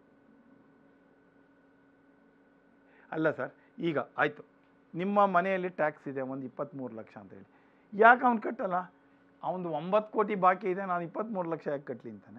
ಅಲ್ಲ ಸರ್ ಈಗ ಆಯಿತು ನಿಮ್ಮ ಮನೆಯಲ್ಲಿ ಟ್ಯಾಕ್ಸ್ ಇದೆ ಒಂದು ಇಪ್ಪತ್ತ್ಮೂರು ಲಕ್ಷ ಅಂತ ಹೇಳಿ ಯಾಕೆ ಅವ್ನು ಕಟ್ಟಲ್ಲ ಅವನದು ಒಂಬತ್ತು ಕೋಟಿ ಬಾಕಿ ಇದೆ ನಾನು ಇಪ್ಪತ್ತ್ಮೂರು ಲಕ್ಷ ಯಾಕೆ ಕಟ್ಟಲಿ ಅಂತಾನೆ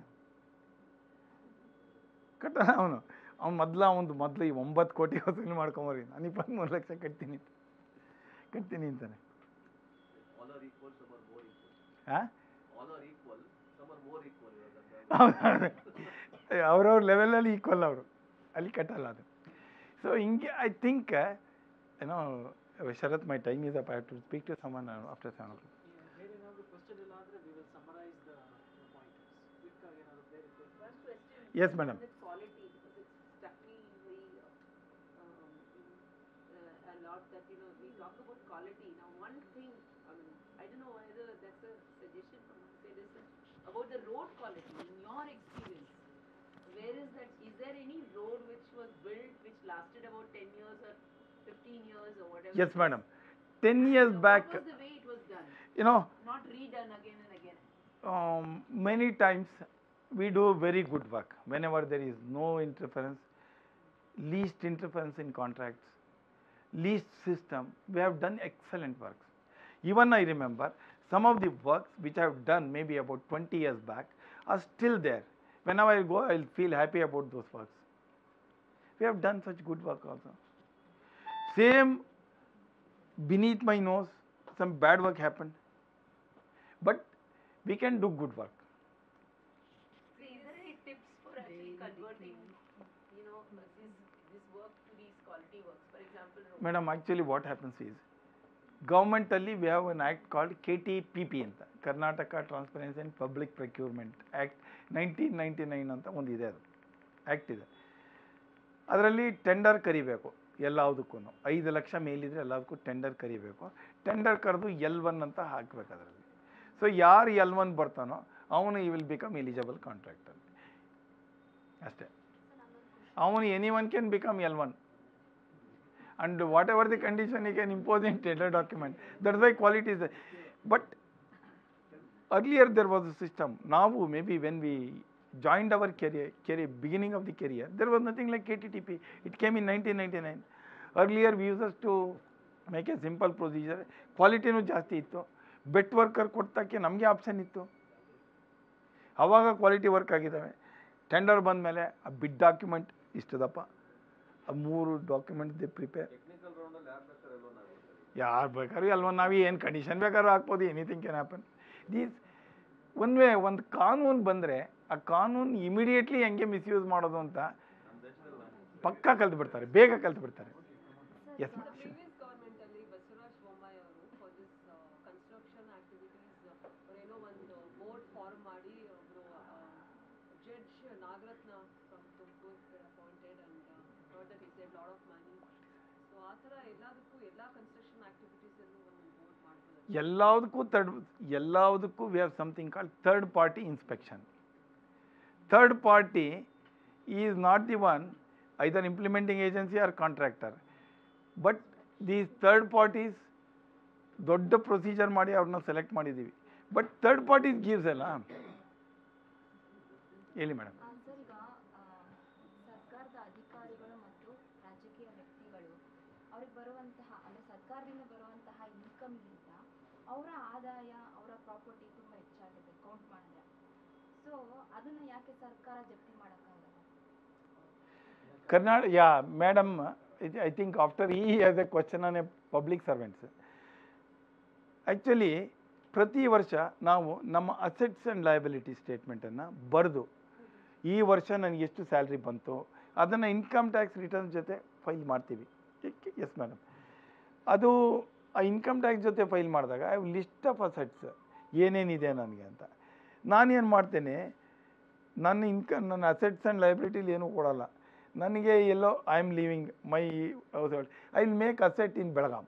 ಕಟ್ಟಲ್ಲ ಅವನು ಅವ್ನು ಮೊದಲ ಅವನದು ಮೊದಲು ಈ ಒಂಬತ್ತು ಕೋಟಿ ವಸೂಲಿ ಮಾಡ್ಕೊಂಬರಿ ನಾನು ಇಪ್ಪತ್ತ್ಮೂರು ಲಕ್ಷ ಕಟ್ತೀನಿ ಕಟ್ತೀನಿ ಅಂತಾನೆ All are equal, some are more equal. ಹಾಂ All are equal, some are more equal. ಇವಾಗ ಅಂತ. ಅವ್ರವ್ರ ಲೆವೆಲಲ್ಲಿ ಈಕ್ವಲ್ ಅವರು ಅಲ್ಲಿ ಕಟ್ಟಲ್ಲ ಅದು ಸೊ ಹಿಂಗೆ ಐ ಥಿಂಕ್ ಏನೋ Sharath my time is up I have to speak to someone after seven ಓ ಬೇರೇನಾದ್ರು ಕ್ವಶನ್ ಇಲ್ಲ ಅಂದ್ರೆ we will summarise the pointers quick ಆಗಿ ಏನಾದ್ರು ಬೇರೆ question? One question. Yes, madam. With quality, because it's struck me very, uh, um, uh, a lot that, you know, we talk about quality. Now, one thing, I mean, I don't know whether that's a suggestion from my side, is that about the road quality, in your experience, where is that, is there any road which was built, which lasted about ten years or fifteen years or whatever? Yes it was? Madam ten years So back What was the way it was done? You know Not redone again and again? um, many times we do very good work whenever there is no interference, least interference in contracts, least system. We have done excellent works. Even I remember some of the works which I have done maybe about 20 years back are still there. Whenever I go, I'll feel happy about those works. We have done such good work also. Same beneath my nose, some bad work happened. But we can do good work. So is there any tips for actually converting, you know, uh, this, this work to these quality works? For example, road. Madam, actually what happens is, government ಅಲ್ಲಿ we have an act called KTPP ಅಂತ Karnataka transparency and public procurement act nineteen ninety nine ಅಂತ ಒಂದು ಇದೆ ಅದು ಆ್ಯಕ್ಟ್ ಇದೆ ಅದರಲ್ಲಿ ಟೆಂಡರ್ ಕರಿಬೇಕು ಎಲ್ಲದಕ್ಕೂ ಐದು ಲಕ್ಷ ಮೇಲಿದ್ರೆ ಎಲ್ಲದಕ್ಕೂ ಟೆಂಡರ್ ಕರಿಬೇಕು ಟೆಂಡರ್ ಕರೆದು ಎಲ್ ಒನ್ ಅಂತ ಹಾಕ್ಬೇಕು ಅದರಲ್ಲಿ ಸೊ ಯಾರು ಎಲ್ ಒನ್ ಬರ್ತಾನೋ ಅವನು ಈ ವಿಲ್ ಬಿಕಮ್ ಎಲಿಜಿಬಲ್ ಕಾಂಟ್ರಾಕ್ಟರ್ ಅಷ್ಟೇ ಅವನು any one can become L one and whatever the condition he can impose in tender document. That's why quality is. there. But earlier there was a system. Now maybe when we joined our career, career beginning of the career, there was nothing like KTTP. It came in 1999. Earlier we used to make a simple procedure. ಕ್ವಾಲಿಟಿನೂ ಜಾಸ್ತಿ ಇತ್ತು ಬೆಟ್ ವರ್ಕರ್ ಕೊಡ್ತಕ್ಕೆ ನಮಗೆ ಆಪ್ಷನ್ ಇತ್ತು ಆವಾಗ ಕ್ವಾಲಿಟಿ ವರ್ಕ್ ಆಗಿದ್ದಾವೆ ಟೆಂಡರ್ ಬಂದಮೇಲೆ ಆ ಬಿಡ್ ಡಾಕ್ಯುಮೆಂಟ್ ಇಷ್ಟದಪ್ಪ ಆ ಮೂರು document the prepare Technical round ಅಲ್ಲಿ ಯಾರ್ ಬೇಕಾದ್ರೆ alone ಆಗ್ಬಿಡ್ತಾರೆ. ಯಾರು ಬೇಕಾದ್ರೂ ಅಲ್ವ ನಾವು ಏನು ಕಂಡೀಷನ್ ಬೇಕಾದ್ರೂ ಹಾಕ್ಬೋದು ಎನಿಥಿಂಗ್ ಕ್ಯಾನ್ ಹ್ಯಾಪನ್ ದೀಸ್ ಒಂದು ವೇ ಒಂದು ಕಾನೂನು ಬಂದರೆ ಆ ಕಾನೂನು ಇಮಿಡಿಯೇಟ್ಲಿ ಹೆಂಗೆ ಮಿಸ್ಯೂಸ್ ಮಾಡೋದು ಅಂತ ನಮ್ಮ ದೇಶದಲ್ಲಿ ನಾನು ಪಕ್ಕಾ ಕಲ್ತು ಬಿಡ್ತಾರೆ ಬೇಗ ಕಲ್ತು ಬಿಡ್ತಾರೆ yes The madam previous government ಅಲ್ಲಿ ಬಸವರಾಜ್ ಬೊಮ್ಮಾಯಿ ಅವರು ಫಾರ್ ದಿಸ್ ಕನ್ಸ್ಟ್ರಕ್ಷನ್ ಆಕ್ಟಿವಿಟೀಸ್ ಏನೋ ಒಂದು ಬೋರ್ಡ್ ಫಾರ್ಮ್ ಮಾಡಿ ಒಬ್ರು judge Nagarathna from Tumkur appointed and not that is lot of money so ಆ ಥರ ಎಲ್ಲದಕ್ಕೂ ಎಲ್ಲ ಕನ್ಸ್ಟ್ರಕ್ಷನ್ ಆಕ್ಟಿವಿಟೀಸಲ್ಲೂ ಒಂದು ಬೋರ್ಡ್ ಮಾಡ್ಬೋದು ಎಲ್ಲದಕ್ಕೂ ಥರ್ಡ್ ಎಲ್ಲದಕ್ಕೂ we have something called third party inspection third party is not the one either implementing agency or contractor but these third parties ದೊಡ್ಡ ಪ್ರೊಸೀಜರ್ ಮಾಡಿ ಅವ್ರನ್ನ ಸೆಲೆಕ್ಟ್ ಮಾಡಿದ್ದೀವಿ ಬಟ್ ಥರ್ಡ್ ಪಾರ್ಟೀಸ್ ಗೀವ್ಸ್ ಅಲ್ಲ ಹೇಳಿ ಮೇಡಮ್ ಆ, ಸರ್ ಈಗ ಆ, ಸರ್ಕಾರದ ಅಧಿಕಾರಿಗಳು ಮತ್ತು ರಾಜಕೀಯ ವ್ಯಕ್ತಿಗಳು ಅವ್ರಿಗೆ ಬರುವಂತಹ ಅಂದರೆ ಸರ್ಕಾರದಿಂದ ಬರುವಂತಹ ಇನ್ಕಮ್ಗಿಂತ ಅವರ ಆದಾಯ ಅವರ ಪ್ರಾಪರ್ಟಿ ತುಂಬ ಹೆಚ್ಚಾಗಿದೆ ಕೌಂಟ್ ಮಾಡಿದ್ರೆ ಸೊ ಅದನ್ನು ಯಾಕೆ ಸರ್ಕಾರ ಜಪ್ತಿ ಮಾಡೋಕ್ಕಾಗಲ್ಲ Karnataka yeah madam I think after ಈ as a question on a public servants actually ಪ್ರತಿ ವರ್ಷ ನಾವು ನಮ್ಮ ಅಸೆಟ್ಸ್ ಆ್ಯಂಡ್ ಲಯಬಿಲಿಟಿ ಸ್ಟೇಟ್ಮೆಂಟನ್ನು ಬರೆದು ಈ ವರ್ಷ ನನಗೆ ಎಷ್ಟು ಸ್ಯಾಲ್ರಿ ಬಂತು ಅದನ್ನು ಇನ್ಕಮ್ ಟ್ಯಾಕ್ಸ್ ರಿಟರ್ನ್ಸ್ ಜೊತೆ ಫೈಲ್ ಮಾಡ್ತೀವಿ ಎಸ್ ಮೇಡಮ್ ಅದು ಆ ಇನ್ಕಮ್ ಟ್ಯಾಕ್ಸ್ ಜೊತೆ ಫೈಲ್ ಮಾಡಿದಾಗ ಐ ಲಿಸ್ಟ್ ಆಫ್ ಅಸೆಟ್ಸ್ ಏನೇನಿದೆ ನನಗೆ ಅಂತ ನಾನೇನು ಮಾಡ್ತೇನೆ ನನ್ನ ಇನ್ಕಮ್ ನನ್ನ ಅಸೆಟ್ಸ್ ಆ್ಯಂಡ್ ಲೈಬಿಲಿಟಿಲಿ ಏನೂ ಕೊಡಲ್ಲ ನನಗೆ ಎಲ್ಲೋ I am living my house hold I will make asset in Belgaum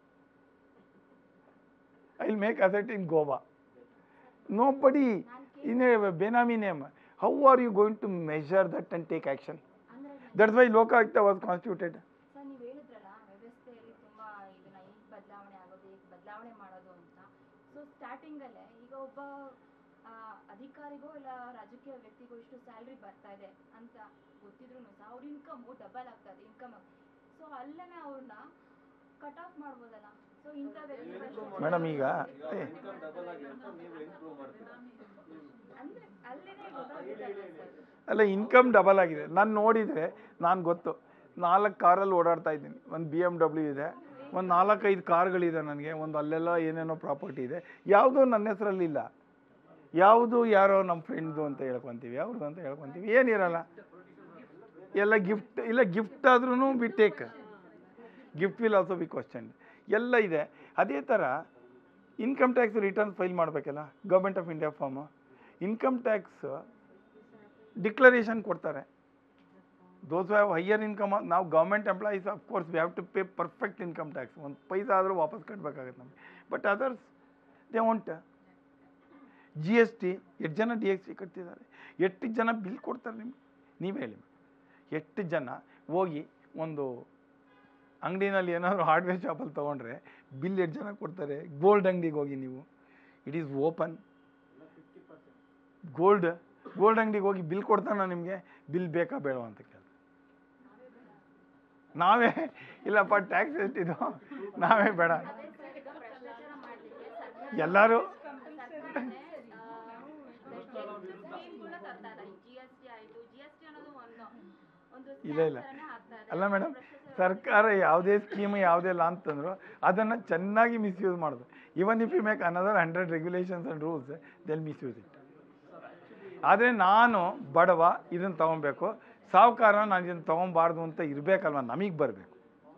I will make asset in Goa nobody in a benami name how are you going to measure that and take action ಅಂದರೆ that's why Lokayukta was constituted sir ನೀವು ಹೇಳಿದ್ರಲ್ಲ ವ್ಯವಸ್ಥೆಯಲ್ಲಿ ತುಂಬ ಇದನ್ನ ಈಗ ಬದಲಾವಣೆ ಆಗೋದು ಈಗ ಬದಲಾವಣೆ ಮಾಡೋದು ಅಂತ ಸೊ ಸ್ಟಾರ್ಟಿಂಗಲ್ಲೇ ಈಗ ಒಬ್ಬ ಆ, ಅಧಿಕಾರಿಗೋ ಇಲ್ಲ ರಾಜಕೀಯ ವ್ಯಕ್ತಿಗೋ ಇಷ್ಟು ಸ್ಯಾಲ್ರಿ ಬರ್ತಾ ಇದೆ ಅಂತ ಗೊತ್ತಿದ್ರು ಸಹ ಅವ್ರ ಇನ್ಕಮು ಡಬಲ್ ಆಗ್ತಾ ಇದೆ ಇನ್ಕಮ್ ಸೊ ಅಲ್ಲೇ ಅವ್ರನ್ನ ಕಟ್ ಆಫ್ ಮಾಡ್ಬೋದಲ್ಲ ಸೊ ಇಂಥ ವ್ಯಕ್ತಿಗಳು ಮೇಡಮ್ ಈಗ ಏ, ಇನ್ಕಮ್ ಡಬಲ್ ಆಗಿದೆ ಅಂತ ನೀವು ಹೆಂಗ್ ಪ್ರೂವ್ ಮಾಡ್ತೀರಾ ಅಂದ್ರೆ ಅಲ್ಲೇನೆ ಗೊತ್ತಾಗುತ್ತಲ್ಲ ಸರ್ ಅಲ್ಲ ಇನ್ಕಮ್ ಡಬಲ್ ಆಗಿದೆ ನಾನು ನೋಡಿದರೆ ನಾನು ಗೊತ್ತು ನಾಲ್ಕು ಕಾರಲ್ಲಿ ಓಡಾಡ್ತಾ ಇದ್ದೀನಿ ಒಂದು ಬಿ ಎಮ್ ಡಬ್ಲ್ಯೂ ಇದೆ ಒಂದು ನಾಲ್ಕೈದು ಕಾರ್ಗಳಿದೆ ನನಗೆ ಒಂದು ಅಲ್ಲೆಲ್ಲ ಏನೇನೋ ಪ್ರಾಪರ್ಟಿ ಇದೆ ಯಾವುದೂ ನನ್ನ ಹೆಸರಲ್ಲಿ ಇಲ್ಲ ಯಾವುದು ಯಾರೋ ನಮ್ಮ ಫ್ರೆಂಡ್ದು ಅಂತ ಹೇಳ್ಕೊತೀವಿ ಯಾವ್ದು ಅಂತ ಹೇಳ್ಕೊತೀವಿ ಏನಿರಲ್ಲ ಎಲ್ಲ ಗಿಫ್ಟ್ ಇಲ್ಲ ಗಿಫ್ಟ್ ಆದ್ರೂ be take gift will also be question ಎಲ್ಲ ಇದೆ ಅದೇ ಥರ ಇನ್ಕಮ್ ಟ್ಯಾಕ್ಸ್ ರಿಟರ್ನ್ ಫೈಲ್ ಮಾಡಬೇಕಲ್ಲ government of India form income tax declaration ಕೊಡ್ತಾರೆ ದೋಸ್ ಹ್ಯಾವ್ ಹೈಯರ್ ಇನ್ಕಮ್ ನಾವು government employees of course we have to pay perfect income tax ಒಂದು ಪೈಸಾ ಆದರೂ ವಾಪಸ್ ಕಟ್ಟಬೇಕಾಗತ್ತೆ ನಮಗೆ but others they want G S T ಎಷ್ಟು ಜನ ಡಿ ಎಸ್ ಟಿ ಕಟ್ತಿದ್ದಾರೆ ಎಷ್ಟು ಜನ ಬಿಲ್ ಕೊಡ್ತಾರೆ ನಿಮ್ಗೆ ನೀವೇ ಹೇಳಿ ಎಷ್ಟು ಜನ ಹೋಗಿ ಒಂದು ಅಂಗಡಿನಲ್ಲಿ ಏನಾದರೂ ಹಾರ್ಡ್ವೇರ್ ಶಾಪಲ್ಲಿ ತೊಗೊಂಡ್ರೆ ಬಿಲ್ ಎಷ್ಟು ಜನ ಕೊಡ್ತಾರೆ ಗೋಲ್ಡ್ ಅಂಗಡಿಗೆ ಹೋಗಿ ನೀವು it is open gold gold ಅಂಗಡಿಗೆ ಹೋಗಿ ಬಿಲ್ ಕೊಡ್ತಾನ ನಿಮಗೆ ಬಿಲ್ ಬೇಕಾ ಬೇಡವಾ ಅಂತ ಕೇಳ್ತಾರೆ ನಾವೇ ಇಲ್ಲಪ್ಪ ಟ್ಯಾಕ್ಸ್ ಎಷ್ಟಿದು ನಾವೇ ಬೇಡ ಅದೇ ಸರ್ ಈಗ ಭ್ರಷ್ಟಾಚಾರ ಮಾಡಲಿಕ್ಕೆ ಸರ್ಕಾರ ಎಲ್ಲರೂ ಸ್ಕೀಮ್ಗಳು ತರ್ತಾರೆ ಜಿ ಎಸ್ ಟಿ ಆಯಿತು ಜಿ ಎಸ್ ಟಿ ಅನ್ನೋದು ಒಂದು ಒಂದು ಇಲ್ಲ ಇಲ್ಲ ಸ್ಕ್ಯಾಮ್ ಥರನೇ ಆಗ್ತಾ ಇದೆ. ಅಲ್ಲ ಮೇಡಮ್ ಭ್ರಷ್ಟಾಚಾರ ಸರ್ಕಾರ ಯಾವುದೇ ಸ್ಕೀಮ್ ಯಾವುದೇ ಲಾ ಅಂತಂದ್ರು ಅದನ್ನು ಚೆನ್ನಾಗಿ ಮಿಸ್ಯೂಸ್ ಮಾಡೋದು even if you make another hundred regulations and rules they'll misuse it ಆದರೆ ನಾನು ಬಡವ ಇದನ್ನು ತೊಗೊಬೇಕು ಸಾಹುಕಾರ ನಾನು ಇದನ್ನು ತೊಗೊಬಾರ್ದು ಅಂತ ಇರಬೇಕಲ್ವ ನಮಗೆ ಬರಬೇಕು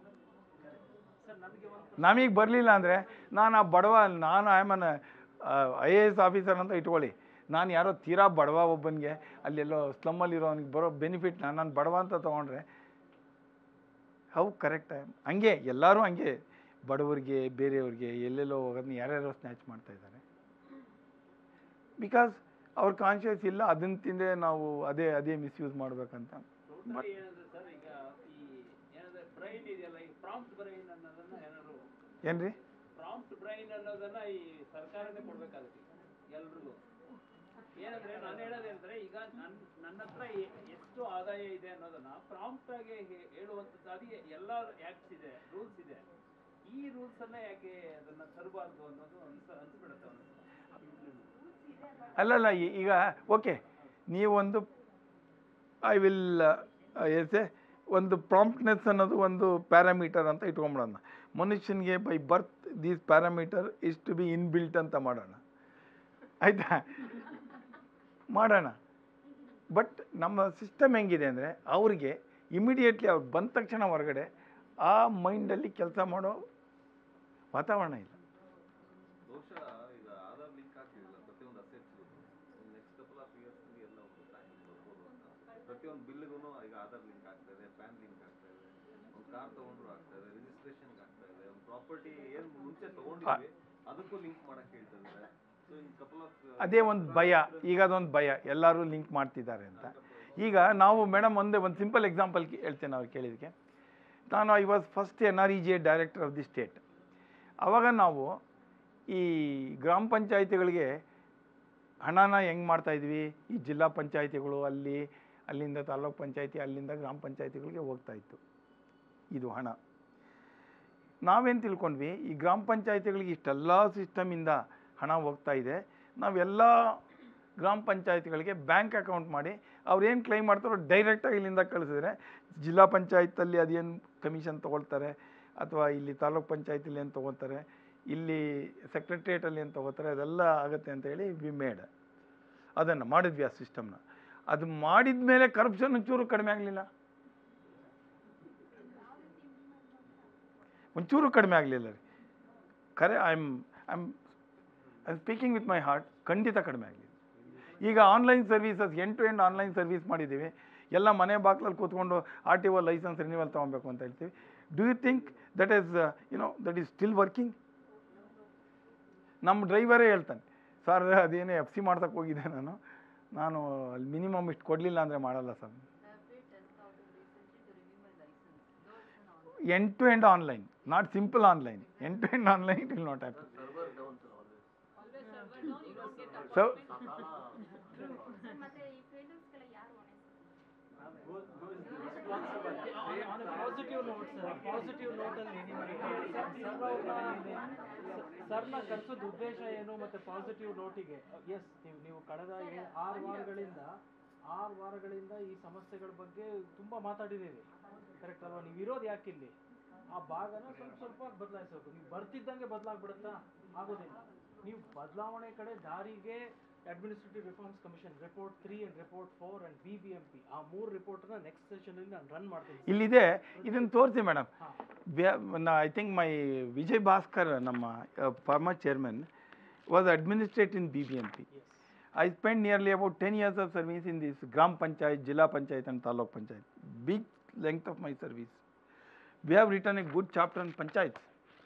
ನಮಗೆ ಬರಲಿಲ್ಲ ಅಂದರೆ ನಾನು ಆ ಬಡವ ನಾನು I am an I A S officer ಅಂತ ಇಟ್ಕೊಳ್ಳಿ ನಾನು ಯಾರೋ ತೀರಾ ಬಡವ ಒಬ್ಬನಿಗೆ ಅಲ್ಲೆಲ್ಲೋ ಸ್ಲಮ್ಮಲ್ಲಿರೋ ಅವನಿಗೆ ಬರೋ ಬೆನಿಫಿಟ್ನ ನಾನು ಬಡವ ಅಂತ ತೊಗೊಂಡ್ರೆ ಹೌ ಕರೆಕ್ಟ್ ಹಂಗೆ ಎಲ್ಲರೂ ಹಂಗೆ ಬಡವರಿಗೆ ಬೇರೆಯವ್ರಿಗೆ ಎಲ್ಲೆಲ್ಲೋ ಹೋಗೋದನ್ನ ಯಾರ್ಯಾರೋ ಸ್ನ್ಯಾಚ್ ಮಾಡ್ತಾ ಇದ್ದಾರೆ ಬಿಕಾಸ್ ಅವ್ರ ಕಾನ್ಷಿಯಸ್ ಇಲ್ಲ ಅದನ್ನ ತಿಂದೆ ನಾವು ಅದೇ ಅದೇ ಮಿಸ್ಯೂಸ್ ಮಾಡ್ಬೇಕಂತ ಬಟ್ ಏನಂದ್ರೆ ಸರ್ ಈಗ ಈ ಏನಂದ್ರೆ ಬ್ರೈನ್ ಇದೆಯಲ್ಲ ಈ ಪ್ರಾಂಪ್ಟ್ ಬ್ರೈನ್ ಅನ್ನೋದನ್ನ ಏನಾದ್ರು ಏನ್ರಿ ಪ್ರಾಂಪ್ಟ್ ಬ್ರೈನ್ ಅನ್ನೋದನ್ನ ಈ ಸರ್ಕಾರನೇ ಕೊಡ್ಬೇಕಾಗುತ್ತೆ ಎಲ್ರಿಗೂ ಏನಂದ್ರೆ ನಾನು ಹೇಳೋದೇನಂದ್ರೆ ಈಗ ನನ್ ನನ್ನ ಹತ್ರ ಎ- ಎಷ್ಟು ಆದಾಯ ಇದೆ ಅನ್ನೋದನ್ನ ಪ್ರಾಂಪ್ಟ್ ಆಗಿ ಹೇ- ಹೇಳುವಂಥದ್ದು ಅದು ಎಲ್ಲ ಆಕ್ಟ್ಸ್ ಇದೆ ರೂಲ್ಸ್ ಇದೆ ಈ ರೂಲ್ಸ್ ಅನ್ನ ಯಾಕೆ ಅದನ್ನ ತರಬಾರ್ದು ಅನ್ನೋದು ಅನ್ಸ ಅನ್ಸ್ಬಿಡುತ್ತೆ ಅವ್ನಿಗೆ. ಅಲ್ಲಲ್ಲ ಈ- ಈಗ ಓಕೆ ನೀವೊಂದು ಐ ವಿಲ್ ಎಸೆ ಒಂದು ಪ್ರಾಂಪ್ಟ್ನೆಸ್ ಅನ್ನೋದು ಒಂದು ಪ್ಯಾರಾಮೀಟರ್ ಅಂತ ಇಟ್ಕೊಂಬಿಡೋಣ ಮನುಷ್ಯನಿಗೆ by birth these parameter is to be inbuilt ಅಂತ ಮಾಡೋಣ ಆಯಿತಾ ಮಾಡೋಣ ಬಟ್ ನಮ್ಮ ಸಿಸ್ಟಮ್ ಹೆಂಗಿದೆ ಅಂದರೆ ಅವ್ರಿಗೆ ಇಮಿಡಿಯೇಟ್ಲಿ ಅವ್ರು ಬಂದ ತಕ್ಷಣ ಹೊರಗಡೆ ಆ ಮೈಂಡಲ್ಲಿ ಕೆಲಸ ಮಾಡೋ ವಾತಾವರಣ ಇಲ್ಲ ಬಹುಶಃ ಈಗ ಆಧಾರ್ ಲಿಂಕ್ ಆಗ್ತಿದಿಲ್ಲ ಪ್ರತಿಯೊಂದು assets next couple of years ಎಲ್ಲ ಒಂದು ಟೈಮ್ ಬರ್ಬೋದು ಅಂತ ಪ್ರತಿಯೊಂದು ಬಿಲ್ಗೂ ಈಗ ಆಧಾರ್ ಲಿಂಕ್ ಆಗ್ತಾ ಇದೆ ಪ್ಯಾನ್ ಲಿಂಕ್ ಆಗ್ತಾ ಇದೆ ಒಂದು ಕಾರ್ ತಗೊಂಡ್ರು ಆಗ್ತಾ ಇದೆ ರಿಜಿಸ್ಟ್ರೇಷನ್ ಆಗ್ತಾ ಇದೆ ಒಂದು ಪ್ರಾಪರ್ಟಿ ಏನ್ ಮುಂಚೆ ತಗೊಂಡಿದ್ವಿ ಅದಕ್ಕೂ ಲಿಂಕ್ ಮಾಡಕ್ ಹೇಳ್ತಾ ಇದ್ದಾರೆ ಸೊ ಇನ್ ಕಪಲ್ ಆಫ್ ಅದೇ ಒಂದು ಭಯ ಈಗ ಅದೊಂದು ಭಯ ಎಲ್ಲರೂ ಲಿಂಕ್ ಮಾಡ್ತಿದ್ದಾರೆ ಅಂತ ಈಗ ನಾವು ಮೇಡಮ್ ಒಂದೇ ಒಂದು ಸಿಂಪಲ್ ಎಕ್ಸಾಂಪಲ್ ಹೇಳ್ತೇನೆ ಅವ್ರು ಕೇಳಿದಕ್ಕೆ ನಾನು I was first N R E G director of the state ಆವಾಗ ನಾವು ಈ ಗ್ರಾಮ ಪಂಚಾಯಿತಿಗಳಿಗೆ ಹಣನ ಹೆಂಗೆ ಮಾಡ್ತಾ ಇದ್ವಿ ಈ ಜಿಲ್ಲಾ ಪಂಚಾಯಿತಿಗಳು ಅಲ್ಲಿ ಅಲ್ಲಿಂದ ತಾಲೂಕ್ ಪಂಚಾಯಿತಿ ಅಲ್ಲಿಂದ ಗ್ರಾಮ ಪಂಚಾಯಿತಿಗಳಿಗೆ ಹೋಗ್ತಾ ಇತ್ತು ಇದು ಹಣ ನಾವೇನು ತಿಳ್ಕೊಂಡ್ವಿ ಈ ಗ್ರಾಮ ಪಂಚಾಯಿತಿಗಳಿಗೆ ಇಷ್ಟೆಲ್ಲ ಸಿಸ್ಟಮಿಂದ ಹಣ ಹೋಗ್ತಾ ಇದೆ ನಾವೆಲ್ಲ ಗ್ರಾಮ ಪಂಚಾಯಿತಿಗಳಿಗೆ ಬ್ಯಾಂಕ್ ಅಕೌಂಟ್ ಮಾಡಿ ಅವ್ರು ಏನು ಕ್ಲೈಮ್ ಮಾಡ್ತಾರೋ ಡೈರೆಕ್ಟಾಗಿ ಇಲ್ಲಿಂದ ಕಳಿಸಿದ್ರೆ ಜಿಲ್ಲಾ ಪಂಚಾಯತಲ್ಲಿ ಅದೇನು ಕಮಿಷನ್ ತೊಗೊಳ್ತಾರೆ ಅಥವಾ ಇಲ್ಲಿ ತಾಲೂಕ್ ಪಂಚಾಯತಿಲಿ ಏನು ತೊಗೊತಾರೆ ಇಲ್ಲಿ ಸೆಕ್ರೆಟ್ರಿಯೇಟಲ್ಲಿ ಏನು ತೊಗೋತಾರೆ ಅದೆಲ್ಲ ಆಗುತ್ತೆ ಅಂತ ಹೇಳಿ ವಿ ಮೇಡ್ ಅದನ್ನು ಮಾಡಿದ್ವಿ ಆ ಸಿಸ್ಟಮ್ನ ಅದು ಮಾಡಿದ ಮೇಲೆ ಕರಪ್ಷನ್ ಒಂಚೂರು ಕಡಿಮೆ ಆಗಲಿಲ್ಲ ಒಂಚೂರು ಕಡಿಮೆ ಆಗಲಿಲ್ಲ ರೀ ಖರೆ I am I am I speaking with my heart ಖಂಡಿತ ಕಡಿಮೆ ಆಗಲಿಲ್ಲ ಈಗ online services end to end online service ಮಾಡಿದ್ದೀವಿ ಎಲ್ಲ ಮನೆ ಬಾಗ್ಲಲ್ಲಿ ಕೂತ್ಕೊಂಡು R T O licence renewal ತೊಗೊಬೇಕು ಅಂತ ಹೇಳ್ತೀವಿ do you think that is you know that is still working ನಮ್ಮ ಡ್ರೈವರೇ ಹೇಳ್ತಾನೆ ಸರ್ ಅದೇನೇ ಎಫ್ ಸಿ ಮಾಡ್ಸಕ್ಕೆ ಹೋಗಿದ್ದೆ ನಾನು ನಾನು ಅಲ್ಲಿ ಮಿನಿಮಮ್ ಇಷ್ಟು ಕೊಡಲಿಲ್ಲ ಅಂದರೆ ಮಾಡಲ್ಲ sir end to end online not simple online end to end online it will not happen so ಮತ್ತೆ ಈ ಫೇಲ್ಯೂರ್ಸ್ಗೆಲ್ಲ ಯಾರು ಹೊಣೆ on a positive note, sir, positive note ಅಲ್ಲಿ ನಿಮಗೆ ಸರ್ ಅವ್ರನ್ನ ಸರ್ನ ಕರೆಸೋದು ಉದ್ದೇಶ ಏನು ಮತ್ತೆ ಪಾಸಿಟಿವ್ ನೋಟಿಗೆ ಎಸ್ ನೀವು ನೀವು ಕಳೆದ ಏ- ಆರು ವಾರಗಳಿಂದ ಆರು ವಾರಗಳಿಂದ ಈ ಸಮಸ್ಯೆಗಳ ಬಗ್ಗೆ ತುಂಬಾ ಮಾತಾಡಿದ್ದೀರಿ ಕರೆಕ್ಟ್ ಅಲ್ವಾ ನೀವು ಇರೋದು ಯಾಕಿಲ್ಲಿ ಆ ಭಾಗನ ಸ್ವಲ್ಪ ಸ್ವಲ್ಪ ಬದಲಾಯಿಸಬೇಕು ನೀವು ಬರ್ತಿದ್ದಂಗೆ ಬದಲಾಗ್ಬಿಡುತ್ತಾ ಆಗೋದಿಲ್ಲ ನೀವು ಬದಲಾವಣೆ ಕಡೆ ದಾರಿಗೆ administrative reforms commission report three and report four and B B M P ಆ ಮೂರು ರಿಪೋರ್ಟ್ನ ನೆಕ್ಸ್ಟ್ ಸೆಷನಲ್ಲಿ ನಾನು ರನ್ ಮಾಡ್ತೀನಿ ಇಲ್ಲಿದೆ ಇದನ್ನು ತೋರಿಸಿ madam I think my Vijay Bhaskar ನಮ್ಮ former chairman was administrate in B B M P I spend nearly about ten years of service in this gram panchayat zilla panchayat and taluk panchayat big length of my service we have return a good chapter on panchayat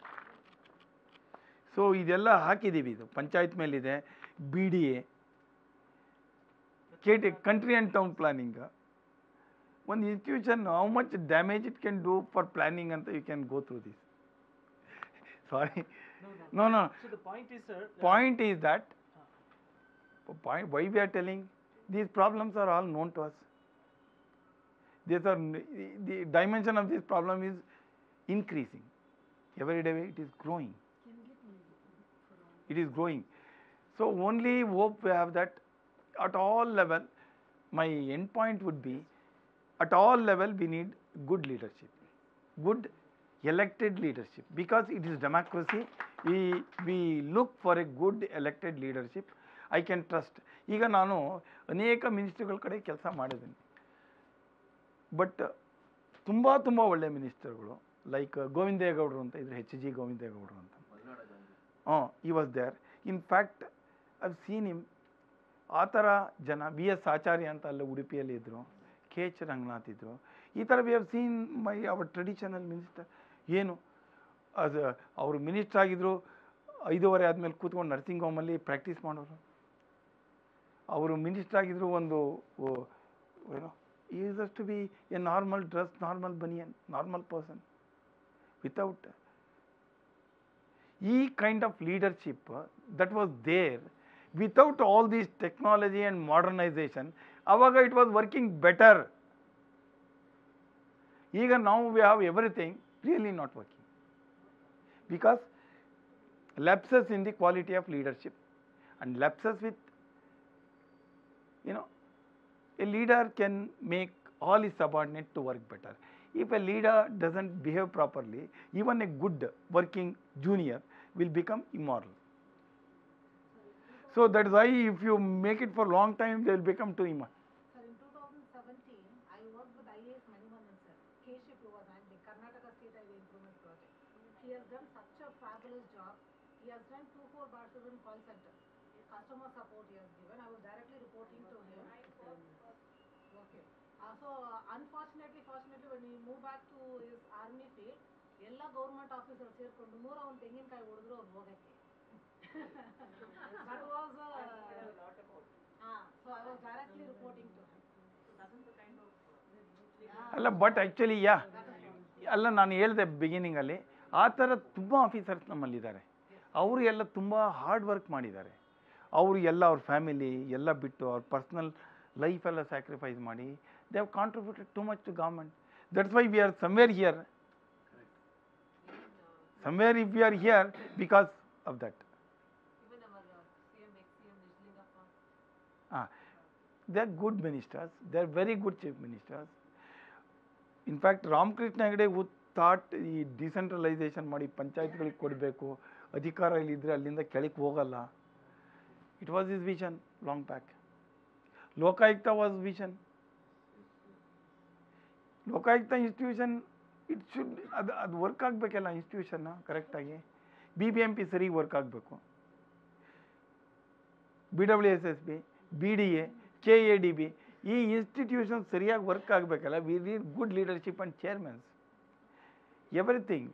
so ಇದೆಲ್ಲ ಹಾಕಿದ್ದೀವಿ ಇದು ಪಂಚಾಯತ್ ಮೇಲಿದೆ B D A K T country and town planning ಒಂದು institution how much damage it can do for planning ಅಂತ you can go through this sorry no no so the point is sir point is that point why we are telling these problems are all known to us these are the dimension of this problem is increasing every day it is growing it is growing so only hope we have that at all level my end point would be at all level we need good leadership good elected leadership because it is democracy we we look for a good elected leadership i can trust ಈಗ ನಾನು ಅನೇಕ ಮಿನಿಸ್ಟ್ರಿಗಳ ಕಡೆ ಕೆಲಸ ಮಾಡಿದ್ದೀನಿ ಬಟ್ ತುಂಬ ತುಂಬ ಒಳ್ಳೆ ಮಿನಿಸ್ಟರ್ಗಳು ಲೈಕ್ ಗೋವಿಂದೇಗೌಡರು ಅಂತ ಇದ್ರು ಎಚ್ ಜಿ ಗೋವಿಂದೇಗೌಡರು ಅಂತ ಹಾಂ ಈ was there in fact I seen him ಆ ಥರ ಜನ ಬಿ ಎಸ್ ಆಚಾರ್ಯ ಅಂತ ಅಲ್ಲೇ ಉಡುಪಿಯಲ್ಲಿ ಇದ್ದರು ಕೆ ಎಚ್ ರಂಗನಾಥ್ ಇದ್ದರು ಈ ಥರ we have seen my our traditional minister ಏನು ಅದು ಅವರು ಮಿನಿಸ್ಟರ್ ಆಗಿದ್ರು ಐದೂವರೆ ಆದಮೇಲೆ ಕೂತ್ಕೊಂಡು ನರ್ಸಿಂಗ್ ಹೋಮಲ್ಲಿ ಪ್ರಾಕ್ಟೀಸ್ ಮಾಡೋರು ಅವರು ಮಿನಿಸ್ಟರ್ ಆಗಿದ್ರು ಒಂದು ಓ, ಏನು is to be a normal dress normal banian normal person without ಈ kind of leadership that was there without all these technology and modernisation ಅವಾಗ ಇಟ್ ವಾಸ್ ವರ್ಕಿಂಗ್ ಬೆಟರ್ ಈಗ ನಾವು we have everything really not working because lapses in the quality of leadership and lapses with you know a leader can make all his subordinate to work better if a leader doesn't behave properly even a good working junior will become immoral so that is why if you make it for long time they will become too immoral Sir, in 2017, I worked with IAS Manivandan sir. Keshav who was handling Karnataka State Highway Improvement Project. He has done such a fabulous job. He has done two four batches in call center. Customer support he has given. I was directly reporting to him. Okay. Uh, so uh, unfortunately, fortunately, when he moved back to his army field ಎಲ್ಲ ಗೌರ್ಮೆಂಟ್ ಆಫೀಸರ್ ಸೇರ್ಕೊಂಡು ನೂರ ಒಂದು ತೆಂಗಿನಕಾಯಿ ಹೊಡೆದ್ರು ಅವ್ರು ಹೋಗಕ್ಕೆ ದಟ್ ವಾಸ್ ಹಾ so I was directly reporting to ಅಲ್ಲ ಬಟ್ ಆ್ಯಕ್ಚುಲಿ ಯಾ ಅಲ್ಲ ನಾನು ಹೇಳಿದೆ ಬಿಗಿನಿಂಗಲ್ಲಿ ಆ ಥರ ತುಂಬ ಆಫೀಸರ್ಸ್ ನಮ್ಮಲ್ಲಿದ್ದಾರೆ ಅವರು ಎಲ್ಲ ತುಂಬ ಹಾರ್ಡ್ ವರ್ಕ್ ಮಾಡಿದ್ದಾರೆ ಅವರು ಎಲ್ಲ ಅವ್ರ ಫ್ಯಾಮಿಲಿ ಎಲ್ಲ ಬಿಟ್ಟು ಅವ್ರ ಪರ್ಸ್ನಲ್ ಲೈಫ್ ಎಲ್ಲ ಸ್ಯಾಕ್ರಿಫೈಸ್ ಮಾಡಿ they have contributed too much to government that's why we are somewhere here somewhere if we are here because of that Even our uh, CM, ex-CM Nijlingappa, Ah, they are good ministers. They are very good chief ministers. In fact, Ramakrishna Hegde who thought ಈ ಡಿಸೆಂಟ್ರಲೈಸೇಷನ್ ಮಾಡಿ ಪಂಚಾಯತ್ಗಳಿಗೆ ಕೊಡಬೇಕು ಅಧಿಕಾರ ಇಲ್ಲಿದ್ದರೆ ಅಲ್ಲಿಂದ ಕೆಳಗೆ ಹೋಗಲ್ಲ it was his vision long back Lokayukta was vision Lokayukta institution it should ಅದು ಅದು ವರ್ಕ್ ಆಗಬೇಕಲ್ಲ ಇನ್ಸ್ಟಿಟ್ಯೂಷನ್ನ ಕರೆಕ್ಟಾಗಿ ಬಿ ಬಿ ಎಮ್ ಪಿ ಸರಿ ವರ್ಕ್ ಆಗಬೇಕು B W S S B B D A K A D B ಈ ಇನ್ಸ್ಟಿಟ್ಯೂಷನ್ ಸರಿಯಾಗಿ ವರ್ಕ್ ಆಗಬೇಕಲ್ಲ we need good leadership and chairmans everything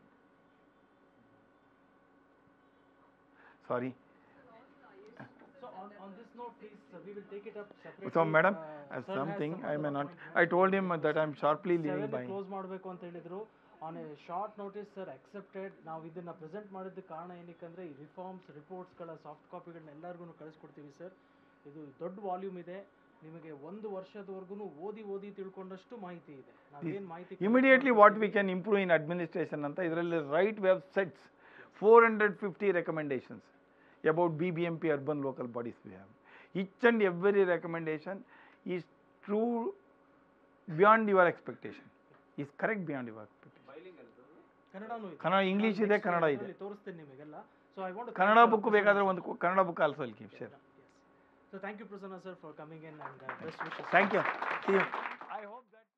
sorry So on, on this note, please, uh, we will take it up separately. So madam Uh, sir has something some I other may not appointments. I told him that I am sharply leaving Seven by close ಮಾಡಬೇಕು ಅಂತ ಹೇಳಿದ್ರು on a short notice sir accepted ನಾವು ಇದನ್ನ ಪ್ರೆಸೆಂಟ್ ಮಾಡಿದ ಕಾರಣ ಏನಕ್ಕಂದ್ರೆ ಈ ರಿಫಾರ್ಮ್ಸ್ ರಿಪೋರ್ಟ್ಸ್ಗಳ ಸಾಫ್ಟ್ ಕಾಪಿಗಳನ್ನ ಎಲ್ಲರಿಗೂ ಕಳಿಸ್ಕೊಡ್ತೀವಿ ಸರ್ ಇದು ದೊಡ್ಡ ವಾಲ್ಯೂಮ್ ಇದೆ ನಿಮಗೆ ಒಂದು ವರ್ಷದವರೆಗೂ ಓದಿ ಓದಿ ತಿಳ್ಕೊಂಡಷ್ಟು ಮಾಹಿತಿ ಇದೆ ನಾವೇನು ಮಾಹಿತಿ immediately what we can improve in administration ಅಂತ ಇದರಲ್ಲಿ right web sets four hundred fifty recommendations about B B M P urban local bodies we have each and every recommendation is true beyond your expectation is correct beyond your expectation ಕನ್ನಡನೂ ಇದೆ ಕನ್ನಡ ಇಂಗ್ಲೀಷ್ ಇದೆ Next ಕನ್ನಡ ಇದೆ ಇದ್ರಲ್ಲಿ ತೋರಿಸ್ತೀನಿ ನಿಮಗೆಲ್ಲ so I want Kannada book ಬೇಕಾದರೆ ಒಂದು ಕು- ಕನ್ನಡ ಬುಕ್ ಆಲ್ಸೋ ಅಲ್ಲಿ keep share so thank you Prasanna sir for coming in and best wishes thank you see you I hope that